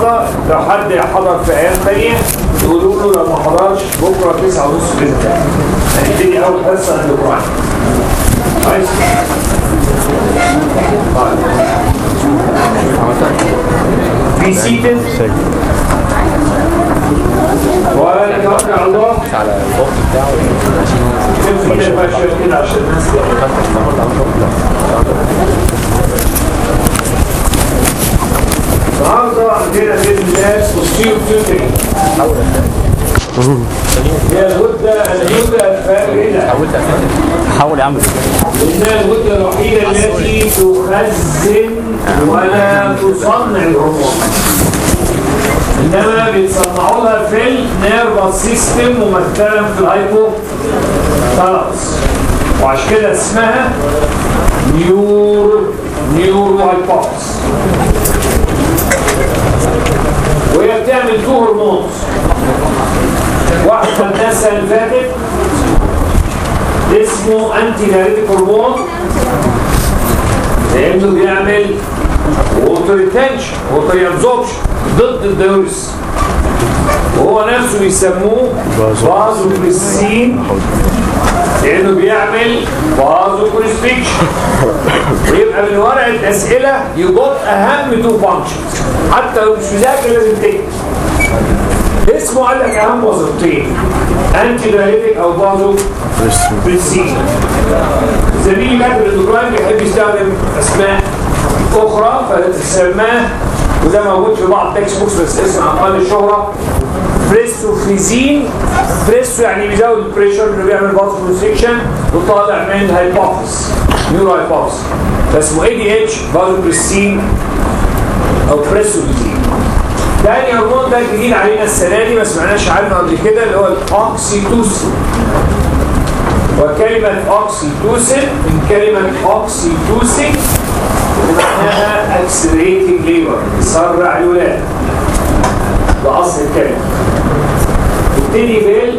النهارده لو حد حضر في ايام ثانيه يقولوا له لو ما حضرش بكره 9 ونص باذن الله هنبتدي اول حصه عند القران كويس في سيتد ولا توكل على الله على الوقت بتاعه تمسك ايدك بقى شويه كده عشان الناس النهارده عندنا باذن الله بوستيريو فيوتري هي الغده الغده الفارغه حاولت أفهم. حاول يا عم إنها الغدة الوحيدة التي تخزن ولا تصنع الهرمون إنما بيصنعوها في النيرفس سيستم ممثلا في الهايبو ثالاموس وعشان كده اسمها نيور نيورو هايبوكس وهي بتعمل تو هرمونز واحد خدناه السنة اللي فاتت اسمه انتي دايريتيك هرمون لانه بيعمل ووتر ريتنشن ووتر ابزوربشن ضد الديوريس وهو نفسه بيسموه فازوبريسين لانه بيعمل فازوبريستريكشن ويبقى من ورقه الاسئله يجوت اهم تو فانكشنز حتى لو مش مذاكر لازم تكتب اسمه قال لك اهم وظيفتين انتي دايريتيك او فازو بريسين زميلي كاتب الاندوكراين بيحب يستخدم اسماء اخرى فتسماه وده موجود في بعض تكست بوكس بس اسم اقل الشهره بريسوفريزين بريسو يعني بيزود البريشر اللي بيعمل فازو بريسكشن وطالع من هايبوفيس نيورو هايبوفيس فاسمه اي دي اتش فازو بريسين او بريسوفريزين تاني هرمون ده جديد علينا السنه دي ما سمعناش عنه قبل كده اللي هو الاوكسيتوسين وكلمة اوكسيتوسين من كلمة اوكسيتوسين معناها accelerating labor يسرع الولادة ده اصل الكلمة نبتدي بال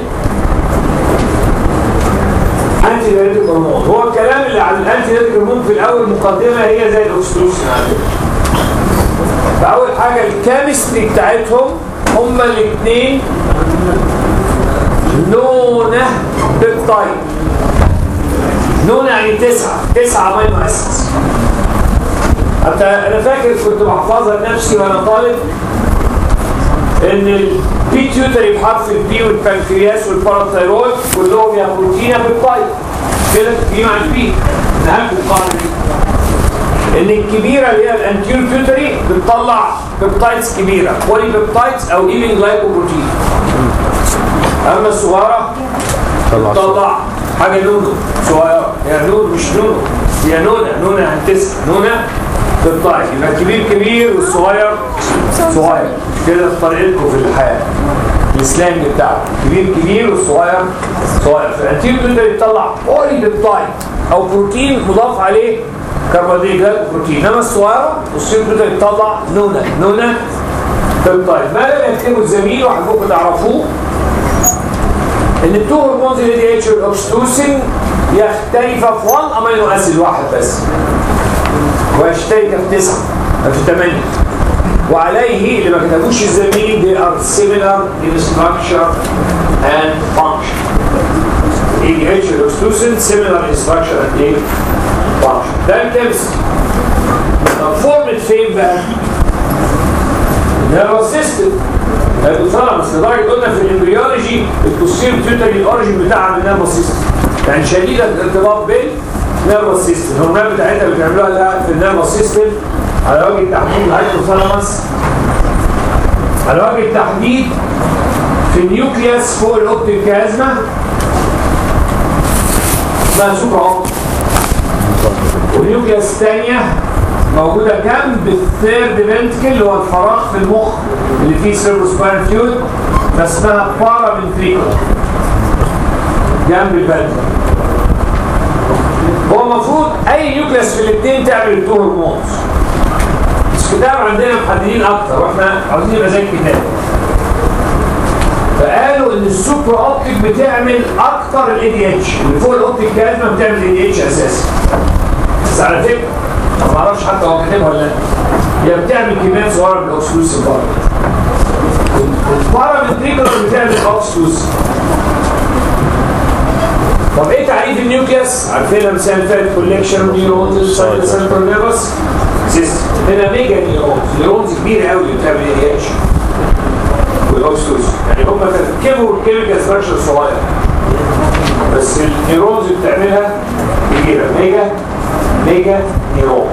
انتي دايريتيك هرمون هو الكلام اللي عن الانتي دايريتيك هرمون في الاول مقدمة هي زي الاوكسيتوسين على فكرة فأول حاجة الكيمستري بتاعتهم هما الاثنين نونة بيبتايد نونة يعني تسعة تسعة امينو اسيدز حتى انا فاكر كنت بحفظها لنفسي وانا طالب ان البيتيوتري بحرف البي والبنكرياس والباراثايرويد كلهم يا بروتين يا بيبتايد كده دي مع البي اهم القاعده دي ان الكبيره اللي هي الانتيور بيوتري بتطلع بيبتايدز كبيره بولي بيبتايدز او ايفن جلايكوبروتين اما الصغيره بتطلع حاجه نونو صغيره هي نون مش نونو هي نونه نونه هتسع نونه بيبتايد يبقى الكبير كبير والصغير صغير كده في طريقتكم في الحياه السلانج بتاعه كبير كبير والصغير صغير فالانتيور بيوتري بتطلع بولي بيبتايد او بروتين مضاف عليه كربوهيدرات بروتين انما الصغيره والصير بيقدر يطلع نونه نونه بيبتايد ما لم يكتبه الزميل وحبكم تعرفوه ان التو هرمونز ال دي اتش والاوكسيتوسين يختلفا في 1 امينو اسيد واحد بس ويشترك في 9 في 8 وعليه اللي ما كتبوش الزميل they are similar in structure and function ADH والاوكسيتوسين similar in structure and in function ده الكيمستري طب فورمت فين بقى؟ نيرفس سيستم الثالاموس لدرجه قلنا في الامبريولوجي البوستير بيوتري الاوريجن بتاعها من النيرفس سيستم يعني شديده الارتباط بالنيرفس سيستم الهرمونات بتاعتها اللي بيعملوها لها في النيرفس سيستم على وجه التحديد الهايبوثالاموس على وجه التحديد في النيوكليوس فوق الاوبتيك كازما اسمها سوبر اوبتيك والنيوكليوس الثانيه موجوده جنب الثيرد فنتكل اللي هو الفراغ في المخ اللي فيه سيربروسباين فلويد فاسمها بارامنتريكل جنب الفنتكل هو المفروض اي نيوكليوس في الاثنين تعمل التو هرمونز بس الكتاب عندنا محددين اكتر واحنا عاوزين يبقى زي الكتاب فقالوا ان السوبر اوبتيك بتعمل اكتر الاي دي اتش اللي فوق الاوبتيك كازما بتعمل الاي دي اتش اساسا بس على فكره ما اعرفش حتى هو كاتبها ولا لا هي بتعمل كميات صغيره من الاكسكلوسيف برضه البارامتريكولار بتعمل اكسكلوسيف طب ايه تعريف النيوكليس؟ عارفينها مثال اللي فات كوليكشن نيورونز سنترال نيرفس سيستم هنا ميجا نيورونز نيورونز كبيره قوي بتعمل اي اتش والاكسكلوسيف يعني هم تركبوا الكيميكال ستراكشر صغير بس النيورونز اللي بتعملها كبيره ميجا ميجا نيورونز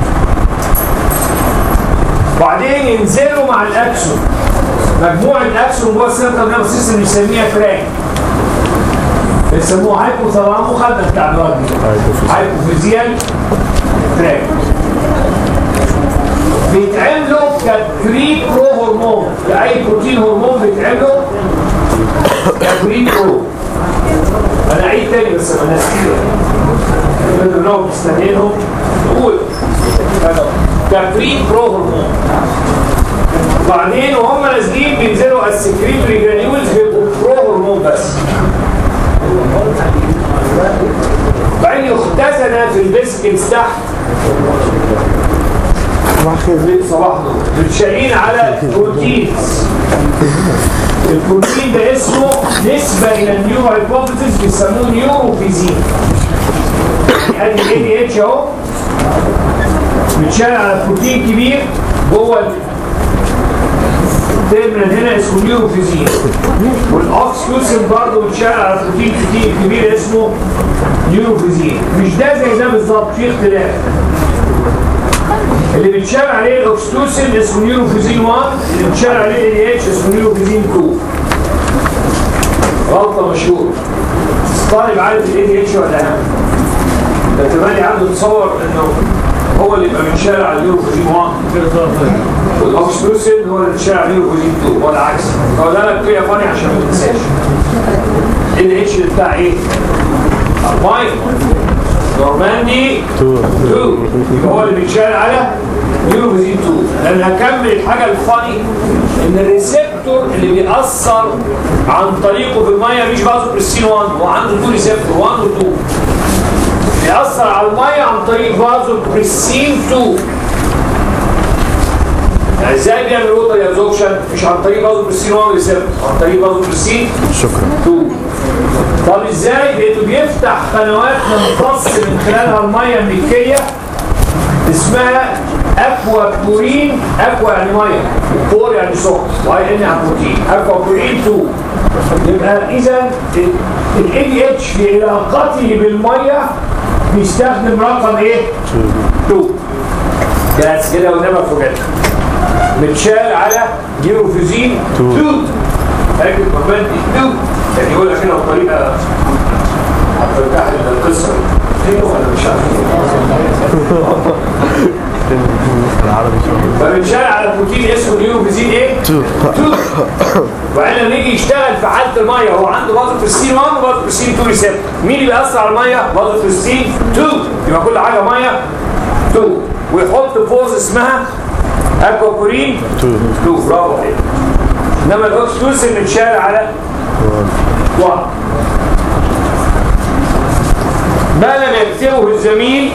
وبعدين ينزلوا مع الاكسون مجموعه اكسون جوه السنترال نيرفس سيستم بنسميها فرانك بيسموه هايبوثالامو خدنا بتاع الواد هايبوفيزيال فرانك بيتعملوا كفري برو هرمون كأي بروتين هرمون بيتعملوا كفري برو انا اعيد تاني بس انا ناس كده بدل لو مستنينهم نقول كفري برو هرمون وبعدين وهم نازلين بينزلوا السكريتوري جرانيولز بيبقوا برو هرمون بس بعدين يختزن في البسكنز تحت صباح نور متشالين على بروتينز البروتين ده اسمه نسبة إلى النيورو هايبوثيسيس بيسموه نيوروفيزين يعني الاي دي اتش اهو متشال على بروتين كبير جوه التيرمينال هنا اسمه نيوروفيزين والاوكسكلوسين برضه متشال على بروتين كتير كبير اسمه نيوروفيزين مش ده زي ده بالظبط في اختلاف اللي بيتشال عليه الاكستوسين اسمه نيوروفيزين 1 اللي بيتشال عليه الاي اتش اسمه نيوروفيزين 2 غلطه مشهوره الطالب عارف الاي دي اتش ولا لا؟ ده تمالي عنده تصور انه هو اللي يبقى بيتشال على النيوروفيزين 1 والاكستوسين هو اللي بيتشال على النيوروفيزين 2 ولا عكس هو ده لك فيها فاني عشان ما تنساش الاي اتش بتاع ايه؟ المايك نورماندي 2 يبقى هو اللي بيتشال على نيوروفيزين 2 لان هكمل الحاجه الفاني ان الريسبتور اللي بيأثر عن طريقه في الميه مش بازو بريسين 1 هو عنده تو ريسبتور 1 و 2 بيأثر على الميه عن طريق بازو بريسين 2 يعني ازاي بيعمل ووتر ابزوربشن مش عن طريق بازو بريسين 1 ريسبتور عن طريق بازو بريسين شكرا 2 طب ازاي بقيته بيفتح قنوات ممتص من خلالها الميه الملكيه اسمها اكوا بورين اكوا يعني ميه بور يعني سكر واي ان يعني بروتين اكوا بورين 2 يبقى اذا الاي دي اتش في علاقته بالميه بيستخدم رقم ايه؟ 2 بس كده ونبقى فوجئت متشال على جيروفيزين 2 لكن كمان 2 يعني يقول لك هنا بطريقه هترجع لي القصه دي ولا مش عارف العربي شوية فبنشال على بروتين اسمه نيوروفيزين ايه؟ 2 وبعدين لما يجي يشتغل في حاله الميه هو عنده بازو بريستين 1 وبازو بريستين 2 ريسبتور مين اللي بيأثر على الميه؟ بازو بريستين 2 يبقى كل حاجه ميه 2 ويحط بوز اسمها اكوابورين 2 2 برافو عليك انما الاكسكلوسيف متشال على 1 ما لم يكتبه الزميل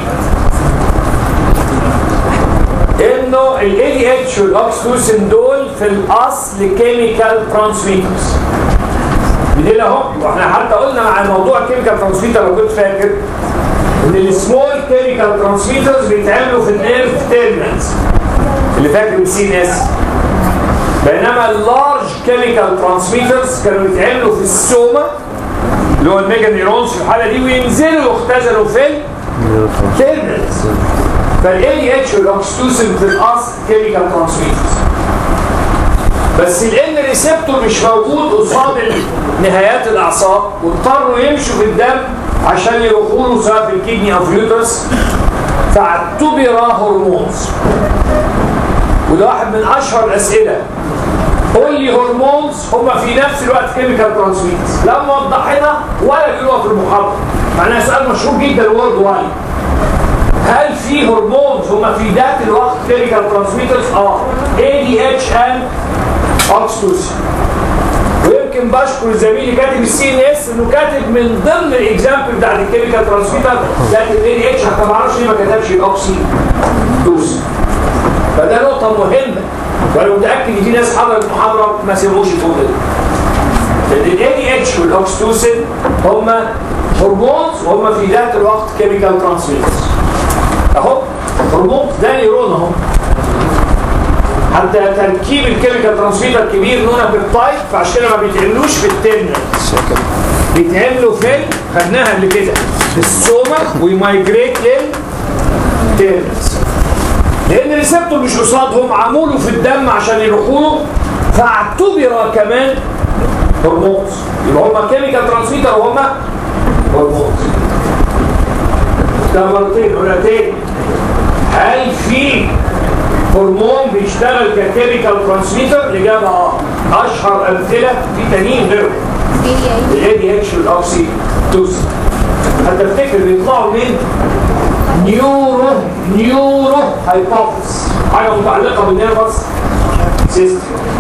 انه الاي دي اتش والاكسكلوسين دول في الاصل كيميكال ترانسميترز بديل اهو واحنا حتى قلنا مع الموضوع كيميكال ترانسميتر لو كنت فاكر ان السمول كيميكال ترانسميترز بيتعملوا في النيرف تيرمينالز اللي فاكر السي ان اس بينما اللارج كيميكال ترانسميترز كانوا بيتعملوا في السوما اللي هو الميجا نيرونز في الحاله دي وينزلوا يختزلوا في التيرمينالز فالاي دي اتش والاكستوسين في الاصل كيميكال ترانسميترز بس لان الريسبتور مش موجود قصاد نهايات الاعصاب واضطروا يمشوا في الدم عشان يروحوا له سواء في الكدني او في اليوترس فاعتبر هرمونز وده واحد من اشهر الاسئله قول لي هرمونز هم في نفس الوقت كيميكال ترانسميترز لا موضحينها ولا بيقولوها في المحاضره معناها سؤال مشهور جدا وورد وايد هل في هرمونز هم في ذات الوقت كيميكال ترانسميترز اه اي دي اتش ان اوكسيتوسين ويمكن بشكر زميلي كاتب السي ان اس انه كاتب من ضمن الاكزامبل بتاعت الكيميكال ترانسميتر لكن الاي دي اتش حتى ما اعرفش ليه ما كتبش الاوكسيتوسين فده نقطة مهمة وانا متأكد ان في ناس حضرت محاضرة ما سمعوش الجملة دي لان ال ADH والاوكستوسين هما هرمونز وهم في ذات الوقت كيميكال ترانسميترز اهو هرمون ده نيرون اهو حتى تركيب الكيميكال ترانسميتر كبير نونا بيبتايد فعشان كده ما بيتعملوش في الترمينال بيتعملوا في خدناها قبل كده في السوما ويمايجريت للترمينالز لان الريسبتور مش قصادهم عموله في الدم عشان يروحوا له فاعتبر كمان هرمونز يبقى هما كيميكال ترانسميتر وهما هرمونز ده مرتين ولا تاني هل في هرمون بيشتغل ككيميكال ترانسميتر؟ الإجابة اه أشهر أمثلة في تانيين غيره الاي دي اتش والاوكسي توسن حتى افتكر بيطلعوا من نيورو نيورو هايبوثيس حاجة متعلقة بالنيرفس سيستم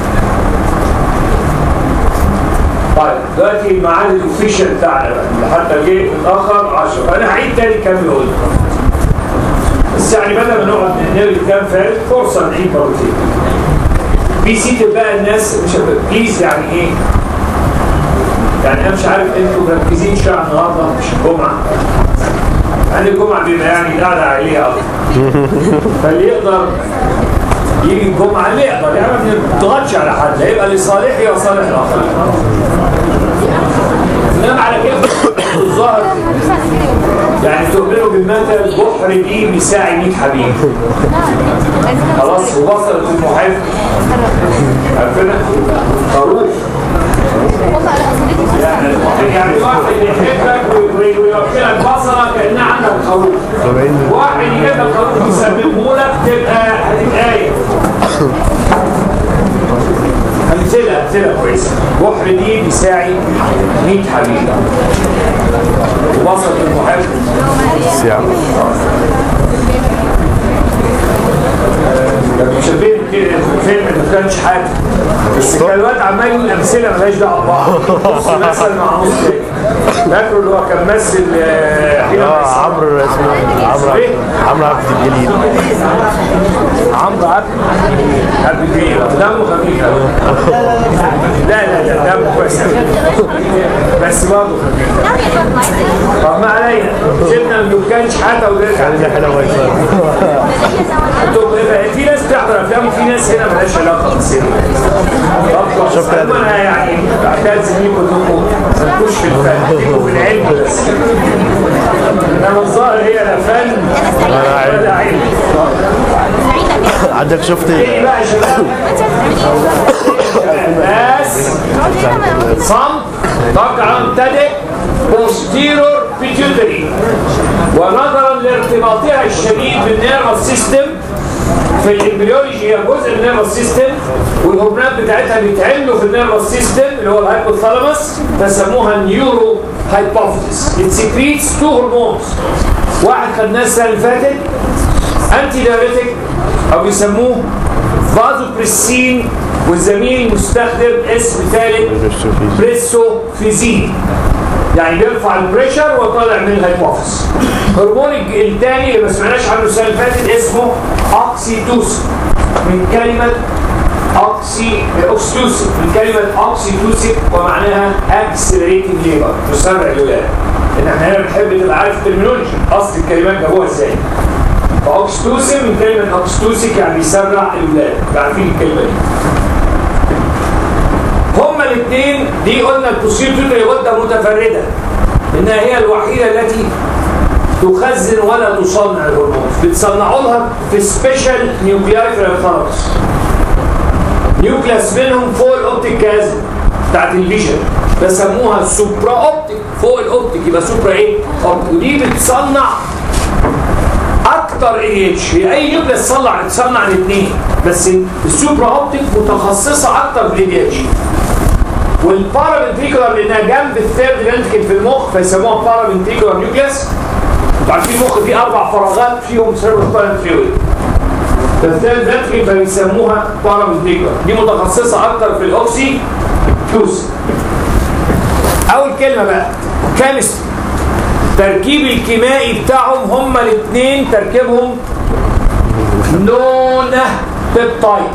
طيب دلوقتي الميعاد الاوفيشال بتاعنا بقى اللي حتى جه متاخر 10 انا هعيد تاني كام يقول بس يعني بدل ما نقعد نرغي كام فات فرصه نعيد مرتين في سيت بقى الناس مش بليز يعني ايه يعني انا مش عارف انتوا مركزين شويه على النهارده مش الجمعه يعني الجمعه بيبقى يعني قاعده عائليه اكتر فاللي يقدر يجي الجمعه اللي يقدر يعني ما بنضغطش على حد هيبقى لصالحي وصالح الاخرين انما على كده الظاهر يعني تؤمنوا بالمثل بحر دي بيساعي 100 حبيب خلاص ووصلت المحب عارفينها خروف يعني يعني واحد يحبك ويوكلك بصره كانها عندك خروف واحد يجيب لك خروف يسببه لك تبقى هتتقايل امثله امثله كويسه بحر دي بيساعي 100 حبيب وصلت المحب سيام شايفين كده الفيلم ما كانش حاجه بس كان الواد عمال يقول امثله مالهاش دعوه ببعض بص مثل مع نص تاني فاكره اللي هو كان ممثل آه، حين اه ميسرة. عمرو اسمه عمرو إيه؟ عمرو عبد الجليل عمرو عبد عبد الجليل دمه خفيف أوي. لا لا لا دمه كويس أوي. بس برضه خفيف طب ما علينا سيبنا من دكان شحاته ونرجع خلينا حلوه ويسار طب إيه، في ناس بتحضر افلام وفي ناس هنا مالهاش علاقه بالسينما طب شكراً. المهم انا يعني بعتز بيكم انكم ما تكونش في الفن تكونوا في العلم بس انما الظاهر هي لا فن ولا علم عندك شفت ايه بقى يا شباب ناس صمت رجع مبتدئ posterior pituitary ونظرا لارتباطها الشديد بالنيرفس سيستم في الامبريولوجي هي جزء من النيرفس سيستم والهرمونات بتاعتها بيتعملوا في النيرفس سيستم اللي هو الهايبوثالاموس فسموها النيورو هايبوثيس it secretes two hormones واحد خدناه السنه اللي فاتت انتي دايريتك او بيسموه فازوبريسين والزميل مستخدم اسم ثالث بريسوفيزين يعني بيرفع البريشر وطالع من الهايبوفيس هرمون الج- الثاني اللي ما سمعناش عنه السنه اللي فاتت اسمه اوكسيتوسين من كلمه اوكسي اوكسيتوسين من كلمه اوكسيتوسين ومعناها اكسلريتنج ليبر مسرع الولاده ان احنا هنا بنحب تبقى عارف الترمينولوجي اصل الكلمات جابوها ازاي فاوكسيتوسين من كلمه اوكسيتوسيك يعني بيسرع الولاده عارفين الكلمه دي هما الاثنين دي قلنا البوسيتوتري غده متفرده انها هي الوحيده التي تخزن ولا تصنع الهرمون بتصنعوا لها في سبيشال نيوكلياي في الثالاموس نيوكلاس منهم فوق الاوبتيك كازم بتاعت الفيجن بسموها سوبرا اوبتيك فوق الاوبتيك يبقى سوبرا ايه؟ اوبتيك ودي بتصنع اكتر اي اتش هي اي نيوكليس تصنع تصنع الاثنين بس السوبرا اوبتيك متخصصه اكتر في الاي اتش والبارامنتريكولار لانها جنب الثيرد فنتكل في المخ فيسموها بارامنتريكولار نيوكليس انتوا عارفين المخ فيه اربع فراغات فيهم سيرفر فلويد فالثيرد فنتكل فبيسموها بارامنتريكولار دي متخصصه اكتر في الاوكسي توس اول كلمه بقى كيمستري التركيب الكيميائي بتاعهم هما الاثنين تركيبهم نونه بيبتايد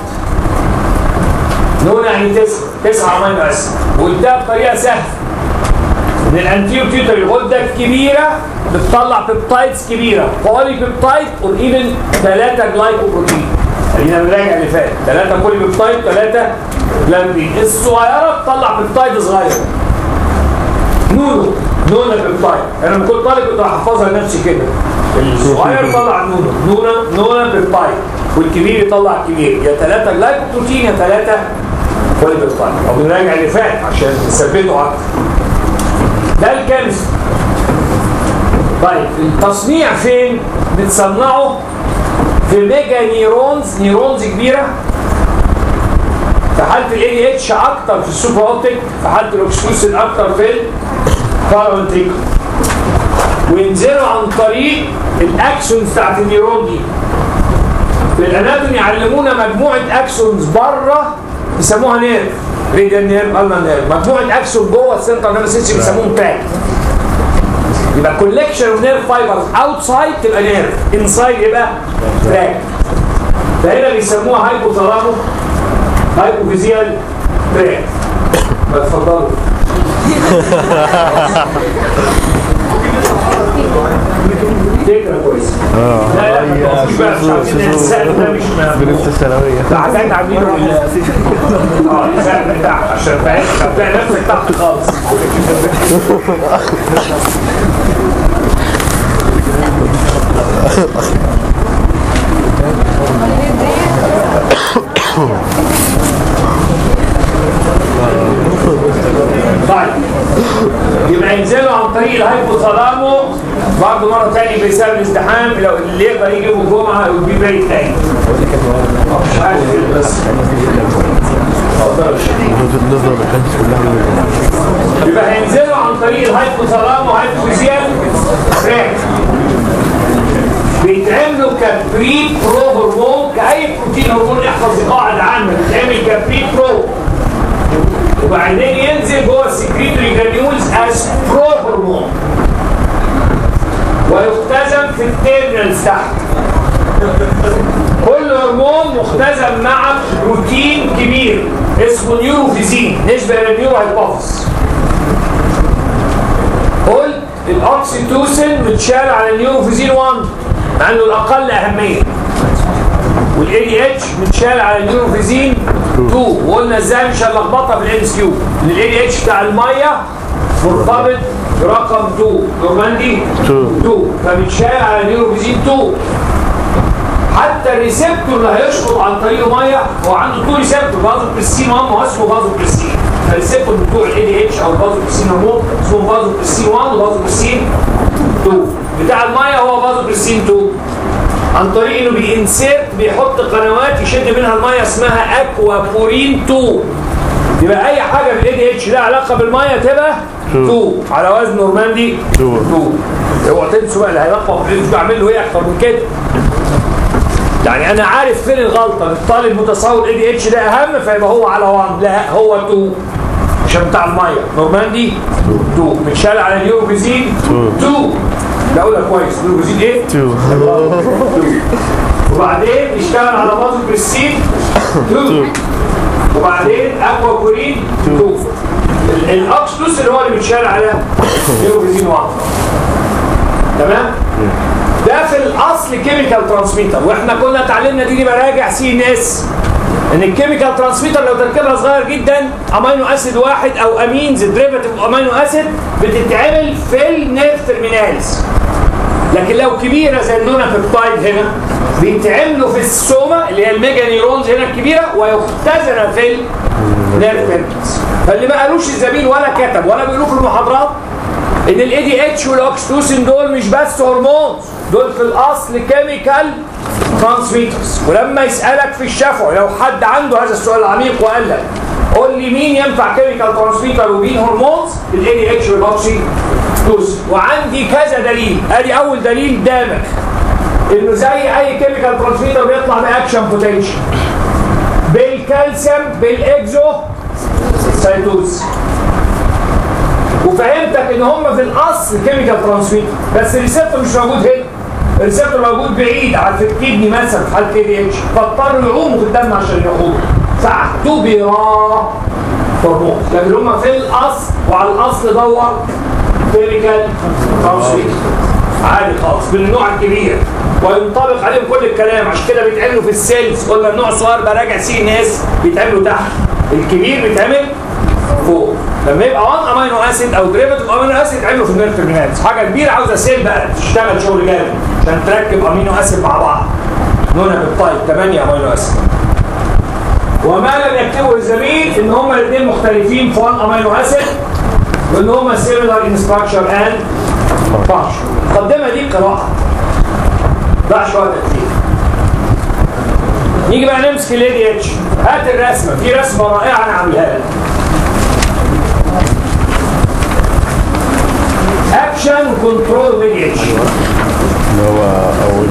نون يعني تسعة تسعة امينو اسيد وده بطريقة سهلة ان الانتيو تيوتر الغده الكبيره بتطلع بيبتايدز كبيره بولي بيبتايد اور ايفن ثلاثه جلايكوبروتين خلينا نراجع اللي فات ثلاثه بولي بيبتايد ثلاثه جلاندين الصغيره بتطلع بيبتايد صغير نونو نونا بيبتايد انا لما كنت طالب كنت بحفظها لنفسي كده الصغير يطلع نونو نونا نونا بيبتايد والكبير يطلع كبير يا ثلاثه جلايكوبروتين يا ثلاثه بولي بيبتايد او بنراجع اللي فات عشان تثبته اكتر ده الكنز طيب التصنيع فين بتصنعه في ميجا نيرونز نيرونز كبيره في حاله الاي دي اتش اكتر في السوبر اوبتيك في حاله الاكسكلوسين اكتر في البارامتريك وينزلوا عن طريق الاكسونز بتاعت النيرون دي في الاناتومي يعلمونا مجموعه اكسونز بره يسموها نيرف ريديال نيرف الله نيرف مجموعه اكسون جوه السنتر نيرف سيستم يسموهم تراك يبقى كولكشن اوف نيرف فايبرز اوتسايد تبقى نيرف انسايد يبقى تراك فهنا بيسموها هايبوثالامو هايبوفيزيال تراك اتفضلوا فكره كويسه لا لا مش بقى مش عارفين السقف ده مش بنت الثانوية ده حاجات عاملينه بال- اه السقف بتاعها عشان فاهم هتلاقي نفسك تحت خالص طيب يبقى ينزلوا عن طريق الهايبوثالامو برضه مره ثانيه بسبب الازدحام لو اللي يقدر يجي يوم الجمعه يبقى باقي تاني مش عارف كده بس مقدرش نضرب الحدث كلها يبقى هينزلوا عن طريق الهايبوثالامو هايبوفيزيال تراك بيتعملوا كبري برو هرمون كاي بروتين هرمون احفظ قاعده عامه بيتعمل كبري برو وبعدين ينزل جوه السكريتوري جرانيولز از برو هرمون ويختزن في التيرمينالز تحت كل هرمون مختزن مع بروتين كبير اسمه نيوروفيزين نسبه الى النيورو هيبوفيس قلت الاوكسيتوسين متشال على النيوروفيزين 1 مع انه الاقل اهميه والاي دي اتش متشال على النيوروفيزين 2 وقلنا ازاي مش هنلخبطها في الام اس كيو الاي دي اتش بتاع الميه مرتبط برقم 2 نورماندي 2 فمتشال على النيوروفيزين 2 حتى الريسبتور اللي هيشفط عن طريقه ميه هو عنده تو ريسبتور بازو بريسين 1 هو اسمه بازو بريسين فالريسبتور بتوع الاي دي اتش او البازو بريسين هرمون اسمه بازو بريسين 1 وبازو بريسين 2 بتاع الميه هو بازو بريسين 2 عن طريق انه بينسيرت بيحط قنوات يشد منها الميه اسمها اكوابورين 2 يبقى اي حاجه بالاي دي اتش لها علاقه بالميه تبقى 2 على وزن نورماندي 2 اوعوا تنسوا بقى اللي هيلقب بعمل له ايه اكتر من كده يعني انا عارف فين الغلطه الطالب متصور اي دي اتش ده اهم فيبقى هو على 1 لا هو 2 عشان بتاع الميه نورماندي 2 متشال على اليوروفيزين 2 لا اقولها كويس اليوروفيزين ايه؟ 2 وبعدين اشتغل على بازو بريسين 2 وبعدين اكوا كورين 2 الاكسلوس اللي هو اللي بيتشال على اليوروفيزين 1 تمام؟ ده في الاصل كيميكال ترانسميتر واحنا كنا اتعلمنا دي براجع سي ان اس ان الكيميكال ترانسميتر لو تركيبها صغير جدا امينو اسيد واحد او امينز ديريفاتيف امينو اسيد بتتعمل في النيرف ترمينالز لكن لو كبيره زي النونا بيبتايد هنا بيتعملوا في السوما اللي هي الميجا نيرونز هنا الكبيره ويختزن في النيرف ترمينالز فاللي ما قالوش الزميل ولا كتب ولا بيقولوه في المحاضرات ان الاي دي اتش والاكستوسين دول مش بس هرمونز دول في الاصل كيميكال ترانسميترز ولما يسالك في الشفع لو حد عنده هذا السؤال العميق وقال لك قول لي مين ينفع كيميكال ترانسميتر ومين هرمونز الاي دي اتش والاكسي وعندي كذا دليل ادي اول دليل دامك انه زي اي كيميكال ترانسميتر بيطلع باكشن بوتنشال بالكالسيوم بالاكزو سايتوز وفهمتك ان هم في الاصل كيميكال ترانسميتر بس الريسبتور مش موجود هنا الريسبتور موجود بعيد على في الكدني مثلا في حاله كي دي اتش فاضطروا يعوموا في الدم عشان ياخدوا فاعتبرا هرمون لكن هم في الاصل وعلى الاصل دور كيميكال ترانسميشن عادي خالص من النوع الكبير وينطبق عليهم كل الكلام عشان كده بيتعملوا في السيلز قلنا النوع الصغير براجع سي ان اس بيتعملوا تحت الكبير بيتعمل فوق لما يبقى 1 امينو اسيد او ديريفيتيف امينو اسيد يتعملوا في النيرف ترمينالز حاجه كبيره عاوزه سيل بقى تشتغل شغل جامد عشان تركب امينو اسيد مع بعض نونا بالطيب 8 امينو اسيد وما لم يكتبه الزميل ان هما الاثنين مختلفين في 1 امينو اسيد وان هما سيميلار ان ستراكشر اند فانكشن المقدمه دي قراءه ضاع شويه كتير نيجي بقى نمسك الاي دي اتش هات الرسمه في رسمه رائعه انا عاملها لك اكشن كنترول اي دي اتش اللي هو اول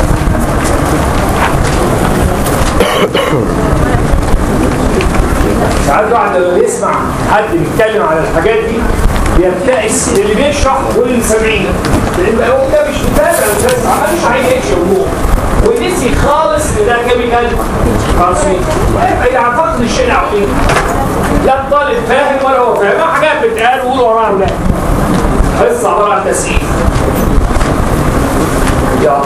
ساعات الواحد لما بيسمع حد بيتكلم على الحاجات دي بيبتئس اللي بيشرح واللي سامعين لان هو ده مش متابع بس ما عملش عايز يكشف هو ونسي خالص ان ده كيميكال ترانسميت يعني فقد الشيء العقيم لا الطالب فاهم ولا هو فاهم ما حاجات بتتقال وقول وراها ولا قصه عباره عن تسقيف يلا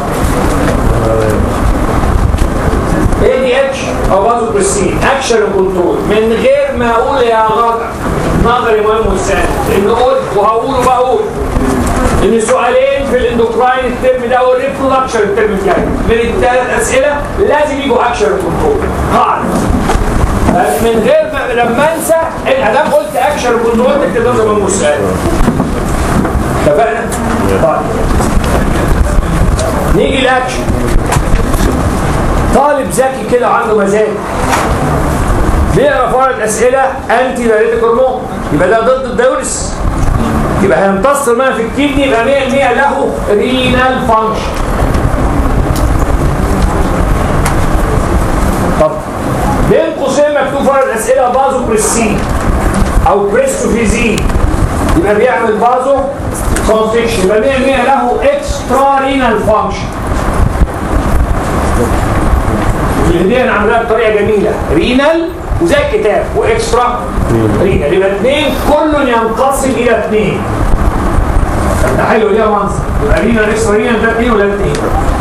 اي دي اتش او بازو بريسين اكشن وكنترول من غير ما اقول يا غدر نظري مهم والثاني لان قلت وهقوله بقول ان سؤالين في الاندوكراين الترم ده والريبرودكشن الترم الجاي من الثلاث اسئله لازم يجوا اكشن وكنترول قاعده من غير ما لما انسى ادام قلت اكشن وكنترول تكتب نظري مهم والثاني اتفقنا؟ طيب نيجي الاكشن طالب ذكي كده وعنده مزاج بيقرا فرق اسئله انتي دايريتك هرمون يبقى ده ضد الدورس يبقى هيمتص الماء في الكدني يبقى 100% له رينال فانكشن طب بين قوسين مكتوب فرق الاسئله بازو بريسين او بريستوفيزين يبقى بيعمل بازو كونستكشن يبقى 100% له اكسترا رينال فانكشن الهديه انا عاملاها بطريقه جميله رينال وزي الكتاب واكسترا رينال يبقى اثنين كل ينقسم الى اثنين ده حلو ليها منظر يبقى رينال اكسترا رينال ده اثنين ولا اثنين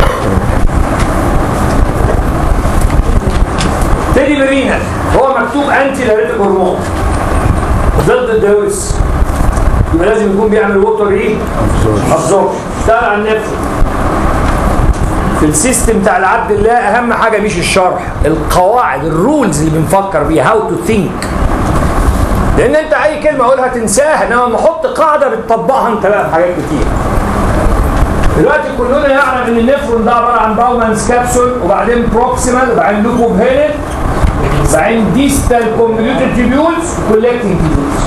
تدي برينال هو مكتوب انتي دايريتك هرمون ضد الدوس يبقى لازم يكون بيعمل ووتر ايه؟ ابزورب اشتغل على النفس في السيستم بتاع العبد الله اهم حاجه مش الشرح القواعد الرولز اللي بنفكر بيها هاو تو ثينك لان انت اي كلمه اقولها تنساها انما لما احط قاعده بتطبقها انت بقى في حاجات كتير دلوقتي كلنا يعلم ان النفرون ده عباره عن باومانز كابسول وبعدين بروكسيمال وبعدين لوكوب هيلن وبعدين ديستال كونفوليوتد تيبيولز كولكتنج تيبيولز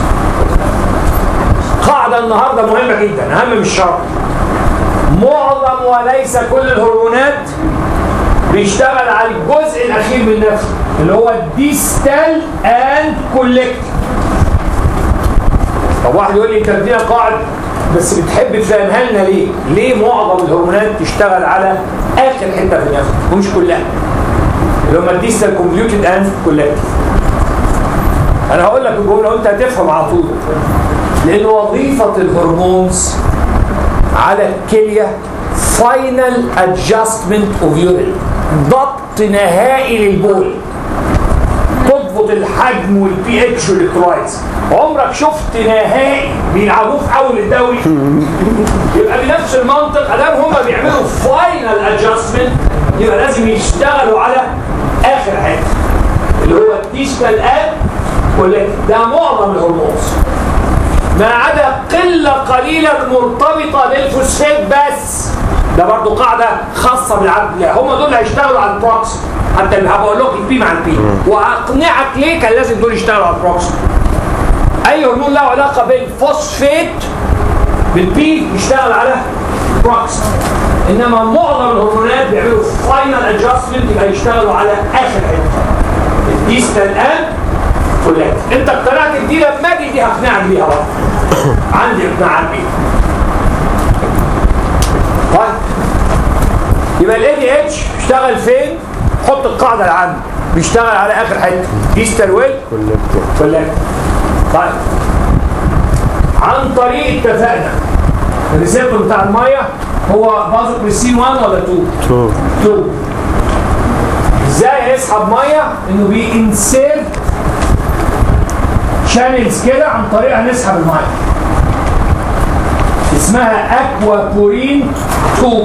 قاعده النهارده مهمه جدا اهم من الشرح معظم وليس كل الهرمونات بيشتغل على الجزء الاخير من نفسه اللي هو الديستال اند كولكت طب واحد يقول لي انت بتدينا قاعد بس بتحب تفهمها لنا ليه؟ ليه معظم الهرمونات تشتغل على اخر حته في النفس ومش كلها اللي هم الديستال كومبليوتد اند كولكت انا هقول لك الجمله وانت هتفهم على طول لان وظيفه الهرمونز على الكليه فاينل ادجستمنت اوف يورين ضبط نهائي للبول تضبط الحجم والبي اتش والالكترولايتس عمرك شفت نهائي بيلعبوه في اول الدوري يبقى بنفس المنطق ادام هم بيعملوا فاينل ادجستمنت يبقى لازم يشتغلوا على اخر حته اللي هو الديجيتال اب كولكت ده معظم الهرمونز ما عدا قلة قليلة مرتبطة بالفوسفات بس ده برضو قاعدة خاصة بالعبد لا هم دول اللي هيشتغلوا على البروكس حتى اللي هبقول لك البي مع البي واقنعك ليه كان لازم دول يشتغلوا على البروكس اي هرمون له علاقة بالفوسفات بالبي يشتغل على البروكس انما معظم الهرمونات بيعملوا فاينل ادجستمنت يبقى يشتغلوا على اخر حته الديستال ان كلها انت اقتنعت بدي لما اجي دي هقنعك بيها بقى عندي اقناع بيها طيب يبقى الاي دي اتش بيشتغل فين حط القاعده العامه بيشتغل على اخر حته ايستر ويل كولكتور كولكت طيب عن طريق اتفقنا الريسبتور بتاع الميه هو بازوبريسين 1 ولا 2 تو 2 ازاي هيسحب ميه انه بينسيرت شانلز كده عن طريقها نسحب الميه اسمها اكوا بورين 2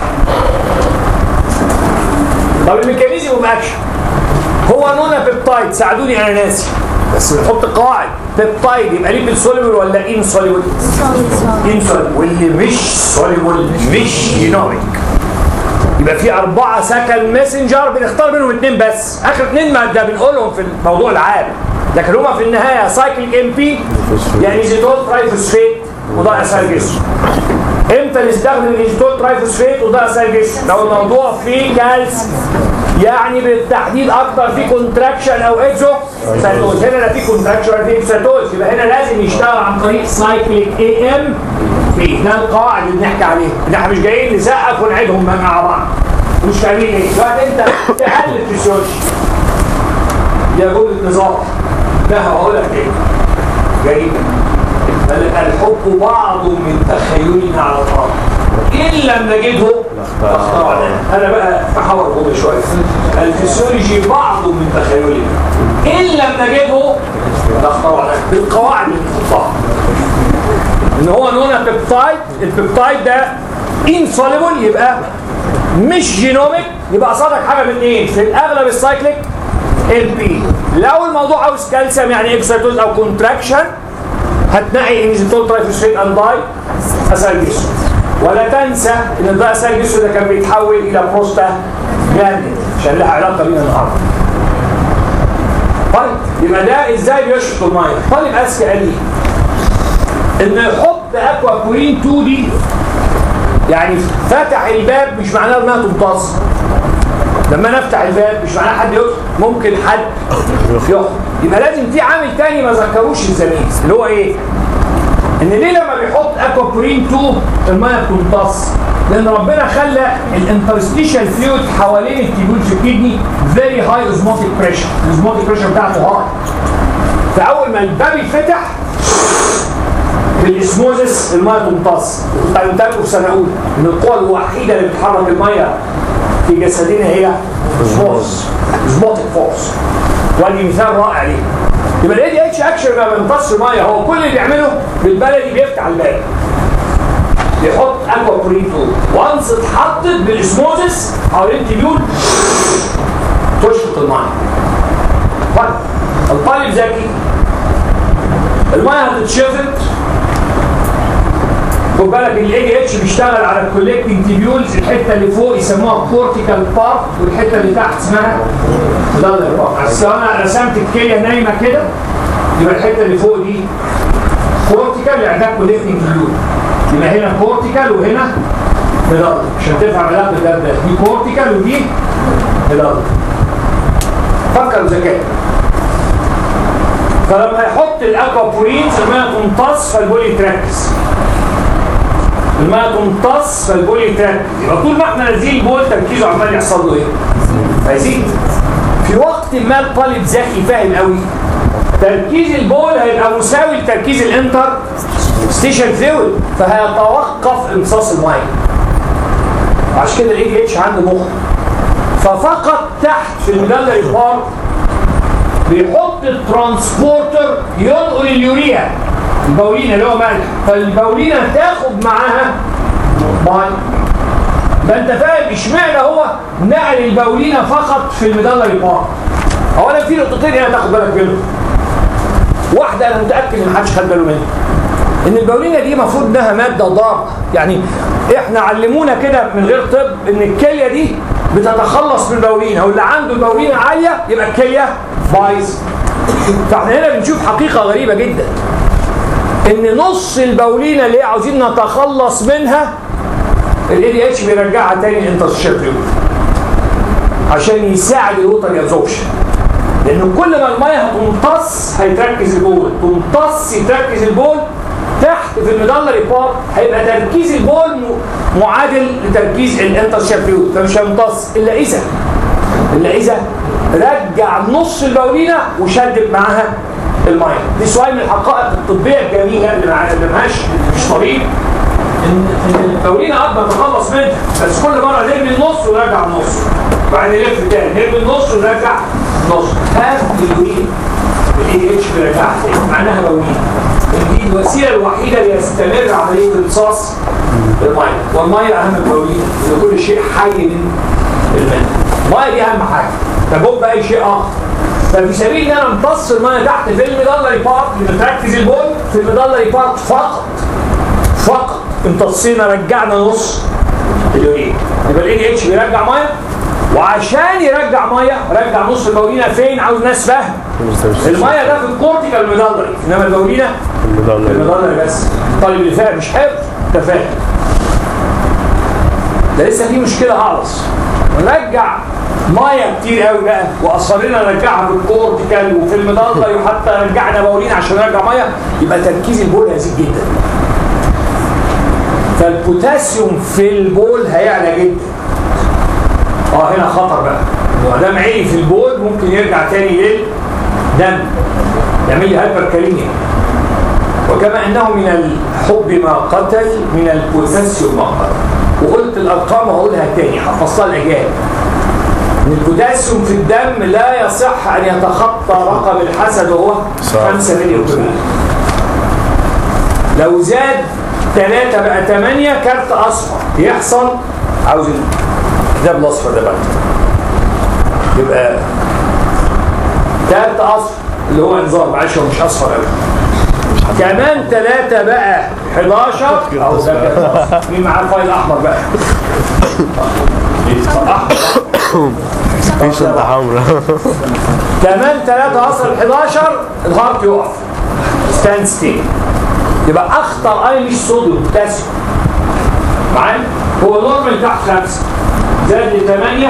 طب الميكانيزم اوف اكشن هو نونا بيبتايد ساعدوني انا ناسي بس بنحط قواعد بيبتايد يبقى ليه سوليبل ولا انسوليبل؟ انسوليبل واللي مش سوليبل مش جينوميك يبقى في أربعة سكن ماسنجر بنختار منهم اثنين بس آخر اثنين ما ده بنقولهم في الموضوع العام لكن هما في النهاية سايكليك ام بي يعني زيتون ترايفوسفيت وده اسهل جسم امتى نستخدم الانجيتول ترايفوسفيت وده اسهل جسم لو الموضوع فيه كالسيوم يعني بالتحديد اكتر في كونتراكشن او اكزو سيتوز هنا لا في كونتراكشن ولا في اكسيتوز يبقى هنا لازم يشتغل عن طريق سايكليك اي ام بي ده القواعد اللي بنحكي عليها ان احنا مش جايين نسقف ونعيدهم مع بعض مش فاهمين ايه دلوقتي انت تحل الفسيولوجي يا جول النظام ده هقول لك ايه جيد بل الحب بعض من تخيلنا على طرف إن لم نجده اخترعناه أنا بقى بحاول أقول شوية الفسيولوجي بعض من تخيلنا إن لم نجده اخترعناه بالقواعد اللي بنحطها إن هو نونا بيبتايد البيبتايد ده insoluble يبقى مش جينوميك يبقى قصادك حاجة من اثنين في الأغلب السايكليك ال بي لو الموضوع عاوز كالسيوم يعني اكسيتوز او كونتراكشن هتنقي انزيتول ترايفوسفيت انداي اسالجيسو ولا تنسى ان ده اسالجيسو ده كان بيتحول الى بروستا جلاندين عشان لها علاقه بينا النهارده طيب يبقى ده ازاي بيشفط الميه طالب اذكى قال لي ان يحط اكوا كورين 2 دي يعني فتح الباب مش معناه انها تمتص لما نفتح الباب مش معناه حد يدخل ممكن حد يخرج يبقى لازم في عامل تاني ما ذكروش الزميل اللي هو ايه ان ليه لما بيحط اكوابورين 2 الميه بتمتص لان ربنا خلى الانترستيشال فلويد حوالين التيبول في الكدني فيري هاي اوزموتيك بريشر الاوزموتيك بريشر بتاعته هاي فاول ما الباب يتفتح بالاسموزس الميه تمتص كنت لكم في سنه اولى ان القوه الوحيده اللي بتحرك الميه في جسدنا هي اسموز اسموتيك فورس ودي مثال رائع ليه يبقى الاي دي اتش اكشن ما بيمتصش ميه هو كل اللي بيعمله بالبلدي بيفتح الباب يحط اكوا بريتو وانس اتحطت بالاسموزس حوالين تبيول تشفط الميه طيب الطالب ذكي الميه هتتشفط خد بالك الاي دي اتش بيشتغل على الكوليكتنج تيبيولز الحته اللي فوق يسموها كورتيكال بارت والحته اللي تحت اسمها دالر بارت بس لو انا رسمت الكليه نايمه كده يبقى الحته اللي فوق دي كورتيكال يعني ده كوليكتنج تيبيول يبقى هنا كورتيكال وهنا ميدالر عشان تفهم علاقه ده بده دي كورتيكال ودي ميدالر فكر ذكاء فلما يحط الاكوابورينز الميه تمتص فالبولي تركز الميه تمتص فالبول يتركز يبقى طول ما احنا نازلين البول تركيزه عمال يحصل له ايه؟ هيزيد في وقت ما الطالب ذكي فاهم قوي تركيز البول هيبقى مساوي لتركيز الانتر ستيشن فيول فهيتوقف امتصاص الميه عشان كده الاي دي اتش عنده مخ ففقط تحت في المجلري بارت بيحط الترانسبورتر ينقل اليوريا البولينة اللي هو ملح فالبولينة تاخد معاها ميه ده انت فاهم اشمعنى هو نقل البولينة فقط في المدلري بارت اولا في نقطتين هنا تاخد بالك منهم واحدة انا متأكد ان محدش خد باله منها ان البولينة دي المفروض انها مادة ضارة يعني احنا علمونا كده من غير طب ان الكلية دي بتتخلص من البولينة واللي عنده البولينة عالية يبقى الكلية بايظ فاحنا هنا بنشوف حقيقة غريبة جدا ان نص البولينة اللي عاوزين نتخلص منها الاي دي اتش بيرجعها تاني الانترستيشن فلويد عشان يساعد الوتر ابزوربشن لان كل ما الميه هتمتص هيتركز البول تمتص يتركز البول تحت في الميدالري بارت هيبقى تركيز البول م- معادل لتركيز الانترشال فلويد فمش هيمتص الا اذا الا اذا رجع نص البولينه وشدد معاها الميه دي سؤال من الحقائق الطبيه الجميله اللي مع- اللي معاش مش طبيب ان ان البولينه قبل ما تخلص منها بس كل مره نرمي النص ونرجع النص وبعدين نلف تاني نرمي النص ونرجع النص هات اليورين الاي اتش بيرجعها تاني معناها بولينه دي الوسيله الوحيده اللي يستمر عمليه امتصاص الميه والميه اهم من البولينه ان كل شيء حي من الماء الميه دي اهم حاجه تجوب باي شيء اخر ففي سبيل ان انا امتص الميه تحت في الميدالري بارت اللي بتركز البول في الميدالري بارت فقط فقط امتصينا رجعنا نص اليورين يبقى الاي اتش بيرجع ميه وعشان يرجع ميه رجع نص البولينه فين عاوز ناس فاهم الميه ده في الكورتيكال ميدالري انما البولينه في الميدالري بس الطالب اللي فاهم مش حفظ انت فاهم ده لسه في مشكله اعرص نرجع ميه كتير قوي بقى واصرينا نرجعها في الكورتيكال وفي الميدالري وحتى رجعنا بولينا عشان نرجع ميه يبقى تركيز البول هيزيد جدا فالبوتاسيوم في البول هيعلى جدا اه هنا خطر بقى ما دام عالي في البول ممكن يرجع تاني للدم يعمل لي هايبر كاليميا وكما انه من الحب ما قتل من البوتاسيوم ما قتل وقلت الارقام وهقولها تاني حفظتها الاجابه ان البوتاسيوم في الدم لا يصح ان يتخطى رقم الحسد وهو صح. 5 مليون كيلو لو زاد 3 بقى 8 كارت اصفر يحصل عاوز الكتاب الاصفر ده بقى يبقى كارت اصفر اللي هو انذار معلش هو مش اصفر قوي كمان 3 بقى 11 او ده كارت اصفر مين معاه الفايل احمر بقى احمر في شنطة حمراء كمان 3 اصل 11 الهارت يقف ستاند ستيل يبقى اخطر اي مش صوديوم بوتاسيوم معايا هو نورمال تحت 5 زاد ل 8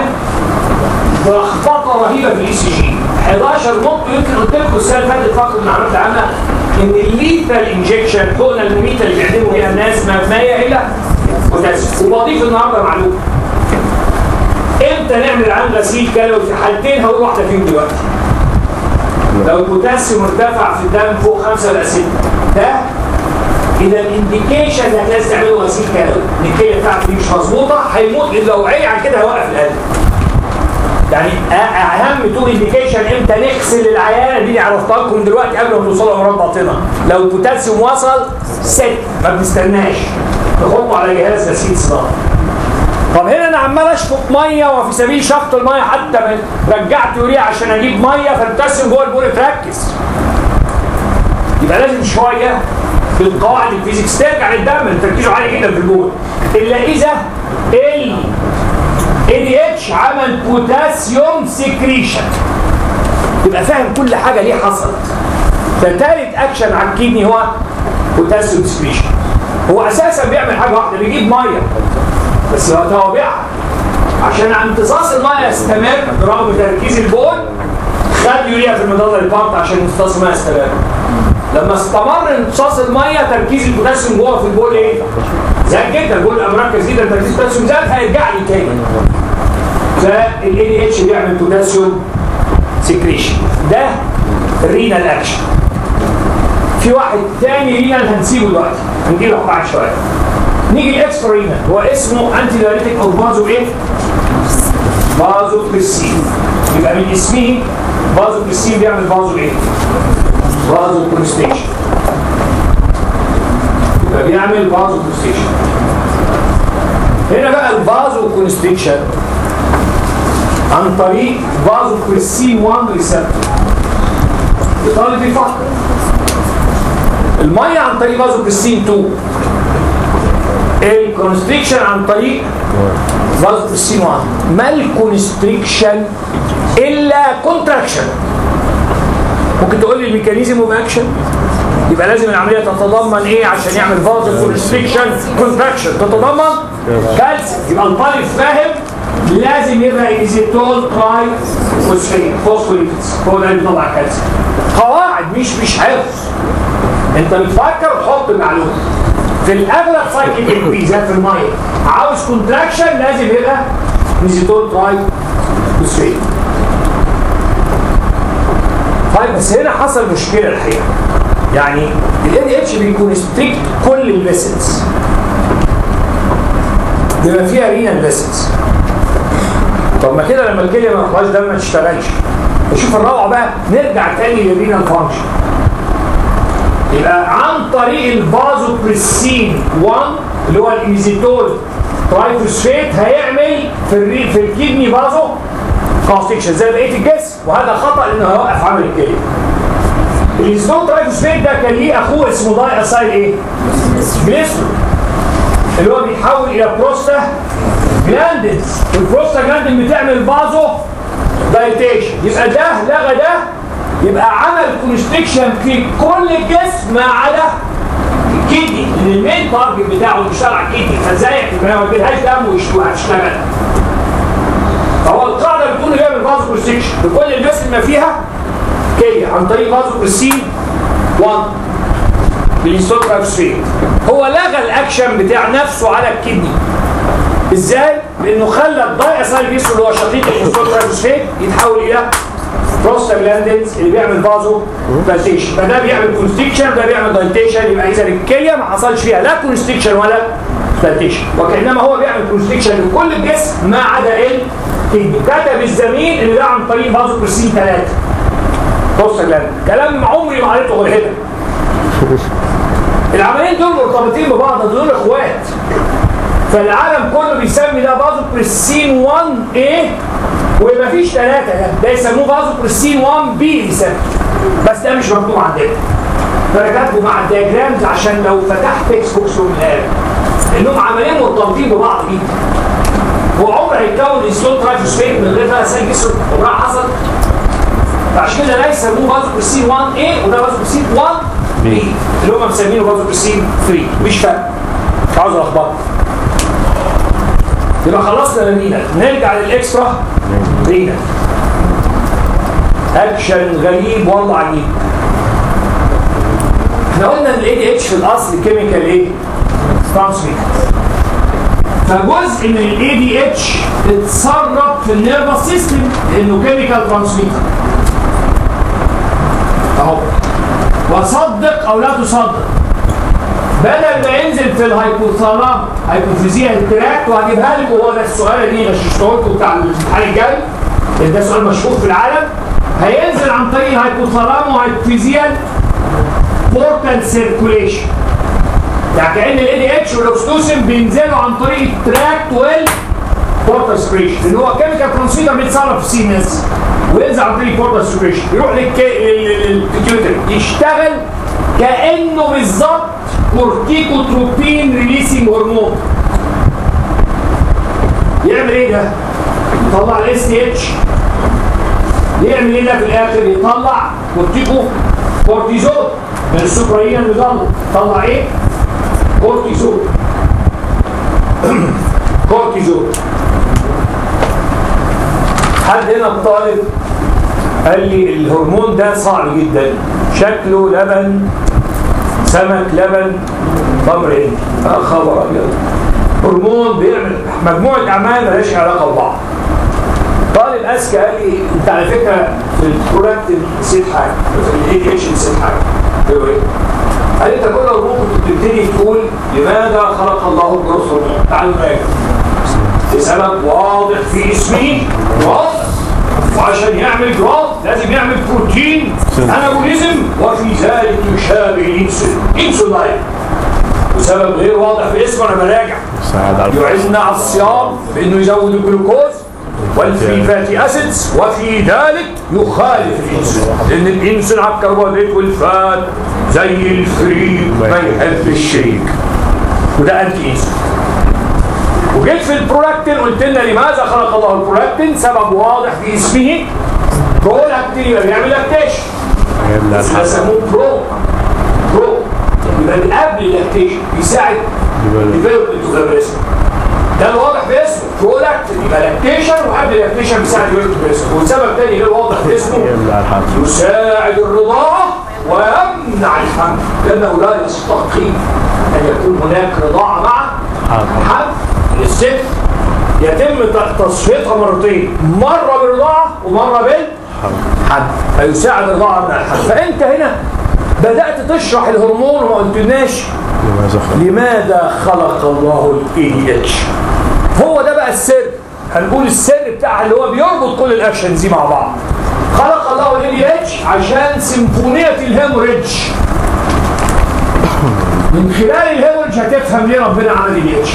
لخبطه رهيبه في الاي سي جي 11 نقطه يمكن قلت لكم السنه اللي فاتت فقط من عملت عنها ان الليثال انجكشن حقنه الميتا اللي بيعملوا بيها الناس مبنيه الى بوتاسيوم وبضيف النهارده معلومه امتى نعمل عن غسيل كلوي في حالتين هقول واحده فيهم دلوقتي لو البوتاسيوم ارتفع في الدم فوق 5 ولا 6 ده اذا الانديكيشن انك لازم تعمله غسيل كلوي النكيه بتاعته دي مش مظبوطه هيموت لان لو عي عن كده هيوقف القلب يعني أ- اهم تو انديكيشن امتى نغسل العيانه دي اللي عرفتها لكم دلوقتي قبل ما توصلوا امراض باطنه لو البوتاسيوم وصل 6 ما بنستناش نحطه على جهاز غسيل صداع طب هنا انا عمال اشفط ميه وفي سبيل شفط الميه حتى ما رجعت يوريا عشان اجيب ميه فالبوتاسيوم جوه البول اتركز يبقى لازم شويه بالقواعد الفيزيكس ترجع للدم تركيزه عالي جدا في البول الا اذا ال اي دي اتش عمل بوتاسيوم سكريشن تبقى فاهم كل حاجه ليه حصلت فتالت اكشن على الكدني هو بوتاسيوم سكريشن هو اساسا بيعمل حاجه واحده بيجيب ميه بس هو توابعها عشان امتصاص الميه يستمر برغم تركيز البول خد يوريا في المضاد البارت عشان امتصاص الميه يستمر لما استمر امتصاص الميه تركيز البوتاسيوم جوه في البول ايه؟ زاد جدا البول لما مركز جدا تركيز البوتاسيوم زاد هيرجع لي تاني فالاي دي اتش بيعمل بوتاسيوم سكريشن ده الرينال اكشن في واحد تاني رينال هنسيبه دلوقتي هنجيله بعد شويه نيجي الاكسترا رينال هو اسمه انتي دايريتيك او بازو ايه؟ بازو بريسين يبقى من اسمه بازو بريسين بيعمل بازو ايه؟ بازو كونستيشن يبقى بيعمل بازو كونستيشن هنا بقى البازو كونستيشن عن طريق بازو بريسين 1 ريسبتور الطالب بيفكر الميه عن طريق بازو بريسين 2 الكونستريكشن عن طريق فازو بريسين 1 ما الكونستريكشن الا كونتراكشن ممكن تقول لي الميكانيزم اوف اكشن يبقى لازم العمليه تتضمن ايه عشان يعمل فازو كونستريكشن كونتراكشن تتضمن كالسيوم يبقى الطالب فاهم لازم يبقى ايزيتول تراي فوسفين فوسفوليبيدز هو ده اللي بيطلع كالسيوم قواعد مش مش حفظ انت بتفكر وتحط المعلومه في الاغلب سايكل انكريز في الميه عاوز كونتراكشن لازم يبقى ميزيتول تراي فوسفيت طيب بس هنا حصل مشكله الحقيقه يعني ال دي اتش بيكون ستريكت كل الفيسلز بما فيها رينال فيسلز طب ما كده لما الكليه ما يخرجش دم ما تشتغلش نشوف الروعه بقى نرجع تاني للرينال فانكشن يبقى عن طريق الفازو بريسين 1 اللي هو الايزيتول ترايفوسفيت هيعمل في الري في الكدني فازو كونستكشن زي بقيه الجسم وهذا خطا لانه هيوقف عمل الكليه الايزيتول ترايفوسفيت ده كان ليه اخوه اسمه داي اسايل ايه؟ جليسرول اللي هو بيتحول الى بروستا جلاندنز البروستا جلاندن بتعمل فازو دايتيشن يبقى ده لغى ده يبقى عمل كونستكشن في كل الجسم ما عدا الكدني لان المين تارجت بتاعه بيشتغل على الكدني فازاي ما يوديلهاش دم وهتشتغل فهو القاعده بتقول جايه من فازو كونستكشن لكل الجسم ما فيها كليه عن طريق فازو كونستين 1 بالانستوترافسفيت هو لغى الاكشن بتاع نفسه على الكدني ازاي؟ لانه خلى الداي اسايل جسم اللي هو شقيق الانستوترافسفيت يتحول الى بروستاجلاندينز اللي بيعمل فازو دايتيشن فده بيعمل كونستكشن ده بيعمل دايتيشن يبقى اذا الكليه ما حصلش فيها لا كونستكشن ولا دايتيشن وكانما هو بيعمل كونستكشن لكل الجسم ما عدا الكدني كتب الزميل ان ده عن طريق فازو برسين 3 بروستاجلاندين كلام عمري ما قريته غير هنا العملين دول مرتبطين ببعض دول اخوات فالعالم كله بيسمي ده فازو بريسين 1 ايه وما فيش ثلاثة ده ده يسموه فازو بريسين 1 بي بيسموه بس ده مش مكتوب عندنا فانا كاتبه مع الدياجرامز عشان لو فتحت تكست بوكس من الآن انهم عملين مرتبطين ببعض جدا هو عمر هيتكون انسولين ترايفوسفيت من غير ده سايل جسم عمرها حصل فعشان كده ده يسموه فازو بريسين 1 ايه وده فازو بريسين 1 بي اللي هم مسمينه فازو بريسين 3 مش فاهم مش عاوز الخبطك يبقى خلصنا الرينال نرجع للاكسترا رينال اكشن غريب والله عجيب احنا قلنا ان الاي دي اتش في الاصل كيميكال ايه؟ ترانسميتر فجزء من الاي دي اتش اتسرب في النيرفس سيستم لانه كيميكال ترانسميتر اهو وصدق او لا تصدق بدل ما ينزل في الهايبوثالام هايبوفيزيال تراكت وهجيبها لك وهو ده السؤال اللي غششته لكم بتاع الامتحان الجاي ده سؤال مشهور في العالم هينزل عن طريق الهايبوثالام وهايبوفيزيال بورتال سيركوليشن يعني كان الاي دي اتش والاكستوسين بينزلوا عن طريق التراكت وال بورتال سكريشن لان هو كيميكال ترانسميتر بيتصرف في سي اس وينزل عن طريق بورتال سكريشن يروح للبيتيوتري يشتغل كانه بالظبط كورتيكوتروبين ريليسنج هرمون يعمل ايه ده؟ يطلع الاس تي اتش يعمل ايه ده في الاخر؟ يطلع كورتيكو كورتيزون من السوبراين المظلم يطلع ايه؟ كورتيزون كورتيزون حد هنا الطالب قال لي الهرمون ده صعب جدا شكله لبن سمك لبن تمر ايه آه خبر ابيض هرمون بيعمل مجموعه اعمال مالهاش علاقه ببعض طالب اذكى قال لي انت على فكره في البرولاكتين نسيت حاجه في الاي اتش نسيت حاجه قلت له ايه؟ قال لي انت كل هرمون كنت بتبتدي تقول لماذا خلق الله الجروث هرمون؟ تعالوا نراجع لسبب واضح في اسمه واضح وعشان يعمل جروث لازم يعمل بروتين انابوليزم وفي ذلك يشابه الانسولين انسولاين وسبب غير واضح في اسمه انا براجع يعيننا على الصيام بانه يزود الجلوكوز والفري فاتي اسيدز وفي ذلك يخالف الانسولين لان الانسولين على الكربوهيدرات والفات زي الفريك ما يحب الشريك وده انتي انسولين وجيت في البرولاكتين قلت لنا لماذا خلق الله البرولاكتين سبب واضح في اسمه برولاكتين يبقى بيعمل لاكتيشن بس ده سموه برو برو يبقى من قبل اللاكتيشن بيساعد ديفلوبمنت اوف ده الواضح في اسمه برولاكتين يبقى لاكتيشن وقبل اللاكتيشن بيساعد ديفلوبمنت والسبب تاني غير واضح في اسمه يساعد الرضاعه ويمنع يمنع الحمل لانه لا يستقيم ان يكون هناك رضاعه مع الحمل الست يتم تصفيتها مرتين مره بالرضاعه ومره بالحمل فيساعد الرضاعه مع الحمل فانت هنا بدات تشرح الهرمون وما قلتلناش لماذا خلق لماذا خلق الله الاي دي اتش هو ده بقى السر هنقول السر بتاعها اللي هو بيربط كل الاكشنز دي مع بعض خلق الله الاي دي اتش عشان سيمفونيه الهيموريدج من خلال الهيموريدج هتفهم ليه ربنا عمل الاي دي اتش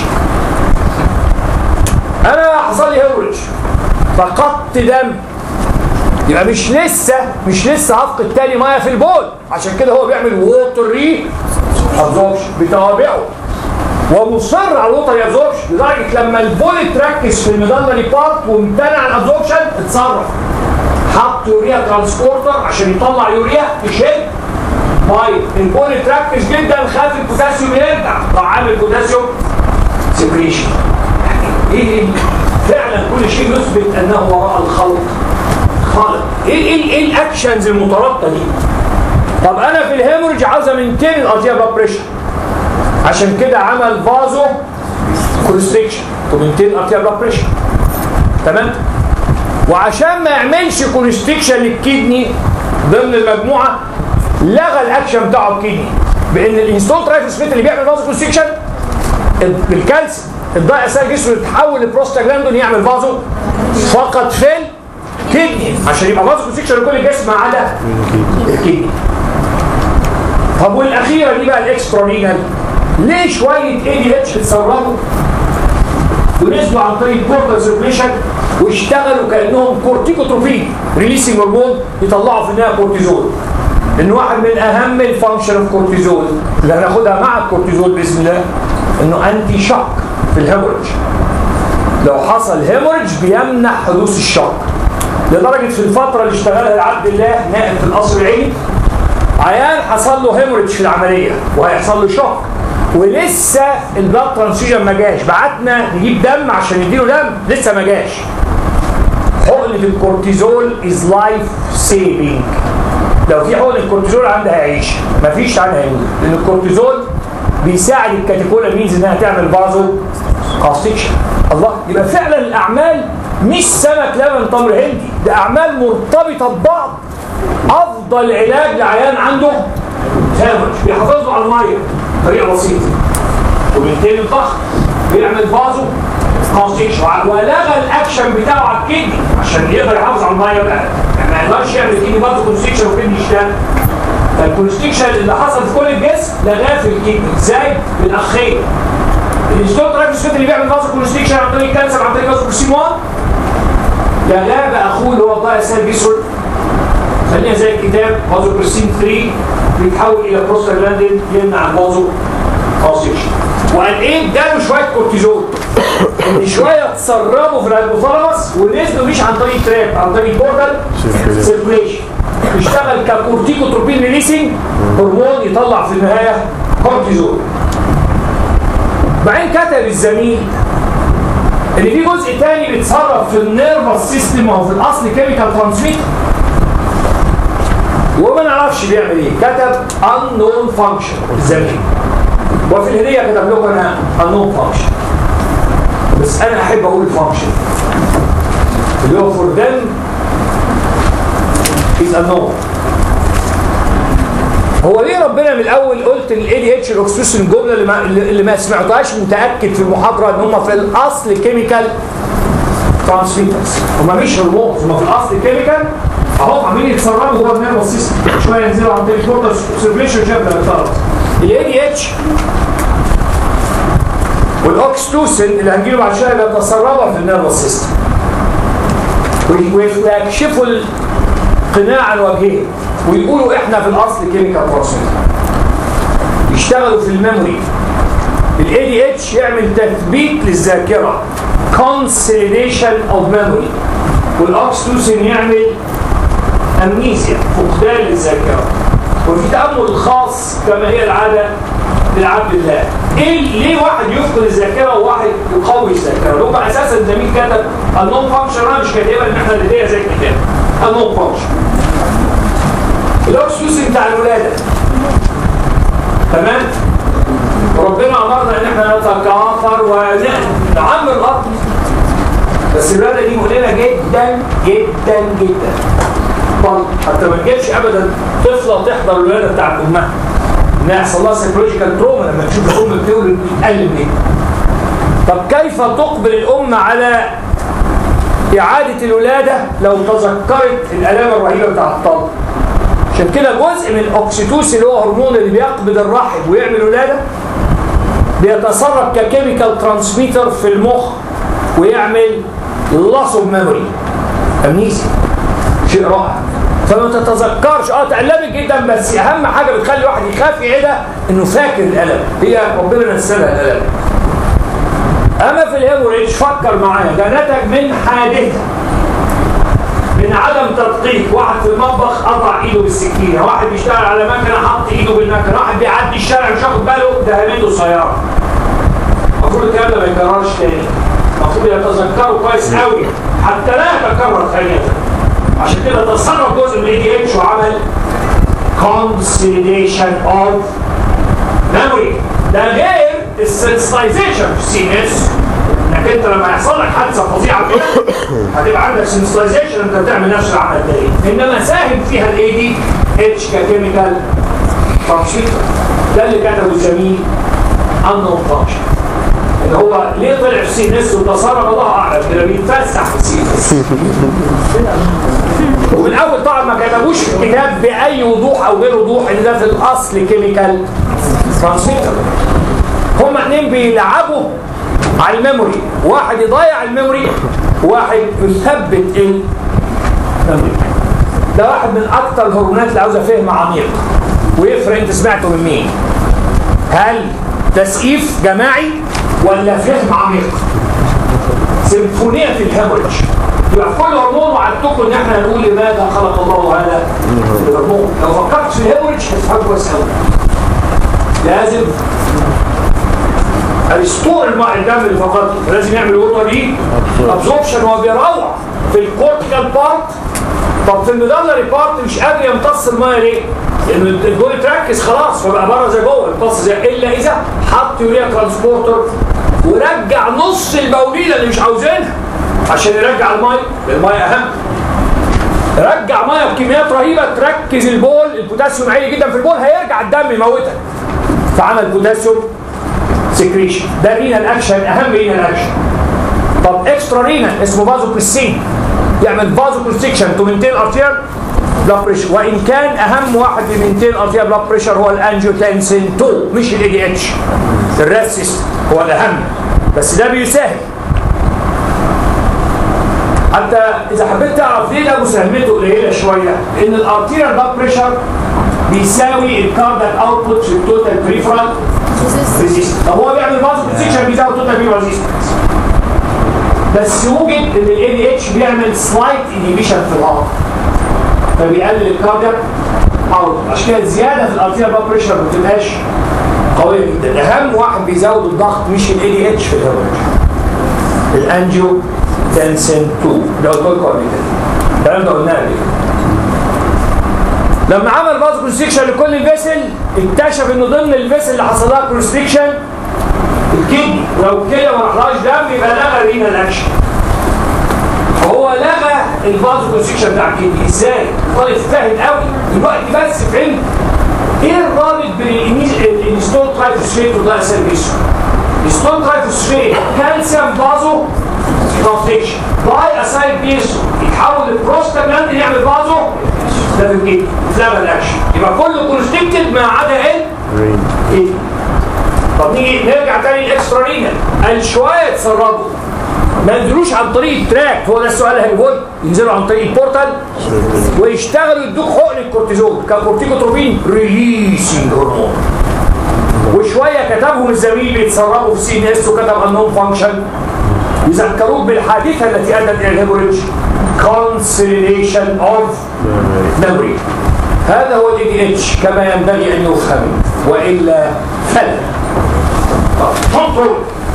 انا حصل لي هيموريدج فقدت دم يبقى مش لسه مش لسه هفقد تاني ميه في البول عشان كده هو بيعمل ووتر ري ابزوربشن بتوابعه ومصر على الوتر ابزوربشن لدرجه لما البول تركز في الميدالري بارت وامتنع الابزوربشن اتصرف حط يوريا ترانسبورتر عشان يطلع يوريا يشد ميه البول تركز جدا خاف البوتاسيوم يرجع راح عامل بوتاسيوم سكريشن ايه فعلا كل شيء يثبت انه وراء الخلق خالق ايه ايه ايه الاكشنز المترابطه دي طب انا في الهيموريج عاوز امنتين الارتيا بلاد بريشر عشان كده عمل فازو كونستريكشن ومنتين الارتيا بلاد بريشر تمام وعشان ما يعملش كونستريكشن للكدني ضمن المجموعه لغى الاكشن بتاعه الكدني بان الانستول ترايفوسفيت اللي بيعمل فازو كونستريكشن الكالسيوم الضائع اساسا جسمه يتحول لبروستاجلاندون يعمل فازو فقط في الكدني عشان يبقى فازو كونستريكشن لكل الجسم ما عدا الكدني طب والاخيره دي بقى الاكسترا رينال ليه شويه اي دي اتش اتسربوا ونزلوا عن طريق بورتال سيركيشن واشتغلوا كانهم كورتيكوتروفين ريليسنج هرمون يطلعوا في النهايه كورتيزول ان واحد من اهم الفانكشن اوف كورتيزول اللي هناخدها مع الكورتيزول باذن الله انه انتي شوك في الهيموريدج لو حصل هيموريدج بيمنع حدوث الشوك لدرجه في الفتره اللي اشتغلها لعبد الله نائب في القصر العيني عيان حصل له هيموريدج في العمليه وهيحصل له شوك ولسه البلاد ترانسفيوجن ما جاش بعتنا نجيب دم عشان نديله دم لسه ما جاش حقنه الكورتيزول از لايف سيفنج لو في حقن الكورتيزول عندها هيعيش مفيش عندها هيموت لان الكورتيزول بيساعد الكاتيكولا انها تعمل فازو كونستكشن الله يبقى فعلا الاعمال مش سمك لبن تمر هندي ده اعمال مرتبطه ببعض افضل علاج لعيان عنده هامش بيحافظ له على الميه طريقه بسيطه وبالتالي الضغط بيعمل فازو كونستكشن ولغى الاكشن بتاعه على الكدني عشان يقدر يحافظ على الميه بقى يعني ما يقدرش يعمل كدني برضه كونستكشن وكدني يشتغل فالكونستكشن اللي حصل في كل الجسم لغاه في الكدني ازاي؟ بالاخين الانستوت رايفوسفيت اللي بيعمل فازو كونستكشن عن طريق الكالسيوم عن طريق فازو كورسين 1 لغاه باخوه اللي هو الضائع سيل بيسول خلينا زي الكتاب فازو كورسين 3 بيتحول الى بروستاجلاندين يمنع الفازو كونستكشن وقال ايه اداله شويه كورتيزول ان شويه تسربوا في الهيبوثالاموس ونزلوا مش عن طريق تراب عن طريق بورتال سيركوليشن يشتغل ككورتيكوتروبين ريليسنج هرمون يطلع في النهايه كورتيزول بعدين كتب الزميل ان في جزء تاني بيتصرف في النيرفس سيستم وهو في الاصل كيميكال ترانسميتر وما نعرفش بيعمل ايه كتب unknown function الزميل وفي الهديه كتب لكم انا unknown function بس انا احب اقول function اللي هو for them is unknown هو ليه ربنا من الاول قلت الاي دي اتش الاكسبريشن الجمله اللي ما, اللي ما سمعتهاش متاكد في المحاضره ان هم في الاصل كيميكال ترانسميترز هم مش هرمونز هم في الاصل كيميكال اهو عاملين يتسربوا جوه النيرفس سيستم شويه ينزلوا عن طريق بورتال سيركيشن شاب ده الاي دي اتش والاوكستوسين اللي هنجيله بعد شويه بيتسربوا في النيرفس سيستم ويكشفوا القناع الوجهي ويقولوا احنا في الاصل كيميكال ترانسميتر يشتغلوا في الميموري الاي دي اتش يعمل تثبيت للذاكره consolidation of memory والاوكستوسين يعمل امنيزيا فقدان للذاكره وفي تامل خاص كما هي العاده لعبد الله ايه ليه واحد يفقد الذاكره وواحد يقوي الذاكره لو اساسا الزميل كتب النون فانكشن انا مش كاتبها ان احنا الاثنين زي الكتاب النون فانكشن الاكسيوسين بتاع الولاده تمام وربنا امرنا ان احنا نتكاثر ونعمر الارض بس الولاده دي مؤلمه جدا جدا جدا طيب حتى ما تجيبش ابدا طفله تحضر الولاده بتاعت امها انها يحصل لها سيكولوجيكال تروما لما تشوف الام بتولد بتتالم دي طب كيف تقبل الام على إعادة الولادة لو تذكرت الآلام الرهيبة بتاع الطلق عشان كده جزء من الأكسيتوسين اللي هو هرمون اللي بيقبض الرحم ويعمل ولادة بيتصرف ككيميكال ترانسميتر في المخ ويعمل loss of memory امنيسيا شيء رائع فما تتذكرش اه تألمت جدا بس اهم حاجه بتخلي الواحد يخاف يعيدها انه فاكر الالم هي ربنا نزلها الالم اما في الهيموريج فكر معايا ده نتج من حادثه من عدم تدقيق واحد في المطبخ قطع ايده بالسكينه واحد بيشتغل على مكنه حط ايده بالمكنه واحد بيعدي الشارع مش واخد باله دهمته سياره المفروض الكلام ده ما يتكررش تاني المفروض يتذكروا كويس قوي حتى لا يتكرر ثانيه عشان كده تصرف جزء من الاي دي اتش وعمل consolidation of memory ده غير السنسلايزيشن في السي اس انك انت لما يحصل لك حادثه فظيعه كده هتبقى عندك سنسلايزيشن انت بتعمل نفس العمل ده انما ساهم فيها الاي دي اتش ككيميكال ترانسميتر ده اللي كتبه زميل انون فانكشن ان هو ليه طلع في السي اس وتصرف الله اعلم كده بيتفسح في السي اس ومن اول طبعا ما كتبوش في الكتاب باي وضوح او غير وضوح ان ده في الاصل كيميكال ترانسميتر هما اتنين بيلعبوا على الميموري واحد يضيع الميموري واحد يثبت الميموري ده واحد من اكتر الهرمونات اللي عاوزه فهم عميق ويفرق انت سمعته من مين هل تسقيف جماعي ولا فهم عميق سيمفونيه في الهيموريج يبقى في كل هرمون وعدتكم ان احنا نقول لماذا خلق الله هذا الهرمون لو فكرت في الهيموريج هتفهم كويس قوي لازم الاسطور الماء الدم اللي فقط لازم يعمل ووتر ايه ابزوربشن وهو بيروح في الكورتيكال بارت طب في الميدالري بارت مش قادر يمتص الماء ليه؟ لان الجول تركز خلاص فبقى بره زي جوه يمتص زي الا اذا حط يوريا ترانسبورتر ورجع نص البوليله اللي مش عاوزينها عشان يرجع الماء الماء اهم رجع ميه بكميات رهيبه تركز البول البوتاسيوم عالي جدا في البول هيرجع الدم يموتك فعمل بوتاسيوم سكريشن ده رينال اكشن اهم رينال اكشن طب اكسترا رينال اسمه فازو بريسين يعمل فازو كونستريكشن تو مينتين ارتير بلاد بريشر وان كان اهم واحد في مينتين ارتير بلاد بريشر هو الانجيوتنسين 2 مش الاي دي اتش الريست هو الاهم بس ده بيساهم حتى اذا حبيت تعرف ليه ده مساهمته قليله شويه ان الارتيريال بلاد بريشر بيساوي الكاردياك اوتبوت في التوتال بريفرال ريزيستنس طب هو بيعمل فازو كونستريكشن بيزود توتال بريفرال ريزيستنس بس يوجد ان الاي دي اتش بيعمل سلايت انهيبيشن في الهارت فبيقلل الكاردياك اوت عشان كده الزياده في الارتيريال بلاد بريشر ما بتبقاش قويه جدا اهم واحد بيزود الضغط مش الاي دي اتش في الهرمون الانجيو تنسن 2 ده قلت لكم قبل كده الكلام ده قلناه قبل كده لما عمل فازو كونستريكشن لكل الفيسل اكتشف انه ضمن الفيسل اللي حصل لها كونستريكشن الكدني ولو الكلى ما راحلهاش دم يبقى لغى الرينال اكشن فهو لغى الفازو كونستريكشن بتاع الكدني ازاي؟ طالب فاهم قوي دلوقتي بس فهمت ايه الرابط بين الانستول ترايفوسفيت والدايسيربيسون الانستول ترايفوسفيت كالسيوم فازو كونستريكشن باي اسايد بيسو يتحول لبروستاجلاند يعمل فازو ده في الجيب اتلغى الاكشن يبقى كله كونستريكتد ما عدا ايه؟ ايه طب نيجي نرجع تاني الاكسترا رينال قال شويه يتسربوا ما ينزلوش عن طريق التراك هو ده السؤال اللي هيقول ينزلوا عن طريق البورتال ويشتغلوا يدوك حقن الكورتيزون ككورتيكوتروبين ريليسنج هرمون وشويه كتبهم الزميل بيتسربوا في سي ان اس وكتب انهم فانكشن يذكروك بالحادثه التي ادت الى الهيموريدج consolidation of memory هذا هو الاي دي اتش كما ينبغي ان يفهم والا فلا كنترول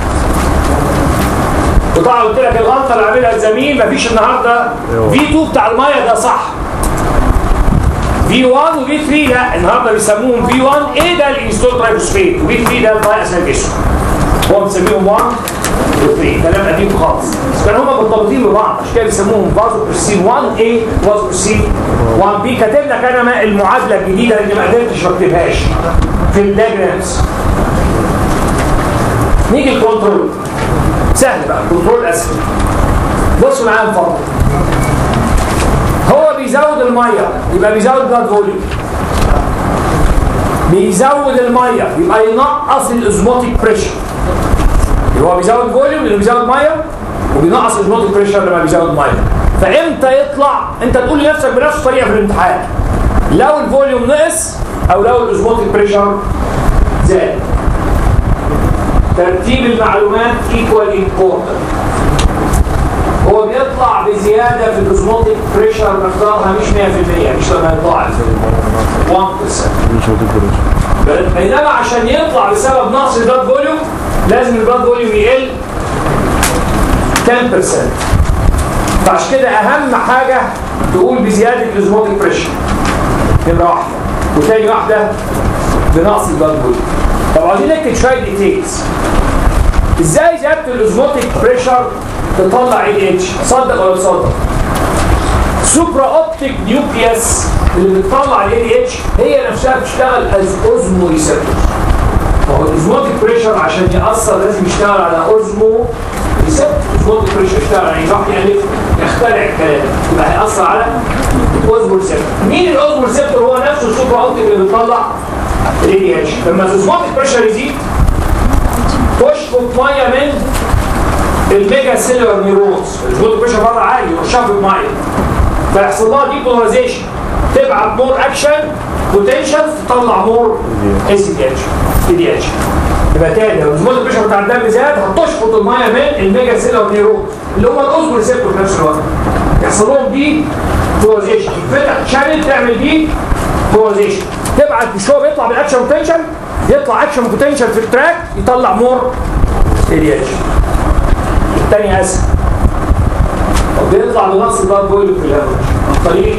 وطبعا قلت لك الغلطه اللي عاملها الزميل مفيش النهارده في 2 بتاع الميه ده صح في في 1 وفي 3 لا النهارده بيسموهم في 1 ايه ده الانستول ترايفوسفيت وفي 3 ده الضيق اسمه هو بنسميهم 1 و 3 كلام قديم خالص بس كانوا هم مرتبطين ببعض عشان كده بيسموهم فازو برسين 1 اي فازو برسين 1 بي كاتب لك انا ما المعادله الجديده اللي ما قدرتش ما اكتبهاش في الدياجرامز نيجي الكنترول سهل بقى الكنترول اسهل بصوا معايا فضل هو بيزود الميه يبقى بيزود بلاد فوليوم بيزود الميه يبقى ينقص الازموتيك بريشر يبقى هو بيزود فوليوم لانه بيزود ميه وبينقص الازموتيك بريشر لما بيزود ميه فامتى يطلع انت تقول لنفسك بنفس الطريقه في الامتحان لو الفوليوم نقص او لو الازموتيك بريشر زاد ترتيب المعلومات equal important هو بيطلع بزيادة في الازموتيك بريشر مقدارها مش 100% مش لما يطلع 1% بينما عشان يطلع بسبب نقص البلاد فوليوم لازم البلاد فوليوم يقل 10% فعشان كده اهم حاجة تقول بزيادة الازموتيك بريشر نمرة واحدة وتاني واحدة بنقص البلاد فوليوم طب عايزين نكتب شوية ديتيلز ازاي زيادة الازموتيك بريشر تطلع ال اتش صدق ولا تصدق سوبرا اوبتيك نيوكليوس اللي بتطلع ال اتش هي نفسها بتشتغل از اوزمو ريسبتور ما هو الازموتيك بريشر عشان يأثر لازم يشتغل على اوزمو ريسبتور الازموتيك بريشر يشتغل يعني راح يعني يخترع الكلام يبقى هيأثر على الاوزمو ريسبتور مين الاوزمو ريسبتور هو نفسه السوبرا اوبتيك اللي بيطلع ال اتش لما الازموتيك بريشر يزيد تشفط ميه من الميجا سيلولار نيورونز الجلد بريشر بره عالي وشفط ميه فيحصل لها دي بولاريزيشن تبعت مور اكشن بوتنشال تطلع مور اي سي دي اتش اي دي اتش يبقى تاني لو الجلد بريشر بتاع الدم زاد هتشفط الميه من الميجا سيلولار نيورون اللي هم الاوزمو ريسبتور في نفس الوقت يحصل لهم دي بولاريزيشن يتفتح شانل تعمل دي بولاريزيشن تبعت مش هو بيطلع بالاكشن بوتنشال يطلع اكشن بوتنشال في التراك يطلع مور اي دي اتش الثاني اسهل وبيطلع بنقص البلاد فوليوم في الهواء عن طريق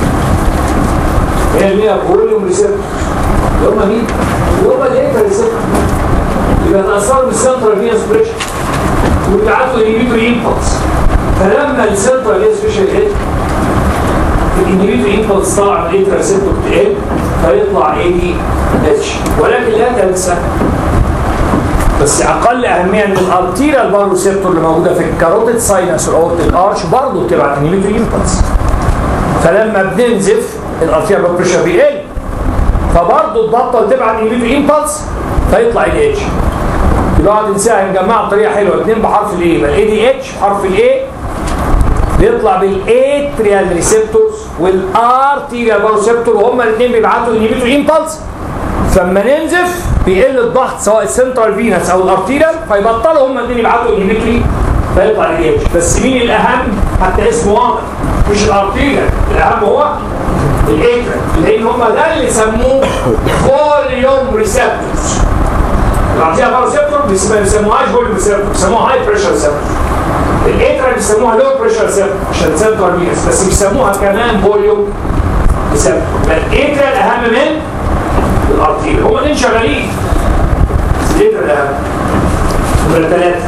هي المية فوليوم ريسبتور اللي هم مين؟ اللي هم الانتر ريسبتور يبقى تأثروا بالسنترال فينس بريشر ويبعتوا الانهبيتوري امبلس فلما السنترال فينس بريشر يقل الانهبيتوري امبلس طلع من الانتر ريسبتور تقل فيطلع اي دي اتش ولكن لا تنسى بس اقل اهميه من الارتيريال باروسيبتور اللي موجوده في الكاروتيد ساينس والاورت الارش برضه بتبعت انهبيتوري امبلس فلما بننزف الارتيريال بلاد بريشر بيقل فبرضه تبطل تبعت انهبيتوري امبلس فيطلع اي دي اتش يبقى اقعد انساها نجمعها بطريقه حلوه اثنين بحرف الاي يبقى الاي دي اتش بحرف الاي بيطلع بالاتريال ريسبتورز والارتيريال باروسيبتور وهما الاثنين بيبعتوا انهبيتوري امبلس فلما ننزف بيقل الضغط سواء السنترال فينس او الارتيريال فيبطلوا هما الاثنين يبعتوا انهبيتوري فيطلع الاي اتش بس مين الاهم حتى اسمه واضح مش الارتيريال الاهم هو الاتريال لان هما ده اللي سموه فوليوم ريسبتورز الارتيريال باروسيبتور ما بيسموهاش فوليوم ريسبتور بيسموها هاي بريشر ريسبتور الاتريال بيسموها لو بريشر ريسبتور عشان سنترال فينس بس بيسموها كمان فوليوم ريسبتور فالاتريال اهم من الارتيريال هما الاثنين شغالين ليه ده نمرة ثلاثة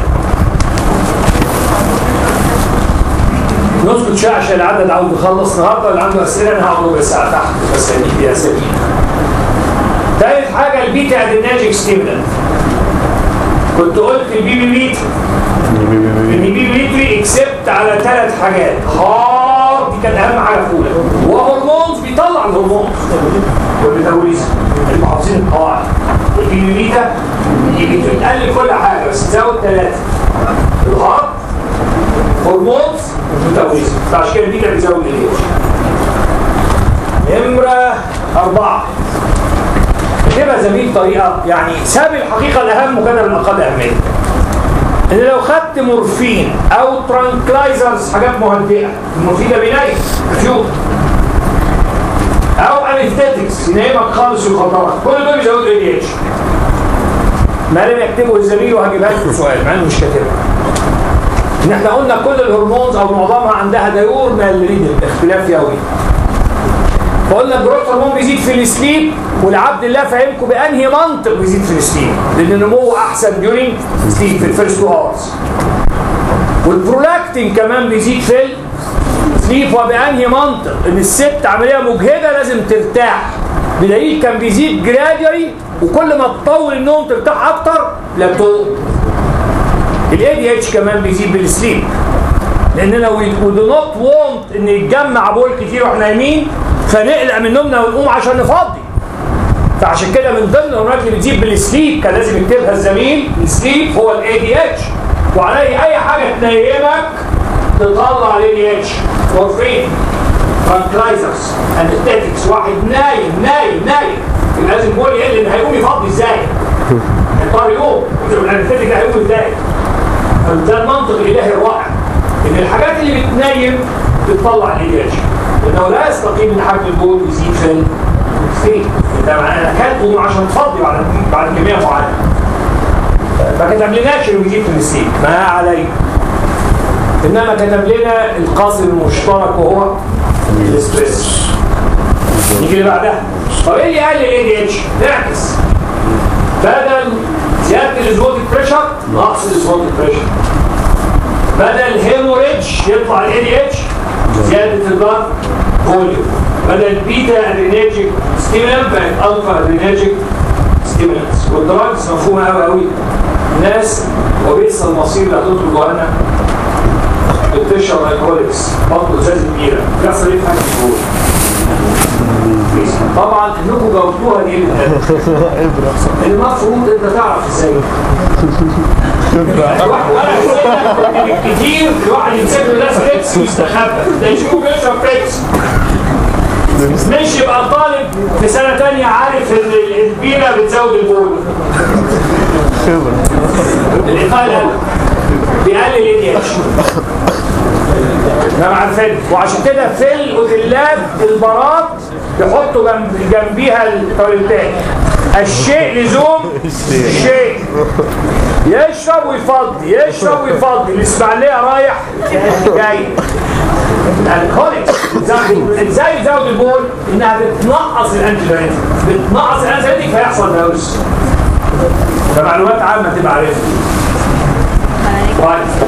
نسكت شوية عشان العدد عاوز يخلص النهارده اللي عنده أسئلة أنا هقعد ربع ساعة تحت بس هديك دي أسئلة. تالت حاجة البيتا ادريناجيك ستيمولانت. كنت قلت البي بي بي البي بي بي اكسبت على ثلاث حاجات هار دي كانت أهم حاجة في أولى وهرمونز بيطلع الهرمونز والميتابوليزم المحافظين القواعد البي بي بيتا بتقلل كل حاجه بس تزود ثلاثه الهارت هرمونز والميتابوليزم فعشان كده البيتا بتزود الايه نمره اربعه كده زميل طريقه يعني ساب الحقيقه الاهم وكان الاقل اهميه ان لو خدت مورفين او ترانكلايزرز حاجات مهدئه المورفين ده بينيم كفيوت او انستيتكس ينامك خالص يخدرك كل دول بيزودوا اي دي اتش ما لم يكتبه الزميل وهجيبها لكم سؤال مع انه مش كاتبها ان احنا قلنا كل الهرمونز او معظمها عندها دايورنال ريدل اختلاف يومي فقلنا الجروث هرمون بيزيد في السليب والعبد الله فهمكم بانهي منطق بيزيد في السليب لان نموه احسن ديورينج سليب في الفيرست تو اورز والبرولاكتين كمان بيزيد في السليب وبانهي منطق ان الست عمليه مجهده لازم ترتاح بدليل كان بيزيد جراديولي وكل ما تطول النوم ترتاح اكتر بلاتو الاي دي اتش كمان بيزيد بالسليب لاننا وي دو نوت وونت ان يتجمع بول كتير واحنا نايمين فنقلق من نومنا ونقوم عشان نفضي فعشان كده من ضمن الهرمونات اللي بتزيد بالسليب كان لازم يكتبها الزميل السليب هو الاي دي اتش وعليه اي حاجه تنيمك تطلع الاي دي اتش مورفين ترانكلايزرز انستيتكس واحد نايم نايم نايم يبقى لازم بول يقل ان هيقوم يفضي ازاي؟ هيضطر يقوم الانستيتك ده هيقوم ازاي؟ ده المنطق الالهي الرائع ان الحاجات اللي بتنيم بتطلع الاي دي اتش لانه لا يستقيم ان حجم البول يزيد في السين ده معناه انا اكلته عشان تفضي بعد بعد كميه معينه ما كتبلناش انه يزيد في السين ما عليه انما كتب لنا القاسم المشترك وهو الاستريس نيجي اللي بعدها طب ايه اللي قال الاي دي اتش؟ نعكس بدل زياده الاسبوتيك بريشر نقص الاسبوتيك بريشر بدل هيموريدج يطلع الاي دي اتش زياده البلد فوليوم بدل بيتا ادرينيرجيك ستيمولانت بقت الفا ادرينيرجيك ستيمولانتس والدراجز مفهومه قوي قوي ناس وبئس المصير اللي هتدخل جوانا بتشرب الكوليكس برضه ازازه كبيره بيحصل ايه في حاجه الجول طبعا انكم جاوبتوها دي المفروض انت تعرف ازاي كتير الواحد يمسك له ده فريكس ويستخبى ده يشوفه بيشرب فريكس مش يبقى طالب في سنه ثانيه عارف ان البيره بتزود البول الاقاله بيقلل الاي دي اتش ده عارفين وعشان كده في الاوتيلات البارات يحطوا جنب جنبيها التواليتات الشيء لزوم الشيء يشرب ويفضي يشرب ويفضي الاسماعيليه رايح جاي الكوليكس ازاي يزود البول انها بتنقص الانتي بتنقص الانتي فيحصل فيروس ده معلومات عامه تبقى عارفها طيب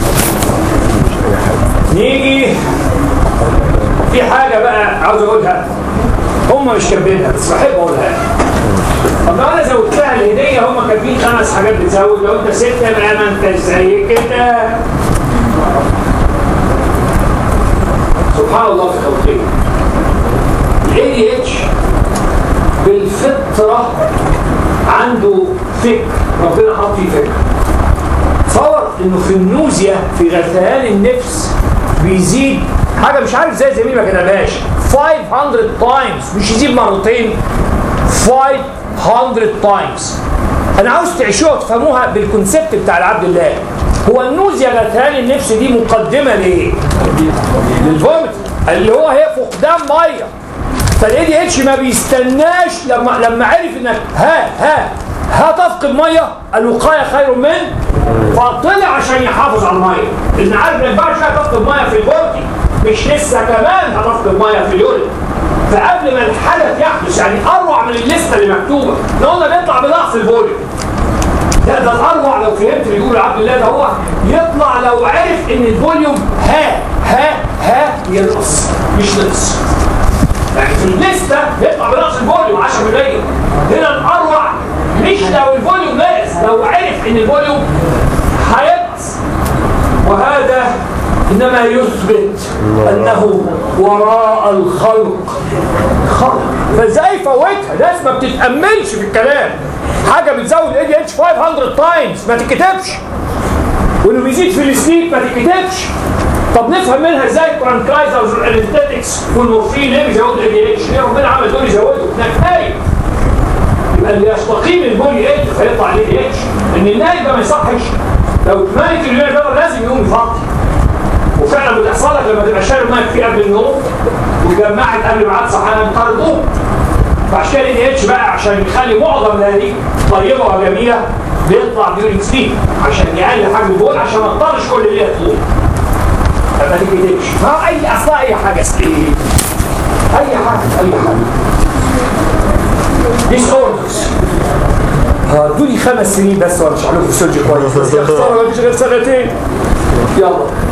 نيجي في حاجة بقى عاوز اقولها هم مش كاتبينها بس بحب اقولها طب لو انا زودت لها الهدية هم كاتبين خمس حاجات بتزود لو انت ستة بقى ما انت زي كده سبحان الله في خلقه الاي دي اتش بالفطرة عنده فكر ربنا حط فيه فكر تصور انه في النوزيا في غثيان النفس بيزيد حاجه مش عارف زي زميلي ما كتبهاش 500 تايمز مش يزيد مرتين 500 تايمز انا عاوز تعيشوها تفهموها بالكونسبت بتاع العبد الله هو النوزيا غثيان النفس دي مقدمه ليه؟ للفومت اللي هو هي فقدان ميه فالاي دي اتش ما بيستناش لما لما عرف انك ها ها هتفقد ميه الوقايه خير من فطلع عشان يحافظ على الميه لان عارف ما ينفعش تفقد ميه في البورتي مش لسه كمان هتفقد ميه في اليورين فقبل ما الحدث يحدث يعني اروع من الليسته اللي مكتوبه لو قلنا بيطلع بنقص الفوليوم لا ده الاروع لو فهمت اللي يقول عبد الله ده هو يطلع لو عرف ان الفوليوم ها ها ها ينقص مش نقص يعني في الليسته بيطلع بنقص الفوليوم 10% هنا الاروع مش لو الفوليوم ناقص لو عرف ان الفوليوم هينقص وهذا انما يثبت انه وراء الخلق خلق فازاي فوتها ناس ما بتتاملش في الكلام حاجه بتزود الاي دي اتش 500 تايمز ما تتكتبش وانه بيزيد في السليب ما تتكتبش طب نفهم منها ازاي الترانكلايزرز والانستيتكس والمورفين ليه بيزودوا الاي دي اتش؟ ليه ربنا عمل دول يزودوا؟ ده كفايه يبقى اللي يستقيم البول يقل فيطلع الاي دي اتش ان النايم ده ما يصحش لو اتملت اليورين ده لازم يقوم يفضي وفعلا بتحصل لك لما تبقى شارب ميه كتير قبل النوم وجمعت قبل ميعاد صحيان مضطر تقوم فعشان كده الاي اتش بقى عشان يخلي معظم هذه طيبه وجميله بيطلع ديورنج سليب عشان يقلل حجم البول عشان ما تضطرش كل الليله تقوم ما تكتبش ما اي اصلا اي حاجه سليب اي حاجه اي حاجه ديس اوردرز هدولي خمس سنين بس وانا مش هعمل فيسيولوجي كويس بس يا خساره مفيش غير سنتين يلا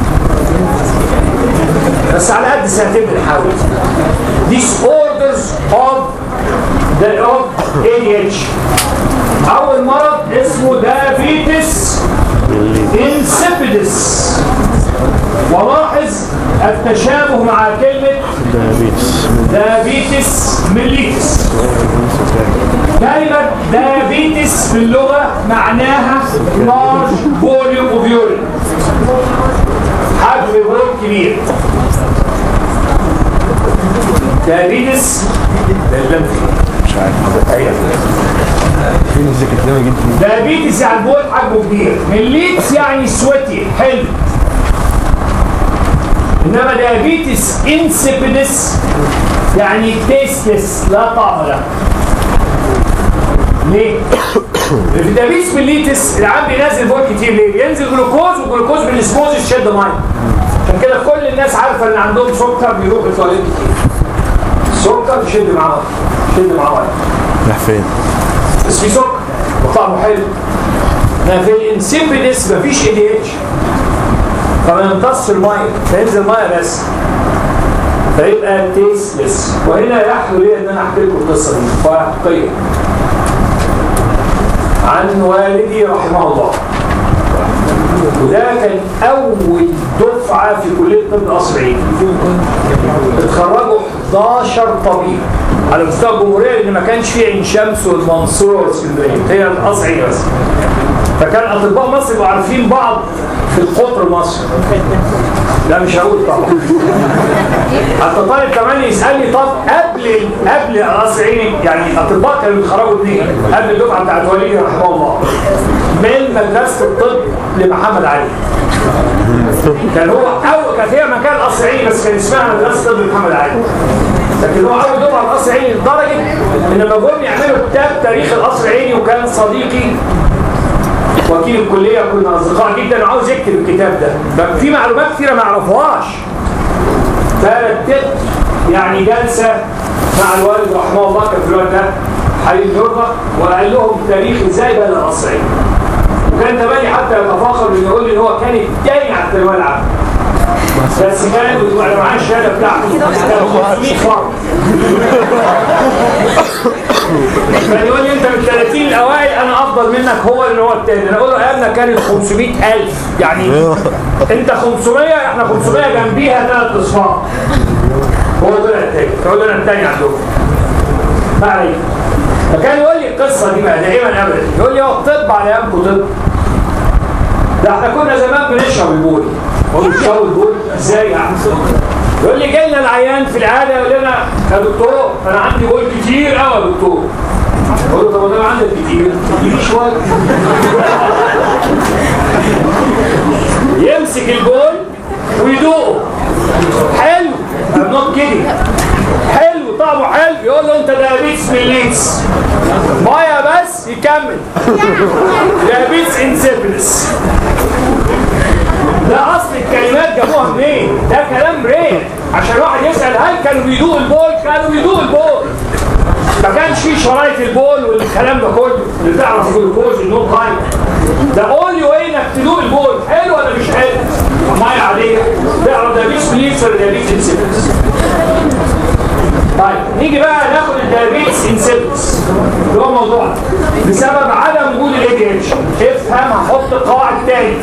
بس على قد سنتين بنحاول disorders of the of ADH أول مرض اسمه diabetes insipidus ولاحظ التشابه مع كلمة diabetes mellitus كلمة diabetes في اللغة معناها large volume of urine حجم بول كبير diabetes لللمف مش عارف فين الزكت ده جدا diabetes يعني البول حجمه كبير مليتس يعني سويتي حلو انما diabetes insipidus يعني tasteless لا طعم له ليه؟ في diabetes mellitus العام بينزل بول كتير ليه؟ بينزل جلوكوز والجلوكوز بالاسموز يشد ميه عشان كده كل الناس عارفه ان عندهم سكر بيروح التواليت كتير السكر يشد معاه يشد معاه ميه راح فين؟ بس في سكر وطعمه حلو ما في الانسيبيدس مفيش اي دي اتش فما يمتصش الميه فينزل ميه بس فيبقى تيستلس وهنا يحلو لي ان انا احكي لكم القصه دي وحقيقيه عن والدي رحمه الله وده كان اول دفعه في كليه طب قصر عيني اتخرجوا 11 طبيب على مستوى الجمهوريه لان ما كانش في عين شمس والمنصوره والاسكندريه هي القصر عيني بس فكان اطباء مصر يبقوا عارفين بعض في القطر المصري لا مش هقول طبعا حتى طالب كمان يسالني طب قبل قبل قصر عيني يعني اطباء كانوا بيتخرجوا اثنين قبل الدفعه بتاعت والدي رحمه الله من مدرسه الطب لمحمد علي كان هو اول كانت هي مكان قصر عيني بس كان اسمها مدرسه الطب محمد علي لكن هو اول دفعه قصر عيني لدرجه ان لما جم يعملوا كتاب تاريخ القصر عيني وكان صديقي وكيل الكليه كنا اصدقاء جدا وعاوز يكتب الكتاب ده في معلومات كثيره ما اعرفهاش فرتبت يعني جلسه مع الوالد رحمه الله كان في الوقت ده حي الجرة وقال لهم تاريخ ازاي بنى القصر عيني وكان تملي حتى يتفاخر انه يقول لي ان هو كان الثاني على الثانويه العامه بس كان ويبقى معاه الشهاده بتاعته كان 500 فرد كان يقول لي انت من 30 الاوائل انا افضل منك هو اللي هو الثاني انا اقول له ايامنا كانت 500000 يعني انت 500 احنا 500 جنبيها ثلاث اصفار هو طلع الثاني فهو طلع الثاني عندهم ما عليك فكان يقول لي القصه دي بقى دائما ابدا يقول لي هو الطب على ايامكم طب ده احنا كنا زمان بنشرب البول هو بيشربوا البول ازاي يعني يقول لي جاي لنا العيان في العاده يقول لنا يا دكتور انا عندي بول كتير قوي يا دكتور اقول له طب انا عندك كتير اديني شويه يمسك البول ويدوقه حلو I'm not kidding حلو طعمه حلو يقول له انت دايابيتس ميليتس ميه بس يكمل دايابيتس انسيبلس ده اصل الكلمات جابوها منين؟ ده كلام رير عشان واحد يسال هل كانوا بيدوق البول؟ كانوا بيدوق البول ما كانش في شرايط البول والكلام ده كله اللي تعرف جلوكوز النور تايم ده اونلي واي انك تدوق البول حلو ولا مش حلو؟ ميه عاديه تعرف ده بيس بليفز ولا ده بيس انسيبلس طيب نيجي بقى ناخد الدايابيتس انسيبلس اللي هو موضوعنا بسبب عدم وجود الاي دي اتش افهم هحط قواعد تاني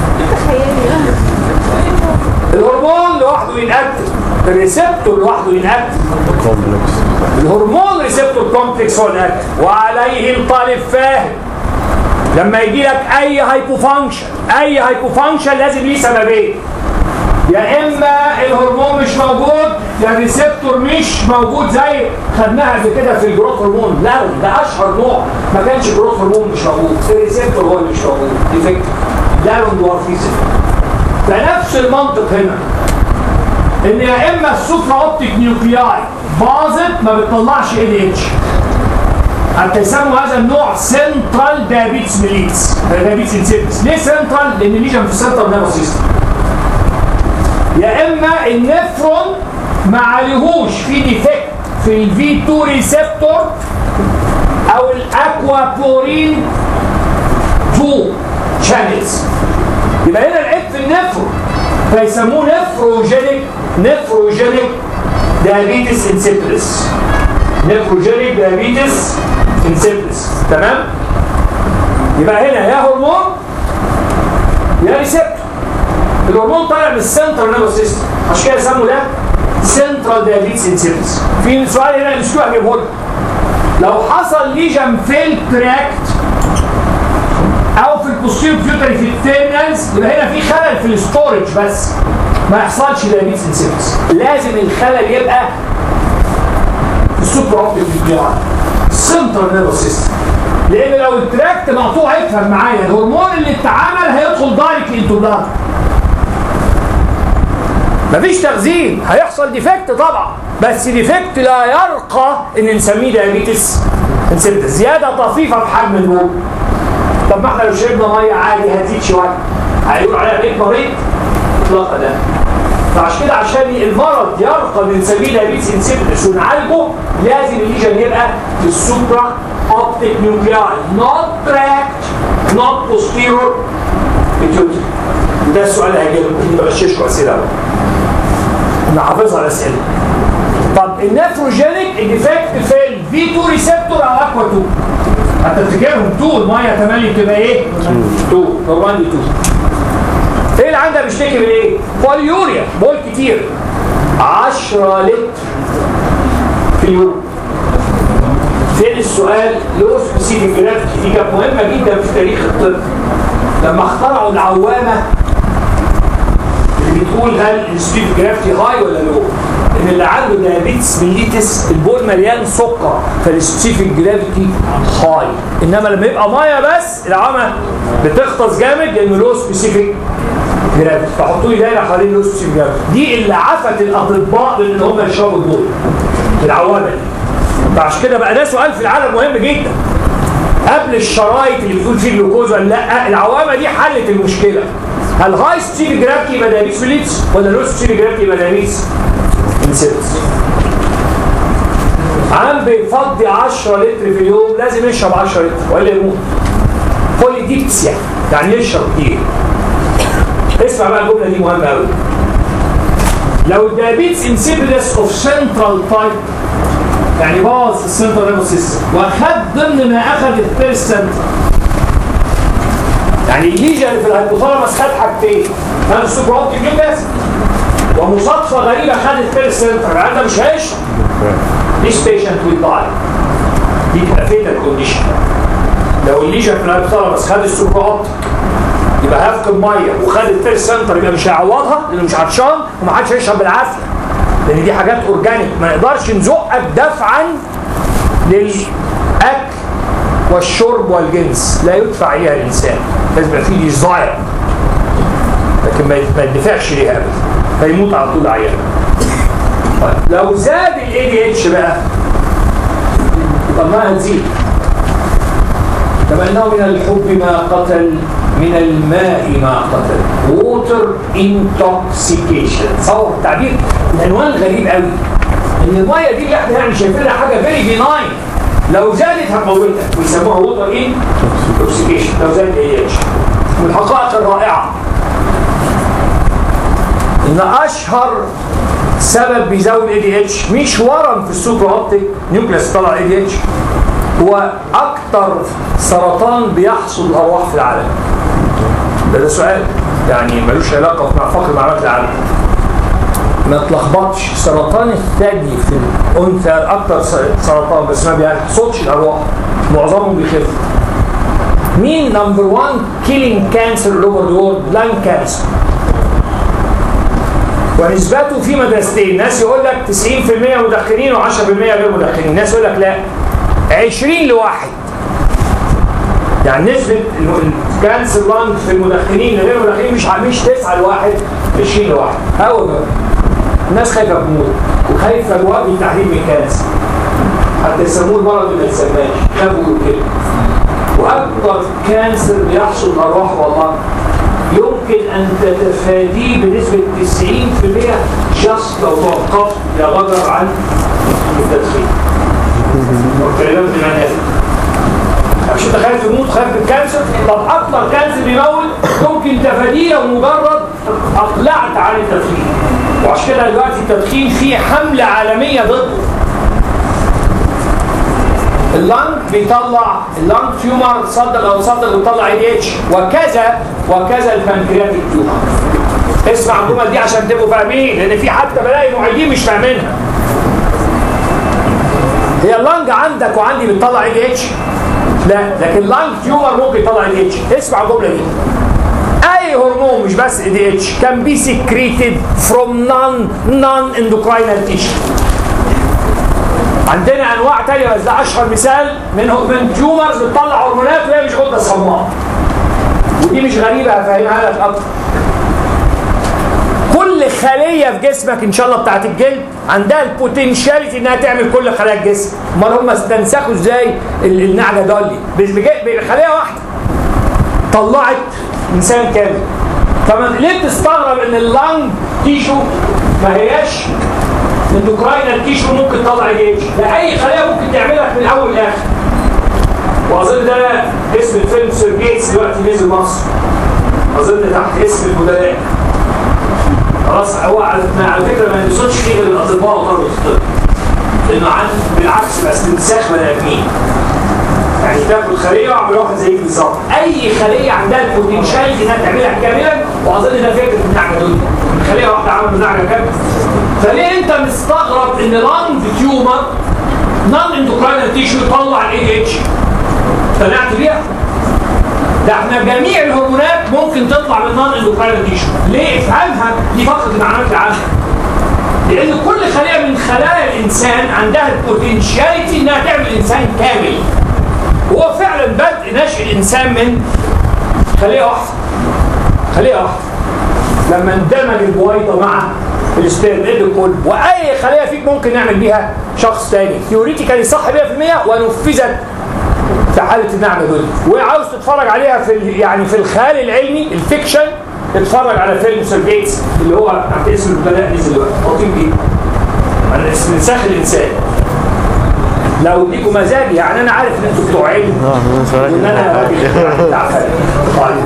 الهرمون لوحده ينأكتف الريسبتور لوحده ينأكتف كومبلكس الهرمون ريسبتور كومبلكس هو الأكتف وعليه الطالب فاهم لما يجي لك اي هايبوفانكشن اي هايبوفانكشن لازم ليه سببين يا اما الهرمون مش موجود يا الريسبتور مش موجود زي خدناها قبل كده في الجروث هرمون لا ده اشهر نوع ما كانش جروث هرمون مش موجود الريسبتور هو اللي مش موجود ديفكت دارون دوارفيزم فنفس المنطق هنا ان يا اما السوبرا اوبتيك نيوكلياي باظت ما بتطلعش ال اتش حتى يسموا هذا النوع سنترال دايابيتس ميليتس دايابيتس انسيبتس ليه سنترال؟ لان الليجن في السنترال نيرفس سيستم يا اما النفرون ما عليهوش في ديفكت في الفي 2 ريسبتور او الاكوابورين 2 شانلز يبقى هنا العيب في النفرو فيسموه نفروجينيك نفروجينيك دايابيتس انسيبلس نفروجينيك دايابيتس انسيبلس تمام يبقى هنا يا هرمون يا ريسبتور الهرمون طالع من السنترال نيرفس سيستم عشان كده سموا ده سنترال دايابيتس انسيبلس في سؤال هنا مش هجيبه لك لو حصل ليجن في التراكت او في البوستيريور بيوتري في التيرنالز يبقى هنا في خلل في الاستورج بس ما يحصلش دايابيتس انسيبلس لازم الخلل يبقى في السوبر اوبتيك نيوكليار سنترال نيرفس سيستم لان لو التراكت مقطوع افهم معايا الهرمون اللي اتعمل هيدخل دايركت انتو بلاد مفيش تخزين هيحصل ديفكت طبعا بس ديفكت لا يرقى ان نسميه دايابيتس انسيبتس زياده طفيفه في حجم البول طب ما احنا لو شربنا ميه عادي هتزيد شويه هيقول عليها بيك مريض اطلاقا لا فعشان كده عشان المرض يرقى ان نسميه دايابيتس انسيبتس ونعالجه لازم الليجن يبقى في السوبرا اوبتيك نيوكليار نوت تراكت نوت بوستيرور بيتيوتري ده السؤال اللي هيجي لكم بغششكم اسئله بقى انا حافظها الاسئله طب النفروجينيك الديفكت في الفي 2 ريسبتور او اكوا 2 هتفتكرهم 2 الميه تملي بتبقى ايه؟ 2 نورمالي 2 ايه اللي عندها بيشتكي من ايه؟ بوليوريا بول كتير 10 لتر في اليوم فين السؤال لو سبيسيفيك جرافيتي دي كانت مهمه جدا في تاريخ الطب لما اخترعوا العوامه اللي بتقول هل السبيسيفيك جرافيتي هاي ولا لو ان اللي عنده دايابيتس ميليتس البول مليان سكر فالسبيسيفيك جرافيتي هاي انما لما يبقى ميه بس العوامه بتغطس جامد لانه لو سبيسيفيك جرافيتي فحطوا لي دايره حوالين لو سبيسيفيك جرافيتي دي اللي عفت الاطباء من ان هم يشربوا البول العوامه دي فعشان كده بقى ده سؤال في العالم مهم جدا قبل الشرايط اللي بتقول فيه جلوكوز ولا لا العوامه دي حلت المشكله هل هاي ستيل جرافيتي يبقى دايابيتس فيليتس ولا لو ستيل جرافيتي يبقى دايابيتس انسيبس عم بيفضي 10 لتر في اليوم لازم يشرب 10 لتر ولا يموت بوليديبسيا يعني يشرب كتير اسمع بقى الجمله دي مهمه قوي لو الدايابيتس انسيبلس اوف سنترال تايب يعني باظ السنترال نيرفس سيستم واخد ضمن ما اخذ الثيرست سنتر يعني الليجن اللي في الهيبوثالاموس خد حاجتين خد السوبر اوبتيك نيوكلاس ومصادفه غريبه خد الثيرست سنتر يعني ده مش هيشرب this patient will die دي تبقى فيتال كونديشن لو الليجن في الهيبوثالاموس خد السوبر اوبتيك يبقى هيفقد ميه وخد الثيرست سنتر يبقى مش هيعوضها لانه مش عطشان ومحدش هيشرب بالعافيه لان دي حاجات اورجانيك ما نقدرش نزقك دفعا للاكل والشرب والجنس لا يدفع اليها الانسان لازم يبقى فيه ديزاير لكن ما يدفعش ليها ابدا فيموت على طول عيان طيب لو زاد الاي دي اتش بقى طب ما هتزيد كما انه من الحب ما قتل من الماء ما قتل ووتر انتوكسيكيشن تصور التعبير العنوان غريب قوي ان الميه دي اللي احنا يعني شايفينها حاجه فيري بيناين لو زادت هتموتك ويسموها ووتر انتوكسيكيشن لو زادت اي اتش من الحقائق الرائعه ان اشهر سبب بيزود اي دي اتش مش ورم في السوبر اوبتيك نيوكليس طلع اي دي اتش هو اكتر سرطان بيحصل الارواح في العالم ده ده سؤال يعني ملوش علاقه مع فقر معلومات العالم ما تلخبطش سرطان الثدي في الانثى اكتر سرطان بس ما بيحصلش الارواح معظمهم بيخف مين نمبر 1 كيلينج كانسر اوفر ذا وورلد لان كانسر ونسبته في مدرستين ناس يقول لك 90% مدخنين و10% غير مدخنين ناس يقول لك لا 20 لواحد يعني نسبة الكانسر لانج في المدخنين غير المدخنين مش مش 9 لواحد 20 لواحد هو الناس خايفة تموت وخايفة الوقت التحليل من الكانسر حتى يسموه المرض اللي ما يتسماش خافوا كده واكثر كانسر بيحصل الارواح والله يمكن ان تتفاديه بنسبه 90% جاست لو توقفت يا غدر عن التدخين. والكلام من هذا مش انت خايف تموت خايف من الكانسر طب اكتر كانسر بيموت ممكن تفاديه لو مجرد اقلعت عن التدخين وعشان كده دلوقتي التدخين فيه حمله عالميه ضده اللنج بيطلع اللنج تيومر صدق او صدق بيطلع اي دي اتش وكذا وكذا البنكرياتيك تيومر اسمع الجمل دي عشان تبقوا فاهمين لان في حتى بلاقي معيدين مش فاهمينها هي اللنج عندك وعندي بتطلع اي دي اتش لا لكن اللنج تيومر ممكن يطلع اي دي اتش اسمع الجمله دي اي هرمون مش بس اي دي اتش كان بي سكريتد فروم نون نون اندوكراينال تيشو عندنا انواع تانية بس ده اشهر مثال من من تيومرز بتطلع هرمونات وهي مش غده صماء ودي مش غريبه هفهمها لك اكتر كل خليه في جسمك ان شاء الله بتاعت الجلد عندها البوتنشاليتي انها تعمل كل خلايا الجسم امال هم استنسخوا ازاي ال- النعجه دولي بس بج- بخليه واحده طلعت انسان كامل فما ليه تستغرب ان اللنج تيشو ما هياش الاندوكراينال تيشو ممكن تطلع دي اتش ده اي خليه ممكن تعملها من الاول لاخر واظن ده اسم الفيلم سير جيتس دلوقتي نزل مصر اظن تحت اسم البدلاء خلاص هو على ما- على فكره ما يقصدش فيه غير الاطباء وطلبه الطب لانه عن بالعكس بقى استنساخ بني ادمين يعني تاخد خليه واعمل واحد زيك بالظبط اي خليه عندها البوتنشال انها تعملها كاملا واظن ده فكره النعجه دول خليه واحده عملوا نعجه كامله فليه انت مستغرب ان لانج تيومر نون اندوكراينال تيشو يطلع الاي دي اتش اقتنعت بيها ده احنا جميع الهرمونات ممكن تطلع من نون اندوكراينال تيشو ليه افهمها دي فقره المعلومات العامه لان كل خليه من خلايا الانسان عندها البوتنشاليتي انها تعمل انسان كامل هو فعلا بدء نشأ الانسان من خليه واحده خليه واحده لما اندمج البويضه مع السبيرم الكل واي خليه فيك ممكن نعمل بيها شخص تاني ثيوريتيكالي صح 100% ونفذت في حاله النعمه دول وعاوز تتفرج عليها في ال- يعني في الخيال العلمي الفيكشن اتفرج على فيلم سير جيتس اللي هو تحت اسم البلاء نزل دلوقتي لطيف جدا عن استنساخ الانسان لو ليكوا مزاج يعني انا عارف ان انتوا بتوع علم وان انا راجل تعبان طيب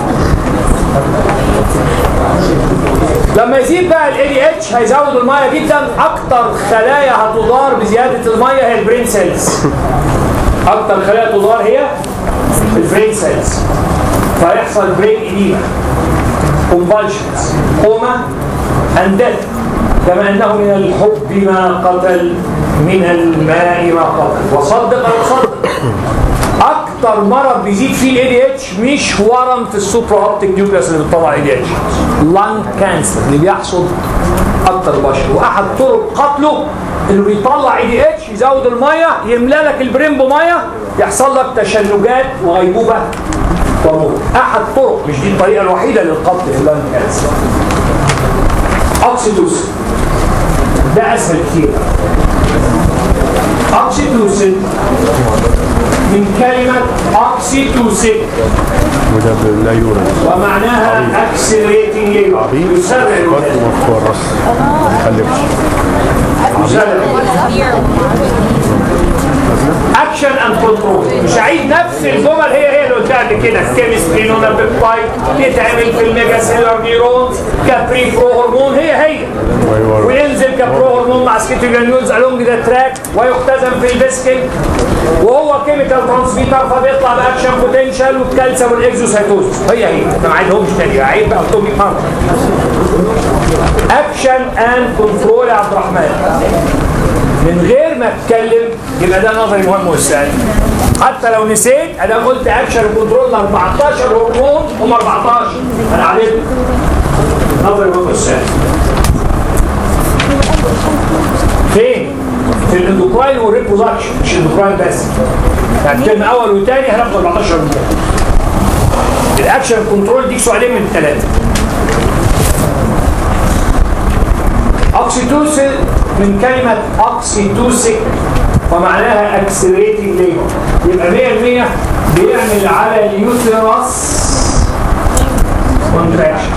لما يزيد بقى الاي دي اتش هيزود الميه جدا اكتر خلايا هتضار بزياده الميه هي البرين سيلز اكتر خلايا تضار هي البرين سيلز فيحصل برين ايديما كومبالشنز كوما اند ديث كما انه من الحب ما قتل من الماء ما قتل وصدق او صدق اكتر مرض بيزيد فيه الاي دي اتش مش ورم في السوبر اوبتيك نيوكليس اللي بتطلع اي دي اتش لانج كانسر اللي بيحصد اكتر بشر واحد طرق قتله انه بيطلع اي دي اتش يزود الميه يملى لك البرين بميه يحصل لك تشنجات وغيبوبه وموت احد طرق مش دي الطريقه الوحيده للقتل في اللانج كانسر اوكسيتوسين ده اسهل كتير اوكسيتوسين من كلمة اوكسيتوسين وده لا يورد ومعناها accelerating labor عبيد يسرع الولادة وتورث ما يخلفش يسرع اكشن اند كنترول مش هعيد نفس الجمل هي هي اللي قلتها قبل كده كيمستري نونا بيبتايد بيتعمل في الميجا سيلر نيرونز كبري برو هرمون هي هي ويورد وينزل كبرو هرمون مع سكيتوجانيولز الونج ذا تراك ويختزن في الفيسكل وهو كيميكال ترانسميتر فبيطلع باكشن بوتنشال والكالسيوم والاكزوسايتوز هي هي انا ما عيدهمش تاني عيد بقى قلتهم 100 مره اكشن اند كنترول يا عبد الرحمن من غير ما اتكلم يبقى ده نظري مهم والسؤال حتى لو نسيت انا قلت اكشن وكنترول 14 هرمون هم 14 انا عليكم نظري مهم والسؤال فين؟ في الاندوكراين والريبرودكشن مش الاندوكراين بس يعني الترم اول وثاني هناخد 14 من الاكشن كنترول ديك سؤالين من الثلاثه اوكسيتوسين من كلمه اوكسيتوسيك ومعناها اكسلريتنج ليبر يبقى 100% بيعمل على اليوترس كونتراكشن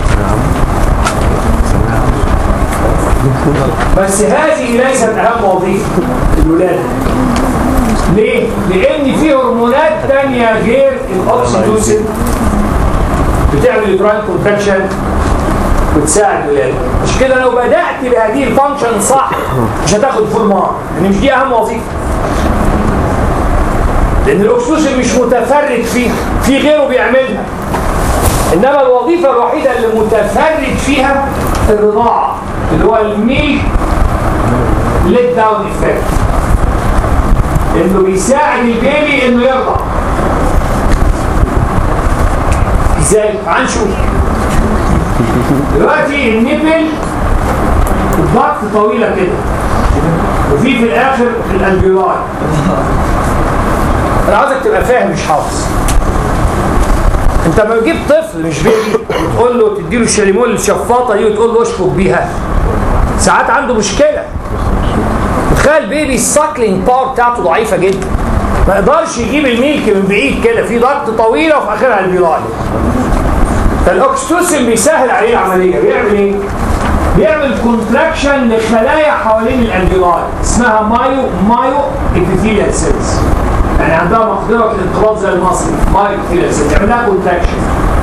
بس هذه ليست اهم وظيفه الولاده ليه؟ لان في هرمونات تانية غير الاوكسيتوسين بتعمل يوتراين كونتراكشن وتساعد الولاده مش كده لو بدات بهذه الفانكشن صح مش هتاخد فول مارك لان مش دي اهم وظيفه لان الاكسوسين مش متفرد فيها في غيره بيعملها انما الوظيفه الوحيده اللي متفرد فيها الرضاعه اللي هو الميل ليت داون افكت انه بيساعد البيبي انه يرضع ازاي هنشوف دلوقتي النبل الضغط طويله كده وفي في الاخر الالفيولاي انا عاوزك تبقى فاهم مش حافظ انت لما تجيب طفل مش بيبي وتقول له تديله الشاليمول الشفاطه دي وتقول له اشفط بيها ساعات عنده مشكله تخيل بيبي الساكلينج باور بتاعته ضعيفه جدا ما يقدرش يجيب الميلك من بعيد كده في ضغط طويله وفي اخرها البيلاي فالاكستوسين بيسهل عليه العمليه بيعمل ايه؟ بيعمل كونتراكشن لخلايا حوالين الالفيولاي اسمها مايو مايو ابيثيليال سيلز يعني عندها مقدره الانقباض زي المصري مايو ابيثيليال سيلز يعمل لها كونتراكشن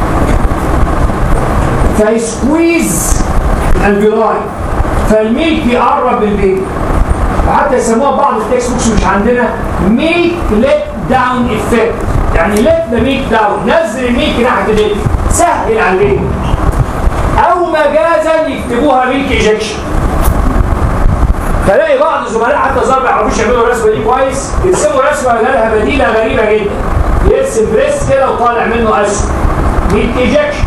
فيسكويز الالفيولاي فالميلك يقرب من البيبي وحتى يسموها بعض التكست بوكس مش عندنا ميلك ليت داون افكت يعني ليت ذا ميلك داون نزل الميلك ناحيه البيبي سهل على البيبي او مجازا يكتبوها ميلك ايجكشن فلاقي بعض الزملاء حتى ظهر ما يعرفوش يعملوا الرسمه دي كويس يرسموا رسمه لها بديله غريبه جدا يرسم بريس كده وطالع منه اسود ميلك ايجكشن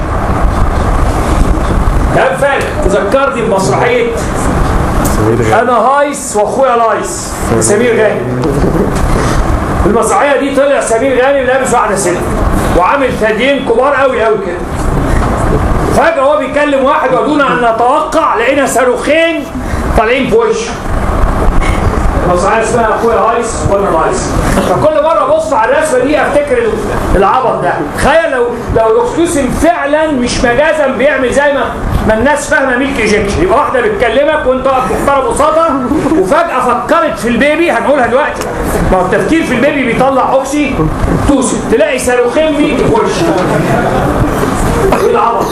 كلام فارغ تذكرني بمسرحيه انا هايس واخويا لايس سمير غانم في المسرحيه دي طلع سمير غانم لابس واحده ست وعامل ثديين كبار قوي قوي كده فجاه هو بيكلم واحد ودون ان نتوقع لقينا صاروخين طالعين في وشه المسرحيه اسمها اخويا هايس وانا لايس فكل مره ابص على الرسمه دي افتكر العبط ده تخيل لو لو الاكسوسين فعلا مش مجازا بيعمل زي ما ما الناس فاهمه ميلك ايجكشن يبقى واحده بتكلمك وانت واقف محترم قصادها وفجاه فكرت في البيبي هنقولها دلوقتي ما هو التفكير في البيبي بيطلع اوكسي توسن تلاقي صاروخين ميلك في وشك ايه العبط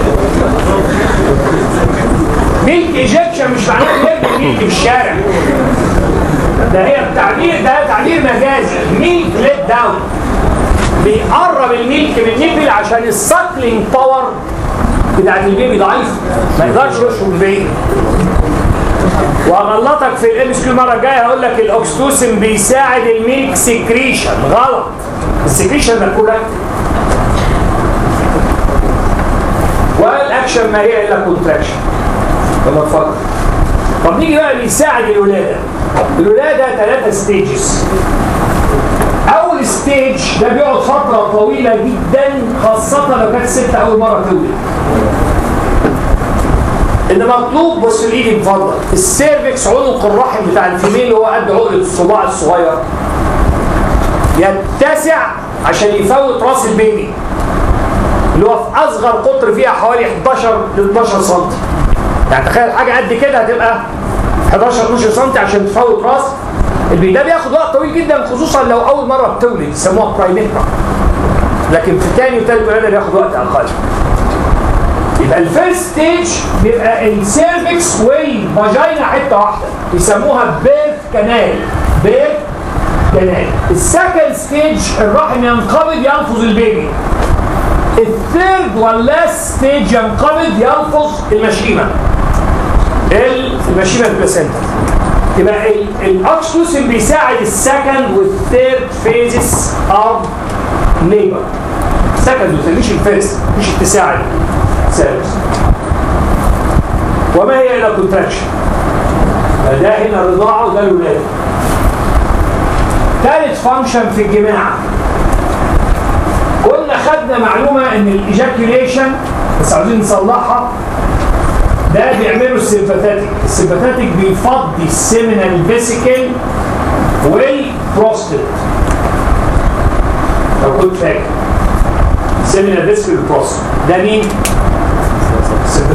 ميلك ايجكشن مش معناه بيرمي ميلك في الشارع ده هي التعبير ده تعبير مجازي ميلك ليت داون بيقرب الميلك من النبل عشان الساكلينج باور بتاعت البيبي ضعيف ما يقدرش يشرب البيبي وهغلطك في الام اس كيو المره الجايه هقول لك الاكستوسين بيساعد الميلك سكريشن غلط السكريشن ده كوركت والاكشن ما هي الا كونتراكشن لما تفكر طب نيجي بقى بيساعد الولاده الولاده ثلاثه ستيجز اول ستيج ده بيقعد فتره طويله جدا خاصه لو كانت الست اول مره تولد ان مطلوب بص الايد بفضل السيرفكس عنق الرحم بتاع الفيميل اللي هو قد عقله الصباع الصغير يتسع عشان يفوت راس البيبي اللي هو في اصغر قطر فيها حوالي 11 ل 12 سم يعني تخيل حاجه قد كده هتبقى 11 12 سم عشان تفوت راس البيبي ده بياخد وقت طويل جدا خصوصا لو اول مره بتولد يسموها برايمترا لكن في الثاني وثالث ولاده بياخد وقت اقل يبقى الفيرست ستيج بيبقى السيرفكس والفاجينا حته واحده يسموها بيرث كانال بيرث كانال السكند ستيج الرحم ينقبض ينفذ البيبي الثيرد واللاست ستيج ينقبض يلفظ المشيمه المشيمه البلاسنتا يبقى الاكسوسين بيساعد السكند والثيرد فيزز اوف ليبر سكند مش الفيرست مش التساعد سيرفس وما هي الا كونتراكشن ده هنا الرضاعه وده الولاده ثالث فانكشن في الجماع قلنا خدنا معلومه ان الايجاكيوليشن بس عاوزين نصلحها ده بيعمله السيمباثيك السيمباثيك بيفضي السيمينال فيسيكل والبروستات لو كنت فاكر سيمينال فيسيكل والبروستات ده مين؟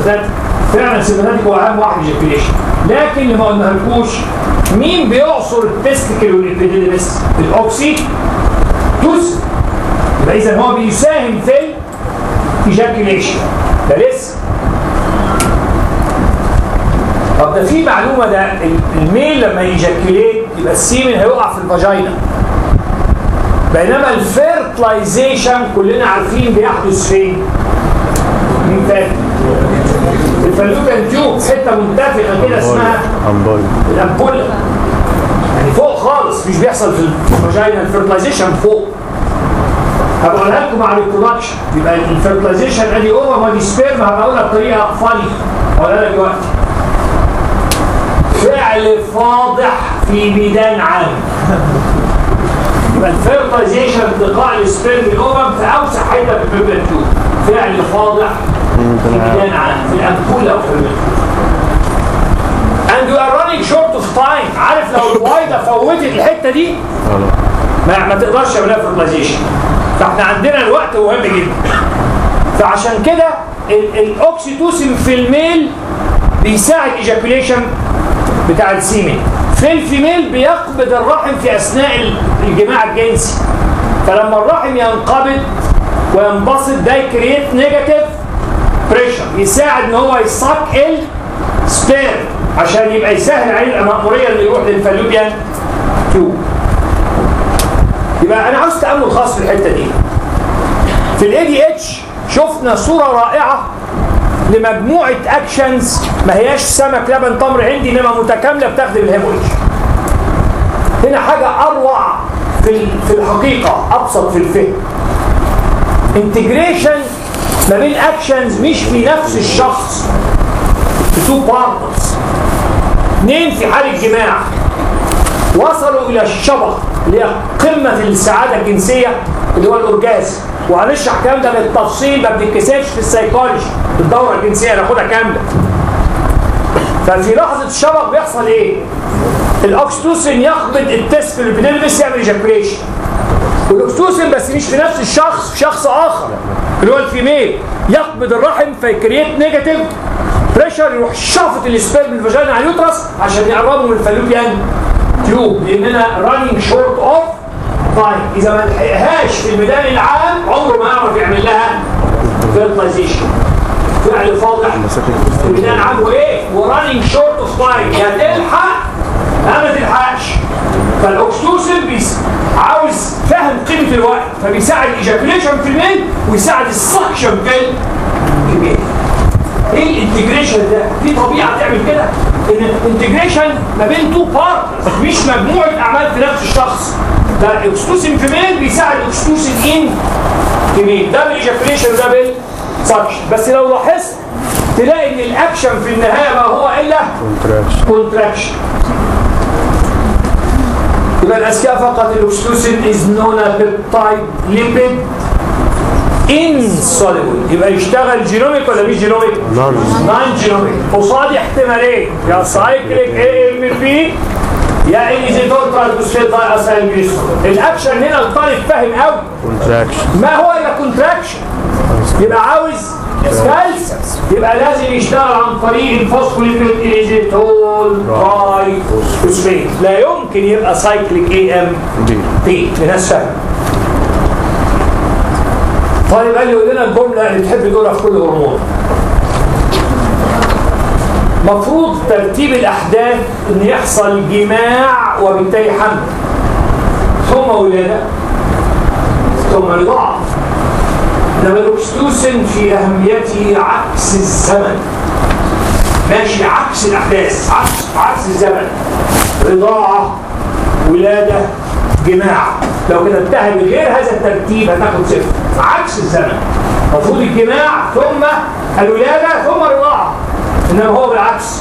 سمباثاتيك فعلا سمباثاتيك هو اهم واحد ايجاكيوليشن لكن اللي ما قلناهالكوش مين بيعصر التستيكل والابيديدمس الاوكسي توس يبقى اذا هو بيساهم في ايجاكيوليشن ده لسه طب ده في معلومه ده الميل لما يجاكيوليت يبقى السيمن هيقع في الفاجينا بينما الفيرتلايزيشن كلنا عارفين بيحدث فين؟ مين فاكر؟ الفالوبيان تيوب حته منتفخه كده اسمها أمباي الامبولا يعني فوق خالص مش بيحصل في الفاجينا الفيرتلايزيشن فوق هبقولها لكم على البرودكشن يبقى الفيرتلايزيشن ادي اوفر وادي سبيرم هبقولها بطريقه فاني هقولها لك دلوقتي فعل فاضح في ميدان عام يبقى الفيرتلايزيشن انتقاء السبيرم الاوفر في اوسع حته في البيبل تيوب فعل فاضح في ميدان عام في الامبولا او في الميدان and you are running short of time عارف لو الوايده فوتت الحته دي ما, ما تقدرش تعملها فيرتلايزيشن فاحنا عندنا الوقت مهم جدا فعشان كده ال- الاوكسيتوسين في الميل بيساعد ايجاكوليشن بتاع السيمين في الفيميل بيقبض الرحم في اثناء ال- الجماع الجنسي فلما الرحم ينقبض وينبسط ده يكريت نيجاتيف بريشر يساعد ان هو يصك السبير عشان يبقى يسهل عليه المأمورية اللي يروح للفالوبيان تيوب يبقى انا عاوز تامل خاص في الحته دي في الاي دي اتش شفنا صوره رائعه لمجموعه اكشنز ما هياش سمك لبن تمر هندي انما متكامله بتخدم الهيموريج هنا حاجه اروع في ال- في الحقيقه ابسط في الفهم انتجريشن ما بين اكشنز مش في نفس الشخص في تو بارتنرز اثنين في حاله جماع وصلوا الى الشبق اللي هي قمه السعاده الجنسيه اللي هو الاورجازم وهنشرح الكلام ده بالتفصيل ما بنتكسفش في السيكولوجي الدوره الجنسيه ناخدها كامله ففي لحظه الشبق بيحصل ايه؟ الاكستوسين يقبض التست في الابيديمس يعمل ايجاكوليشن والاكستوسين بس مش في نفس الشخص في شخص اخر اللي هو الفيميل يقبض الرحم فيكريت نيجاتيف بريشر يروح شافط السبيرم من الفاجينا على اليوترس عشان يقربوا من الفالوبيان تيوب لاننا رانينج شورت اوف تايم اذا ما لحقهاش في الميدان العام عمره ما يعرف يعمل لها فيرتلايزيشن فعل فاضح في الميدان العام وايه؟ ورانينج شورت اوف تايم يا تلحق يا ما تلحقش فالاكستوسين بيس عاوز فاهم قيمه الوقت فبيساعد الايجاكوليشن في الميل ويساعد السكشن في الكميه ايه الانتجريشن ده؟ في طبيعه تعمل كده ان الانتجريشن ما بين تو بارتنرز مش مجموعه اعمال في نفس الشخص ده الاكستوسين في ميل بيساعد الاكستوسين ان في ميل ده بالايجاكوليشن ده بالسكشن بس لو لاحظت تلاقي ان الاكشن في النهايه ما هو الا كونتراكشن كونتراكشن يبقى الاذكياء فقط الاكسلوسين از نون بيبتايد ليبيد insoluble يبقى يشتغل جينوميك ولا مش جينوميك؟ نون نون جينوميك قصاد احتمالين يا سايكليك اي ام بي يا انيزيتور ترانسفير داي اسايل جليسرول الاكشن هنا الطالب فاهم قوي كونتراكشن ما هو الا كونتراكشن يبقى عاوز كالسيوم يبقى لازم يشتغل عن طريق الفوسفوليبيد انيزيتول باي فوسفيت لا يمكن يبقى سايكليك اي ام دي بي لناس فاهم طيب قال لي قول لنا الجمله اللي تحب تقولها في كل هرمون مفروض ترتيب الاحداث ان يحصل جماع وبالتالي حمل ثم ولاده ثم رضاعه انما الاكستوسن في اهميته عكس الزمن ماشي عكس الاحداث عكس عكس الزمن رضاعه ولاده جماع لو كده انتهى بغير هذا الترتيب هتاخد صفر عكس الزمن المفروض الجماع ثم الولاده ثم الرضاعه انما هو بالعكس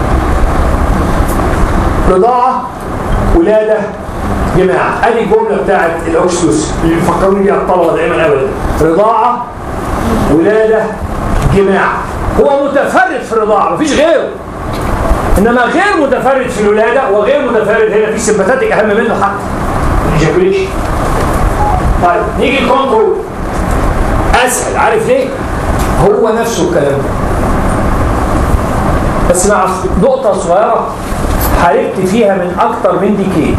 رضاعه ولاده جماع ادي الجمله بتاعت الاكسوس اللي بيفكروني بيها الطلبه دايما ابدا رضاعه ولاده جماع هو متفرد في الرضاعه مفيش غيره انما غير متفرد في الولاده وغير متفرد هنا في سمباتاتيك اهم منه حتى الايجاكوليشن طيب نيجي الكنترول اسهل عارف ليه؟ هو نفسه الكلام ده بس مع نقطة صغيرة حاربت فيها من أكتر من ديكيد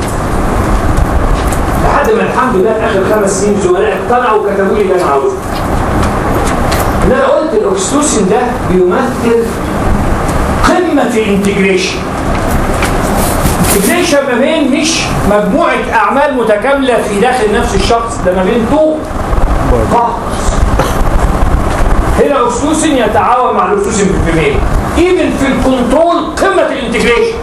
لحد ما الحمد لله في آخر خمس سنين زملاء اقتنعوا وكتبوا لي اللي أنا عاوزه. إن أنا قلت الأكستوسين ده بيمثل قمة الانتجريشن. انتجريشن ما بين مش مجموعة أعمال متكاملة في داخل نفس الشخص ده ما بين تو بارتنرز. هنا الاكسوسين يتعاون مع الاكسوسين في الفيميل ايفن في الكنترول قمه الانتجريشن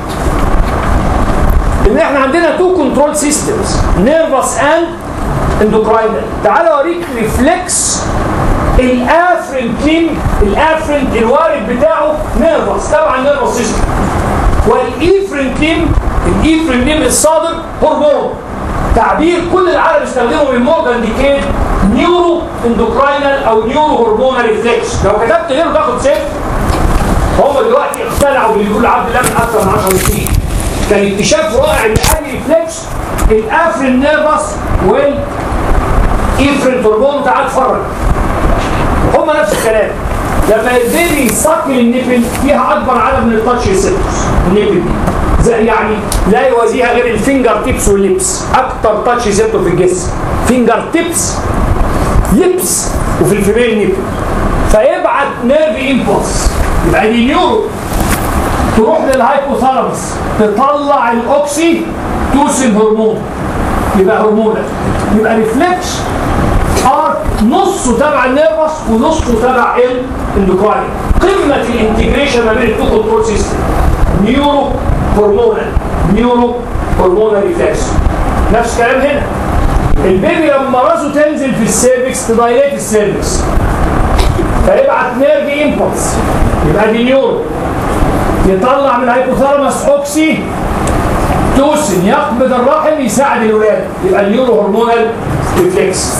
ان احنا عندنا تو كنترول سيستمز نيرفس اند اندوكراينال تعال اوريك ريفلكس الافرنتين الافرنت الوارد بتاعه نيرفس طبعا نيرفس سيستم والايفرنتين الايفرنتين الصادر هرمون تعبير كل العالم استخدمه من مورجان ديكيد نيورو اندوكراينال او نيورو هرمونال ريفلكس لو كتبت غيره تاخد صفر هم دلوقتي اقتنعوا باللي بيقول عبد الله من اكثر من 10 سنين كان اكتشاف رائع لاي ريفلكس الافرين نيرفس والايفرين هرمون تعال اتفرج هم نفس الكلام لما البيبي يسكر النبل فيها اكبر عدد من التاتش ريسبتورز النبل دي زي يعني لا يوازيها غير الفينجر تيبس والليبس اكتر تاتش ريسبتور في الجسم فينجر تيبس ليبس وفي الفيميل نيبل فيبعت نيرف امبولس يبقى دي نيورو تروح للهايبوثالاموس تطلع الاوكسي توسن هرمون يبقى هرمونال يبقى ريفلكس ارك نصه تبع النيرفس ونصه تبع الاندوكراين قمه الانتجريشن ما بين التو كنترول سيستم نيورو هرمونال نيورو هرمونال ريفلكس نفس الكلام هنا البيبي لما راسه تنزل في السيرفكس تدايليت السيرفكس فيبعت نيرف امبلس يبقى دي نيورو يطلع من الهيبوثالاموس اوكسي توسن يقبض الرحم يساعد الولاده يبقى النيورو هرمونال ريفلكس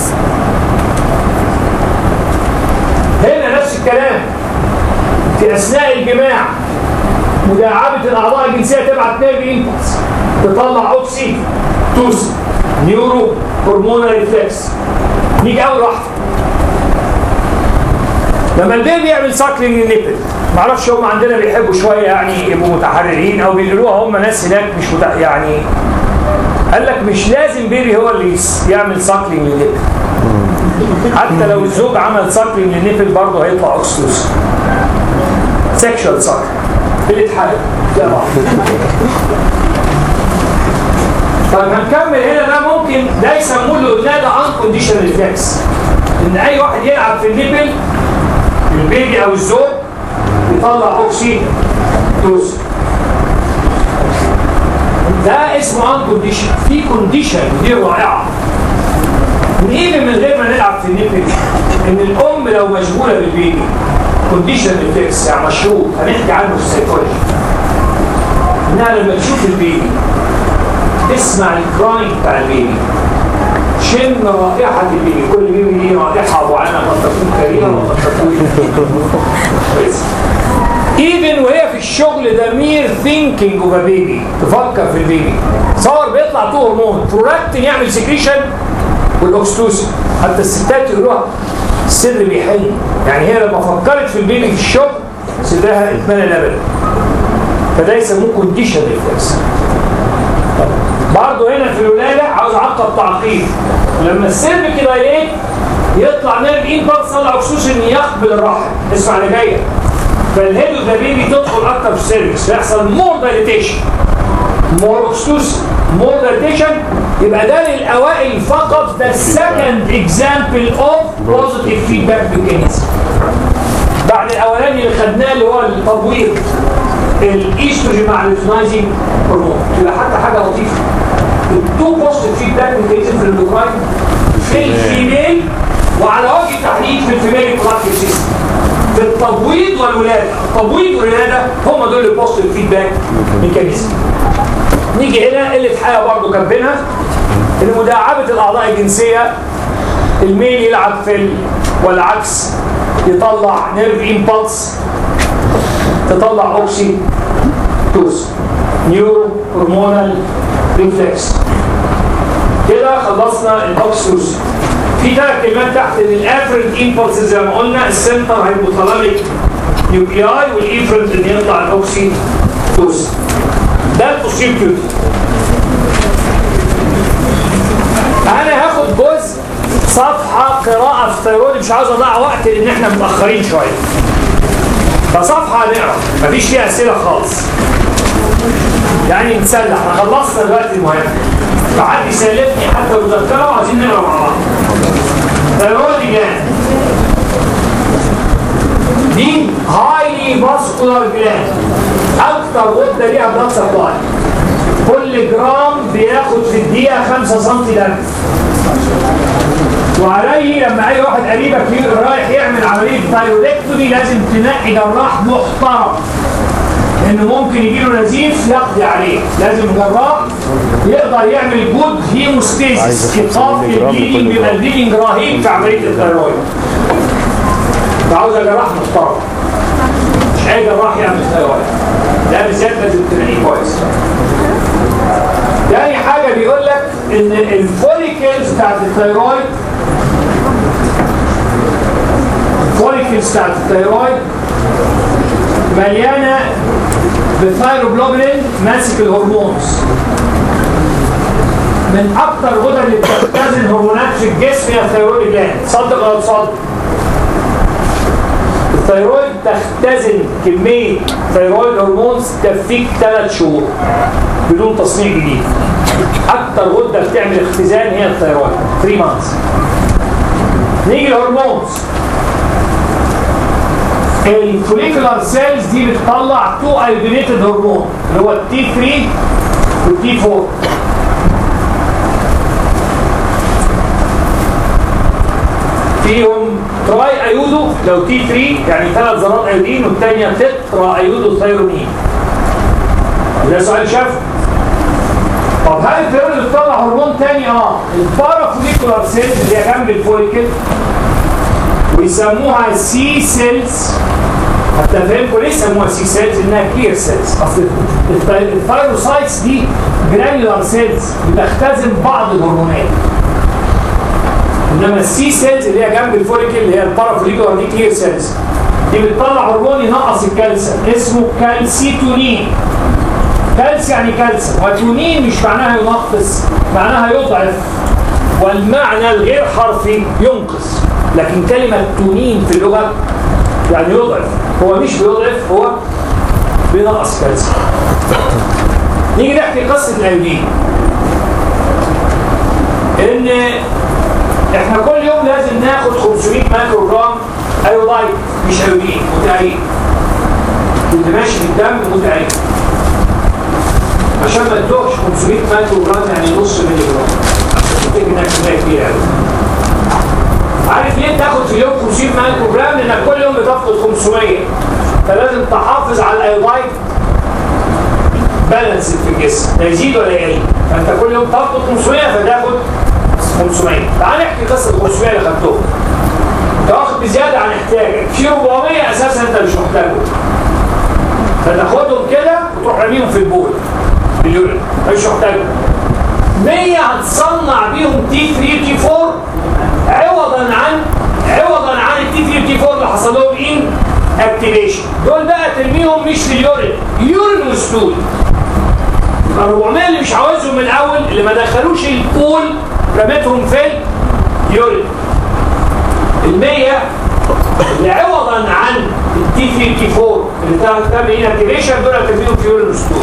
هنا نفس الكلام في اثناء الجماع مداعبه الاعضاء الجنسيه تبعت نيرف امبلس تطلع اوكسي توسن نيورو هرمونال ريفلكس نيجي اول واحده لما البيبي يعمل ساكلينج للنيبل معرفش هم عندنا بيحبوا شويه يعني يبقوا متحررين او بيقولوها هم ناس هناك مش متع... يعني قال لك مش لازم بيبي هو اللي يعمل ساكلينج للنيبل حتى لو الزوج عمل ساكلينج للنيبل برضه هيطلع اوكسيتوسين سيكشوال ساكلينج بالاتحاد يا بعض طيب هنكمل هنا ده ممكن ده يسموه له ده ده ان كونديشن ريفلكس ان اي واحد يلعب في النيبل البيبي او الزوج يطلع اوكسي توز ده اسمه ان كونديشن في كونديشن دي رائعه نيجي من غير ما نلعب في النيبل ان الام لو مشغوله بالبيبي كونديشن ريفلكس يعني مشروط هنحكي عنه في السيكولوجي انها لما تشوف البيبي تسمع الكراين بتاع البيبي شم رائحة البيبي كل بيبي ليه رائحة معينة قد تكون كريمة وقد تكون ايفن وهي في الشغل ده مير ثينكينج اوف بيبي تفكر في البيبي صور بيطلع تو هرمون برولاكتين يعمل سكريشن والاكستوسين حتى الستات يقولوها السر بيحل يعني هي لما فكرت في البيبي في الشغل صدرها اتمنى لبن فده يسموه كونديشن ريفلكس برضه هنا في الولاده عاوز اعقب تعقيب لما السيرف كده ايه يطلع نيرف امبلس طلع اكسوسين يقبل الرحم اسمع اللي جايه فالهيد اوف ذا بيبي تدخل اكتر في السيرفكس فيحصل مور دايليتيشن مور اوكسوسين مور دايليتيشن يبقى ده للاوائل فقط ده السكند اكزامبل اوف بوزيتيف فيدباك ميكانيزم بعد الاولاني اللي خدناه اللي هو التبويض الايستروجين مع الفنايزنج هرمون يبقى حتى حاجه لطيفه التو بوزيتيف فيدباك ميكانيزم في الاندوكراين في الفيميل وعلى وجه التحديد في الفيميل ريبرودكتيف سيستم في التبويض والولاده التبويض والولاده هم دول البوزيتيف فيدباك ميكانيزم نيجي هنا قله حياه برضه كاتبينها ان مداعبه الاعضاء الجنسيه الميل يلعب فيل والعكس يطلع نيرف امبلس تطلع اوكسي توز نيورو هرمونال ريفلكس كده خلصنا الاوكسيتوسين في ثلاث كلمات تحت ان الافرنت امبلس زي ما قلنا السنتر هايبوثالاميك نيوكلياي والايفرنت اللي يطلع الاوكسي توس ده البوستير كيوتي انا هاخد جزء صفحه قراءه في الثيرويد مش عاوز اضيع وقت لان احنا متاخرين شويه فصفحه هنقرا مفيش فيها اسئله خالص يعني نتسلى احنا خلصنا دلوقتي المهم فحد يسلفني حتى مذكره وعايزين نقرا مع بعض ثيرويد جلاند دي هايلي فاسكولار جلاند اكتر غده ليها بلاد سبلاي كل جرام بياخد في الدقيقه 5 سم دم وعليه لما اي واحد قريبك رايح يعمل عمليه ثايرودكتومي لازم تنقي جراح محترم لانه ممكن يجي له نزيف يقضي عليه لازم جراح يقدر يعمل جود هيموستيزيس ايقاف البليدنج بيبقى البليدنج رهيب في عمليه الثيرويد فعاوز جراح محترم مش اي جراح يعمل ثيرويد ده بالذات لازم تلاقيه كويس تاني حاجة بيقول لك ان الفوليكلز بتاعت الثيرويد الفوليكلز بتاعت الثيرويد مليانة بثايروجلوبولين ماسك الهرمونز من اكتر غدد اللي بتختزن هرمونات في الجسم هي الثيرويد جلاند صدق ولا تصدق الثيرويد تختزن كمية ثيرويد هرمونز تكفيك ثلاث شهور بدون تصنيع جديد اكتر غده بتعمل اختزان هي الثيرويد 3 مانثs نيجي الهرمونز الفوليكولار سيلز دي بتطلع تو ايودينيتد هرمون اللي هو التي 3 والتي 4 فيهم تراي ايودو لو تي 3 يعني ثلاث ذرات ايودين والثانيه تترا ايودو ثيرومين ده سؤال شاف طب هل الثيرويد بتطلع هرمون تاني اه البارافوليكولار سيلز اللي هي جنب الفوليكل ويسموها سي سيلز حتى فهمكم ليه سموها سي سيلز انها كلير سيلز اصل الثايروسايتس دي جرانيولار سيلز بتختزن بعض الهرمونات انما السي سيلز اللي هي جنب الفوليكل اللي هي البارافوليكولار دي كلير سيلز دي بتطلع هرمون ينقص الكالسيوم اسمه كالسيتونين كالس يعني كالسيوم وتونين مش معناها ينقص معناها يضعف والمعنى الغير حرفي ينقص لكن كلمة تونين في اللغة يعني يضعف هو مش بيضعف هو بينقص كالسيوم نيجي نحكي قصة الأيودين إن إحنا كل يوم لازم ناخد 500 مايكرو جرام أيودايد مش أيودين متعين اللي ماشي في الدم متعين عشان ما تدوقش 500 مايكرو جرام يعني نص ملي جرام تفتكر انك كميه كبيره قوي عارف ليه تاخد في اليوم 500 مايكرو جرام لانك كل يوم بتفقد 500 فلازم تحافظ على الايودايد بالانس في الجسم لا يزيد ولا يقل فانت كل يوم تفقد 500 فتاخد 500 تعال نحكي قصه ال 500 اللي خدتهم تاخد بزياده عن احتياجك في 400 اساسا انت مش محتاجهم فتاخدهم كده وتروح راميهم في البول باليورين مش محتاجهم 100 هتصنع بيهم تي 3 تي 4 عوضا عن عوضا عن التي 3 تي 4 اللي حصل لهم ان اكتيفيشن دول بقى ترميهم مش في اليورين يورين وستول ال 400 اللي مش عاوزهم من الاول اللي ما دخلوش البول رميتهم في اليورين ال 100 اللي عوضا عن التي 3 تي 4 اللي تعمل ان اكتيفيشن دول ترميهم في يورين وستول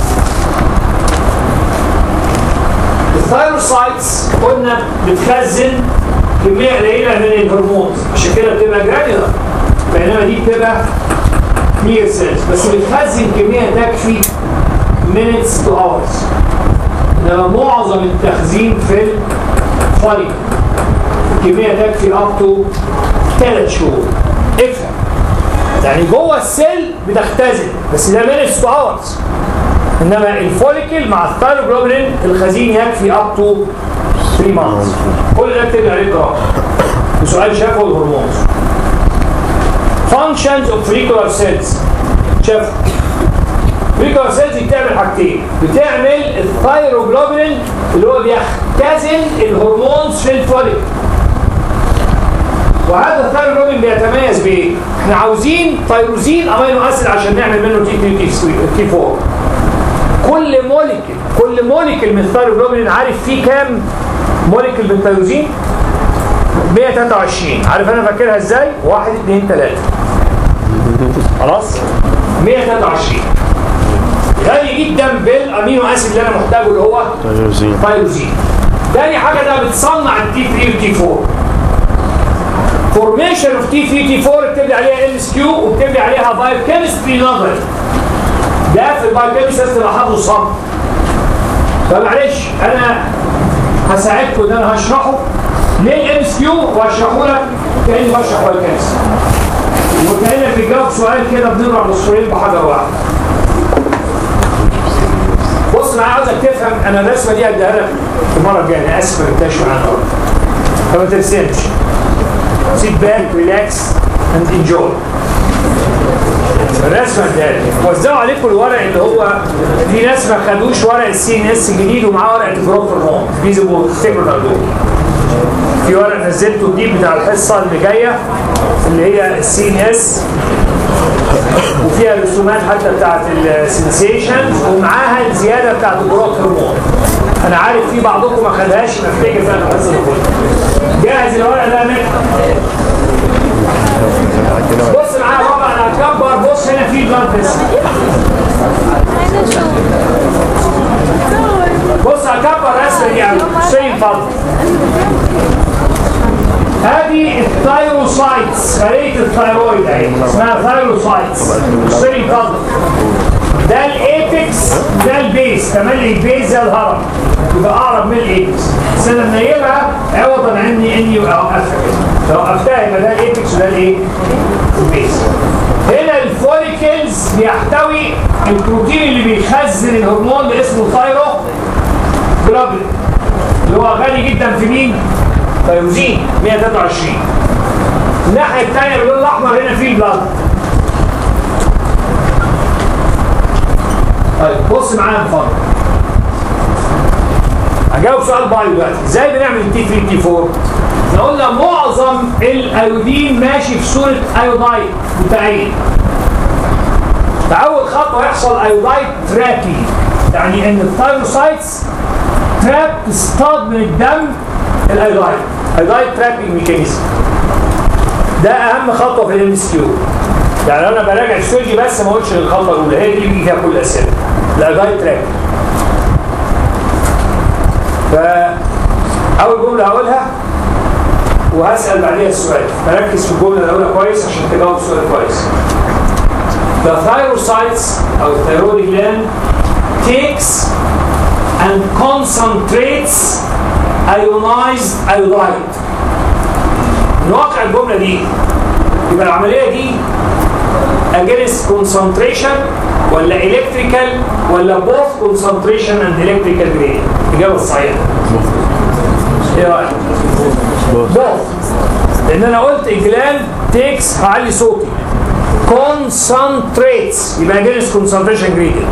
الثايروسايتس قلنا بتخزن كميه قليله من الهرمونز عشان كده بتبقى جرانيولار بينما دي بتبقى كلير سيلز بس بتخزن كميه تكفي minutes to hours انما معظم التخزين في الفايل الكميه تكفي up to 3 شهور افهم يعني جوه السيل بتختزن بس ده minutes to hours انما الفوليكل مع الثايروجلوبولين الخزين يكفي اب تو 3 مانثs كل ده بتبقى عليه جرام وسؤال شافه الهرمونز functions of follicular cells شاف follicular cells دي بتعمل حاجتين بتعمل الثايروجلوبولين اللي هو بيختزن الهرمونز في الفوليكل وهذا الثايروجلوبين بيتميز بايه؟ احنا عاوزين تيروزين امينو اسيد عشان نعمل منه تي 3 تي 4 كل موليكيول كل موليكيول من الثايروجلوبين عارف فيه كام موليكيول من التيروزين 123 عارف انا فاكرها ازاي 1 2 3 خلاص 123 غالي جدا بالامينو اسيد اللي انا محتاجه اللي هو تيروزين تايروزين تاني حاجه ده بتصنع التي 3 والتي 4 فورميشن اوف تي 3 تي 4 اكتب لي عليها ال اس كيو واكتب لي عليها بايو كيمستري نظري ده في البايو كيمستري لازم تبقى حافظه صم فمعلش انا هساعدكم ان انا هشرحه ليه ال اس كيو وهشرحه لك كاني بشرح بايو كيمستري وكانك بتجاوب سؤال كده بنضرب السؤالين بحجر واحد بص انا عاوزك تفهم انا الرسمه دي هديها لك المره الجايه انا اسف ما جبتهاش معانا النهارده فما ترسمش سيت باك ريلاكس اند انجوي الرسمه هديها لك وزعوا عليكم الورق اللي هو في ناس ما خدوش ورق السي ان اس الجديد ومعاه ورقه جروب الروم فيزيبل تفتكروا دول في ورق نزلته جديد بتاع الحصه اللي جايه اللي هي السي ان اس وفيها رسومات حتى بتاعت السنسيشن ومعاها الزياده بتاعت الجروث هرمون انا عارف في بعضكم ما خدهاش نفتكر فيها الحصه دي كلها جاهز الورق ده منك بص معايا بابا انا هكبر بص هنا في بلاد فيسل بص هكبر الرسمه دي قوي سيم فضل هذه الثايروسايتس خليه الثايرويد اهي اسمها ثايروسايتس سيم فضل ده الايبكس ده البيس تملي البيس زي الهرم يبقى اقرب من الايبكس بس انا منيبها عوضا عني اني اوقفها كده لو وقفتها يبقى ده الايبكس وده الايه؟ البيس هنا الفوليكلز بيحتوي البروتين اللي بيخزن الهرمون اللي اسمه ثايرو جلوبولين اللي هو غالي جدا في مين؟ تيروزين 123 الناحيه الثانيه باللون الاحمر هنا في البلاد طيب بص معايا من فضلك هجاوب سؤال بايو دلوقتي ازاي بنعمل التي 3 تي 4 احنا قلنا معظم الايودين ماشي في صوره ايودايد بتاعين فاول خطوه يحصل ايودايد تراكي يعني ان الثايروسايتس تراب تصطاد من الدم الايودايد ايودايد ترابينج ميكانيزم ده اهم خطوه في الام اس كيو يعني انا براجع السيولوجي بس ما اقولش الخطوه الاولى هي دي اللي بيجي فيها كل الاسئله الايودايد ترابينج فاول جمله هقولها وهسال بعديها السؤال فركز في الجمله الاولى كويس عشان تجاوب السؤال كويس The thyrocytes او thyroid gland takes and concentrates ionized iodide من واقع الجمله دي يبقى العمليه دي against concentration ولا electrical ولا both concentration and electrical gradient الاجابه الصحيحه ايه رايك؟ both لان انا قلت جلاند تيكس هعلي صوتي concentrates يبقى against concentration gradient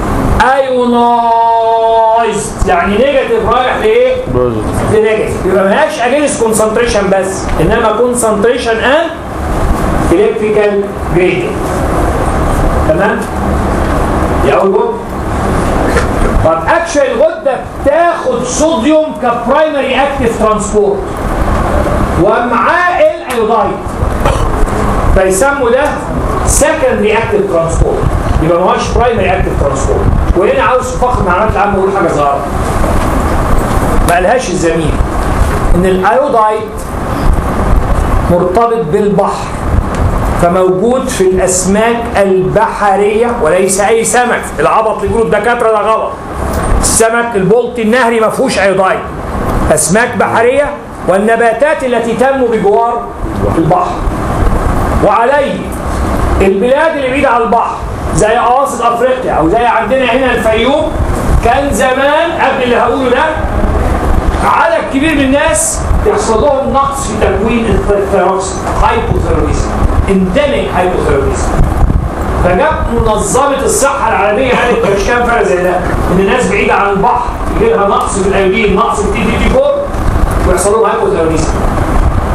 ionized يعني نيجاتيف رايح لايه؟ بوزيتيف لنيجاتيف يبقى ملهاش اجينست كونسنتريشن بس انما كونسنتريشن اند الكتريكال جريدينت تمام؟ دي اول جمله طب اكشن الغده بتاخد صوديوم كبرايمري اكتيف ترانسبورت ومعاه الايودايد فيسموا ده سكندري اكتيف ترانسبورت يبقى ما هوش برايمري اكتيف ترانسبورت وهنا عاوز فخر معلومات العامه اقول حاجه صغيره ما قالهاش الزميل ان الايودايد مرتبط بالبحر فموجود في الاسماك البحريه وليس اي سمك العبط اللي يقولوا الدكاتره ده غلط السمك البلطي النهري ما فيهوش ايودايد اسماك بحريه والنباتات التي تنمو بجوار البحر وعليه البلاد اللي بعيده عن البحر زي اواسط افريقيا او زي عندنا هنا الفيوم كان زمان قبل اللي هقوله ده عدد كبير من الناس يحصل لهم نقص في تكوين الثيروكسين هايبوثيروديزم اندمج هايبوثيروديزم فجاب منظمه الصحه العالميه قالت مش كام فرق زي ده ان الناس بعيده عن البحر يجي لها نقص في الايودين نقص في التي دي تي 4 ويحصل لهم هايبوثيروديزم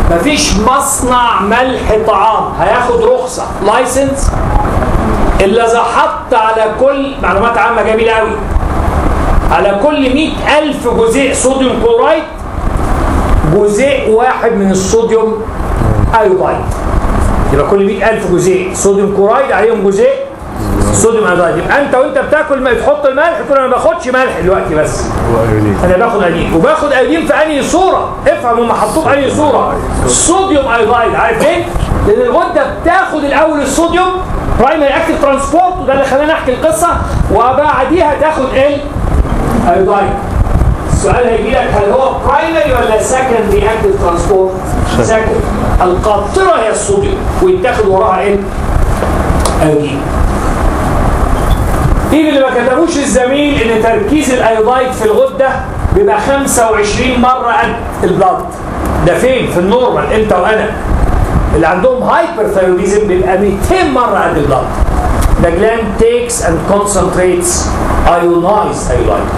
مفيش مصنع ملح طعام هياخد رخصه لايسنس الا اذا حط على كل معلومات عامه جميله قوي على كل 100000 جزيء صوديوم كلورايد جزيء واحد من الصوديوم ايودايد يبقى كل 100000 جزيء صوديوم كلورايد عليهم جزيء صوديوم ايودايد يبقى انت وانت بتاكل ما تحط الملح تقول انا ما باخدش ملح دلوقتي بس وايونين انا باخد ايودين وباخد ايودين في انهي صوره افهم هم حطوه في انهي صوره صوديوم ايودايد عارف ليه؟ لان الغده بتاخد الاول الصوديوم برايمري اكتيف ترانسبورت وده اللي خلاني احكي القصه وبعديها تاخد ال ايودايد السؤال هيجي لك هل هو برايمري ولا سكندري اكتيف ترانسبورت؟ سكندري القاطره هي الصوديوم ويتاخد وراها ايه؟ ايودين دي اللي ما كتبوش الزميل ان تركيز الايودايد في الغده بيبقى 25 مره قد البلد ده فين في النورمال انت وانا اللي عندهم هايبر ثايروديزم بيبقى 200 مره قد البلد The gland takes and concentrates ionized iodide.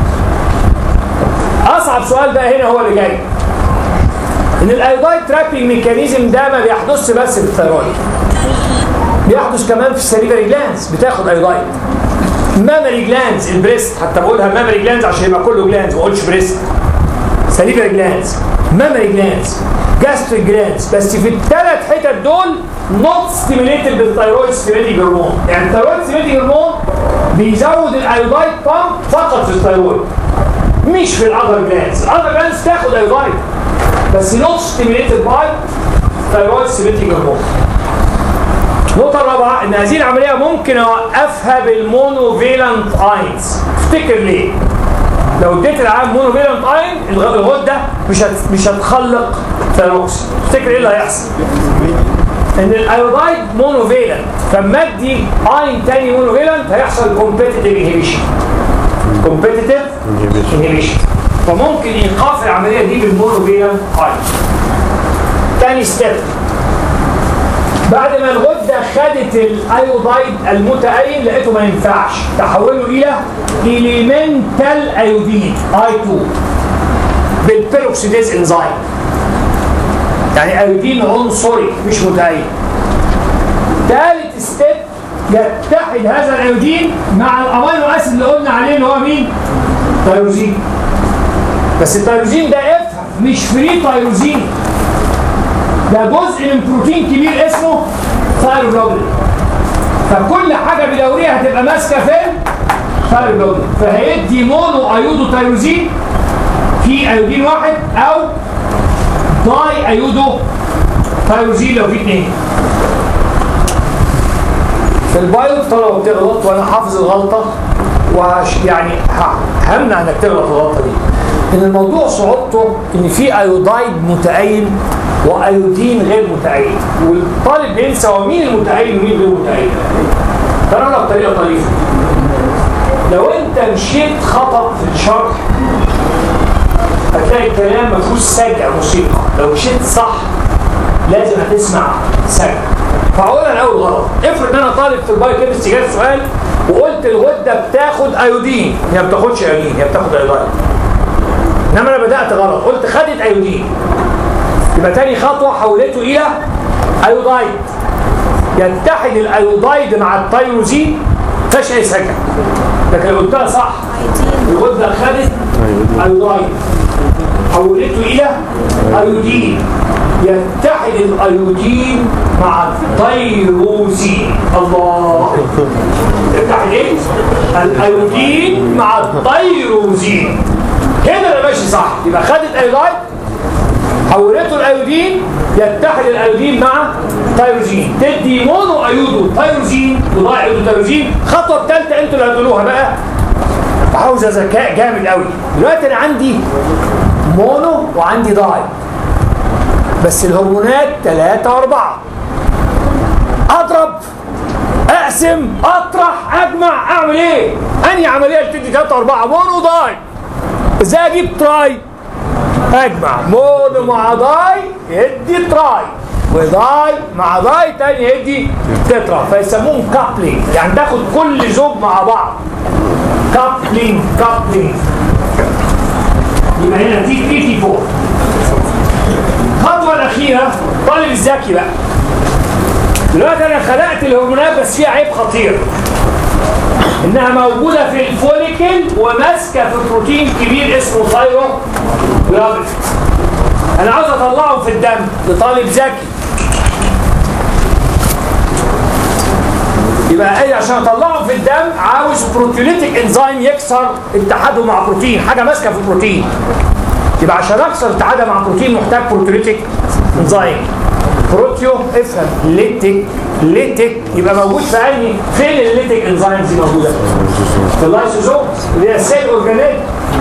اصعب سؤال بقى هنا هو اللي جاي ان الايودايد ترابينج ميكانيزم ده ما بيحدثش بس في الثيرويد بيحدث كمان في السليفري جلانز بتاخد ايودايد مامري جلانز البريست حتى بقولها مامري جلانز عشان يبقى كله جلانز ما اقولش بريست سليفري جلانز مامري جلانز جاستريك جلانز بس في الثلاث حتت دول نوت ستيميليتد بالثيرويد ستيميليتنج هرمون يعني الثيرويد ستيميليتنج هرمون بيزود الايودايد بامب فقط في الثيرويد مش في الاذر جلانز الاذر جلانز تاخد ايودايد بس نوت ستيميليتد باي ثيرويد ستيميليتنج هرمون النقطة الرابعة إن هذه العملية ممكن أوقفها بالمونوفيلانت أينز افتكر ليه؟ لو اديت العام مونوفيلانت أين الغ- الغدة مش هت... مش هتخلق ثيروكس افتكر إيه اللي هيحصل؟ إن الأيودايد مونوفيلانت فلما أدي أين تاني مونوفيلانت هيحصل كومبيتيتيف انهبيشن كومبيتيتيف انهبيشن فممكن إيقاف العملية دي بالمونوفيلانت أين تاني ستيب بعد ما الغده خدت الايودايد المتأين لقيته ما ينفعش تحوله الى اليمنتال ايودين اي 2 بالبيروكسيديز انزيم يعني ايودين عنصري مش متأين ثالث ستيب يتحد هذا الايودين مع الامينو اسيد اللي قلنا عليه اللي هو مين؟ تيروزين بس التيروزين ده افهم مش فري تيروزين ده جزء من بروتين كبير اسمه ثايروجلوبولين فكل حاجه بدوريها هتبقى ماسكه فين؟ ثايروجلوبولين فهيدي مونو ايودو تيروزين في ايودين واحد او داي ايودو تيروزين لو في اثنين في البايو طلبه بتغلط وانا حافظ الغلطه وهش يعني ه- همنع انك تغلط الغلطه دي ان الموضوع صعوبته ان في ايودايد متأين وايودين غير متأين والطالب بينسى هو مين المتأين ومين غير متأين ترى لك طريقه طريقه لو انت مشيت خطأ في الشرح هتلاقي الكلام ما فيهوش سجع موسيقى لو مشيت صح لازم هتسمع سجع فاقول انا اول غلط افرض ان انا طالب في البايو كيمستري جالي سؤال وقلت الغده بتاخد ايودين هي ما بتاخدش ايودين هي بتاخد ايودين انما انا بدات غلط قلت خدت ايودين يبقى تاني خطوه حولته الى ايودايد يتحد الايودايد مع التيروزين مفيهاش اي سجع لكن لو قلتها صح الغده خدت ايودايد حولته الى ايودين يتحد الايودين مع التيروزين الله يتحد ايه؟ الايودين مع التيروزين هنا انا ماشي صح يبقى خدت ايودايد حولته الايودين يتحد الايودين مع تيروزين تدي مونو ايودو تيروزين وضاع ايودو تيروزين الخطوه الثالثه انتوا اللي هتقولوها بقى عاوزه ذكاء جامد قوي دلوقتي انا عندي مونو وعندي داي بس الهرمونات ثلاثة وأربعة أضرب أقسم أطرح أجمع أعمل إيه؟ أنهي عملية اللي تدي ثلاثة وأربعة مونو داي إزاي أجيب تراي؟ أجمع مونو مع داي يدي تراي وداي مع داي تاني يدي تترا فيسموهم كابلينج يعني تاخد كل زوج مع بعض كابلينج كابلينج يبقى هنا دي 84 الخطوه الاخيره الاخيره طالب الذكي بقى دلوقتي انا خلقت الهرمونات بس فيها عيب خطير انها موجوده في الفوليكل وماسكه في بروتين كبير اسمه ثايروجلابين انا عاوز اطلعه في الدم لطالب ذكي يبقى ايه عشان اطلعه في الدم عاوز بروتيوليتيك انزيم يكسر اتحاده مع بروتين حاجه ماسكه في البروتين يبقى عشان اكسر اتحادها مع بروتين محتاج بروتيوليتيك انزيم بروتيو افهم ليتيك ليتيك يبقى موجود في انهي فين الليتيك انزيمز دي موجوده في اللايسوزومز اللي هي السيل اورجانيل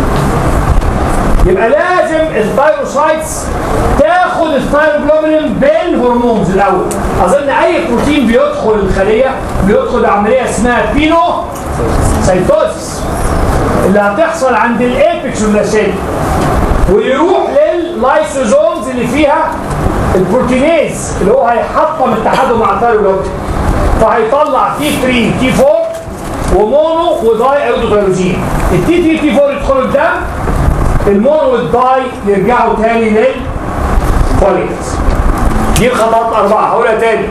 يبقى لازم الثايروسايتس تاخد الثايروجلوبولين بالهرمونز الاول اظن اي بروتين بيدخل الخليه بيدخل عمليه اسمها بينو سيتوزس اللي هتحصل عند الابيكس واللاسيل ويروح لللايسوزومز اللي فيها البروتينيز اللي هو هيحطم اتحاده مع الثايروجلوبولين فهيطلع تي 3 تي 4 ومونو وداي ايودوتيروزين التي 3 تي 4 يدخلوا الدم المونو والداي يرجعوا تاني للفوليكلز دي الخطوات أربعة هقولها تاني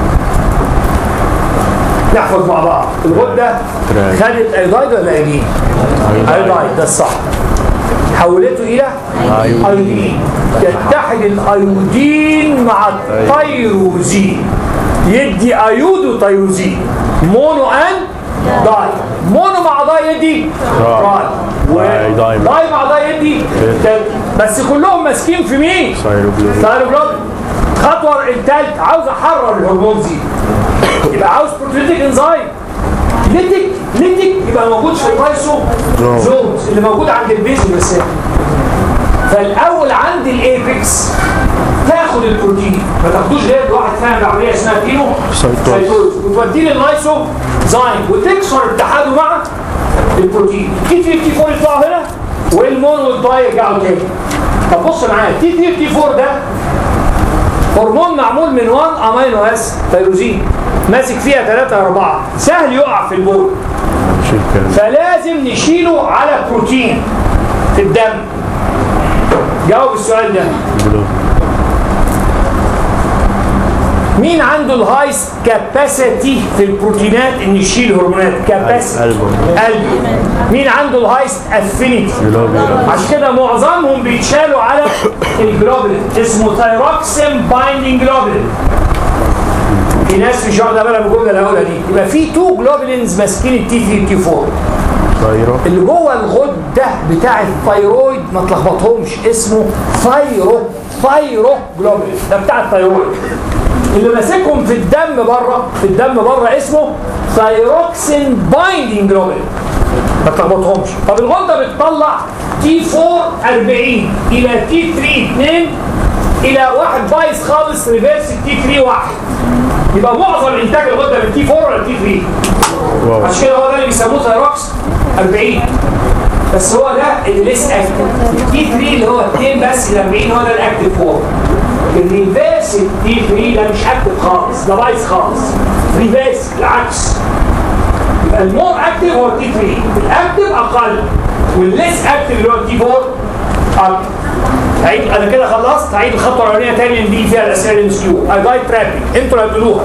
نحفظ مع بعض الغدة خدت أيودايد ولا أيودين؟ أيودايد ده الصح حولته إلى أيودين يتحد الأيودين مع التيروزين يدي أيودو تيروزين مونو أن داي مونو مع داي يدي راي. داي داي. وداي مع داي يدي تلت. بس كلهم ماسكين في مين؟ ثايروجلوبين ثايروجلوبين خطوه الثالث عاوز احرر الهرمون دي يبقى عاوز بروتيتيك انزايم ليتيك ليتيك يبقى موجود في اللايسو زونز اللي موجود عند البيز والرسالة فالاول عند الايبكس تاخد البروتين ما تاخدوش غير واحد فاهم عمليه اسمها كيلو سيتوز. سيتوز وتوديه لللايسو زاين وتكسر اتحاده مع البروتين تي 54 يطلعوا هنا والمون والداي يرجعوا تاني طب بص معايا تي 54 ده هرمون معمول من 1 امينو اس تيروزين ماسك فيها 3 4 سهل يقع في البول شيل كلمة فلازم نشيله على بروتين في الدم جاوب السؤال ده جلوبين مين عنده الهايست كاباسيتي في البروتينات ان يشيل هرمونات كاباسيتي قلبه قلب مين عنده الهايست افينيتي جلوبين عشان كده معظمهم بيتشالوا على الجلوبولين اسمه ثايروكسين بايندينج جلوبولين في ناس مش واخده بالها من الجمله اللي هقولها دي يبقى في تو جلوبولينز ماسكين التي 54 ثايرو اللي جوه الغده بتاع الثايرويد ما تلخبطهمش اسمه ثايرو ثايرو جلوبولين ده بتاع الثايرويد اللي ماسكهم في الدم بره في الدم بره اسمه ثايروكسين بايندينج جلوبولين ما تلخبطهمش طب الغده بتطلع تي 4 40 الى تي 3 2 الى واحد بايظ خالص ريفيرس تي 3 1 يبقى معظم انتاج الغده من تي 4 ولا تي 3 واو عشان كده هو ده اللي بيسموه ثايروكس 40 بس هو ده اللي لسه اكتف التي 3 اللي هو 2 بس ال 40 هو ده الاكتف فور الريفيرس التي 3 ده مش اكتف خالص ده بايظ خالص ريفيرس العكس يبقى المور اكتف هو التي 3 الاكتف اقل والليس اكتف اللي هو التي 4 اكتر هعيد انا كده خلصت هعيد الخطوه الاولانيه تاني اللي دي فيها الاسئله الام اس كيو اي ترابينج انتوا اللي هتقولوها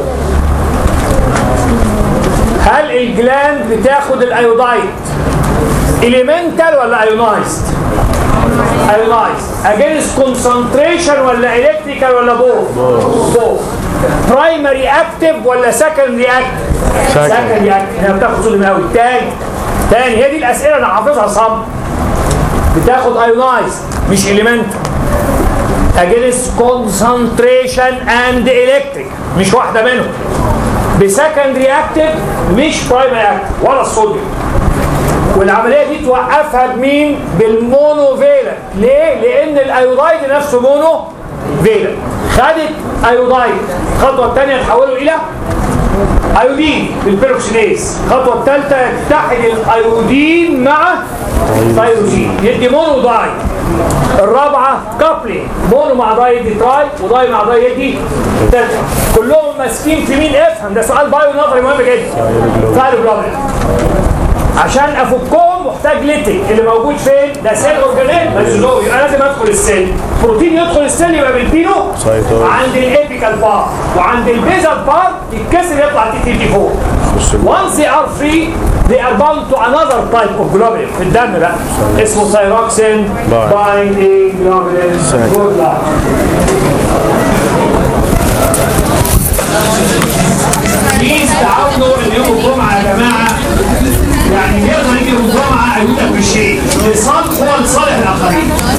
هل الجلاند بتاخد الايودايد اليمنتال ولا ايونايزد ايونايزد اجينست كونسنتريشن ولا الكتريكال ولا بوث بوث برايمري اكتف ولا سكندري اكتف Second. سكندري اكتف هنا بتاخد صوت قوي تاني تاني هي دي الاسئله انا حافظها صم بتاخد ايونايزد مش اليمنتال against concentration and electric مش واحدة منهم بسكندري اكتف مش برايمري اكتف ولا الصوديوم والعملية دي توقفها بمين؟ بالمونو فيلنت ليه؟ لأن الايودايد نفسه مونو فيلنت خدت ايودايد الخطوة الثانية تحوله إلى ايودين بالبيروكسيديز الخطوة الثالثة يتحد الايودين مع تايروزين يدي مونو داي الرابعة كابلي مونو مع داي يدي تراي وداي مع داي يدي تترا كلهم ماسكين في مين افهم ده سؤال بايو نظري مهم جدا ثايروجلوبين عشان افكهم محتاج ليتك اللي موجود فين؟ ده سيل اورجانيل ماليش دور يبقى لازم ادخل السيل بروتين يدخل السيل يبقى بالبينو سيطر. عند الابيكال بار وعند البيزال بار يتكسر يطلع تي تي بي 4 Once they are free they are bound to another type of globulin في الدم بقى اسمه thyroxine Bye. binding globulin Thank you. good luck بليز تعاونوا ان يوم الجمعه يا جماعه يعني يقدر يجي يوم الجمعه ايوه بالشيء لصالح هو لصالح الاخرين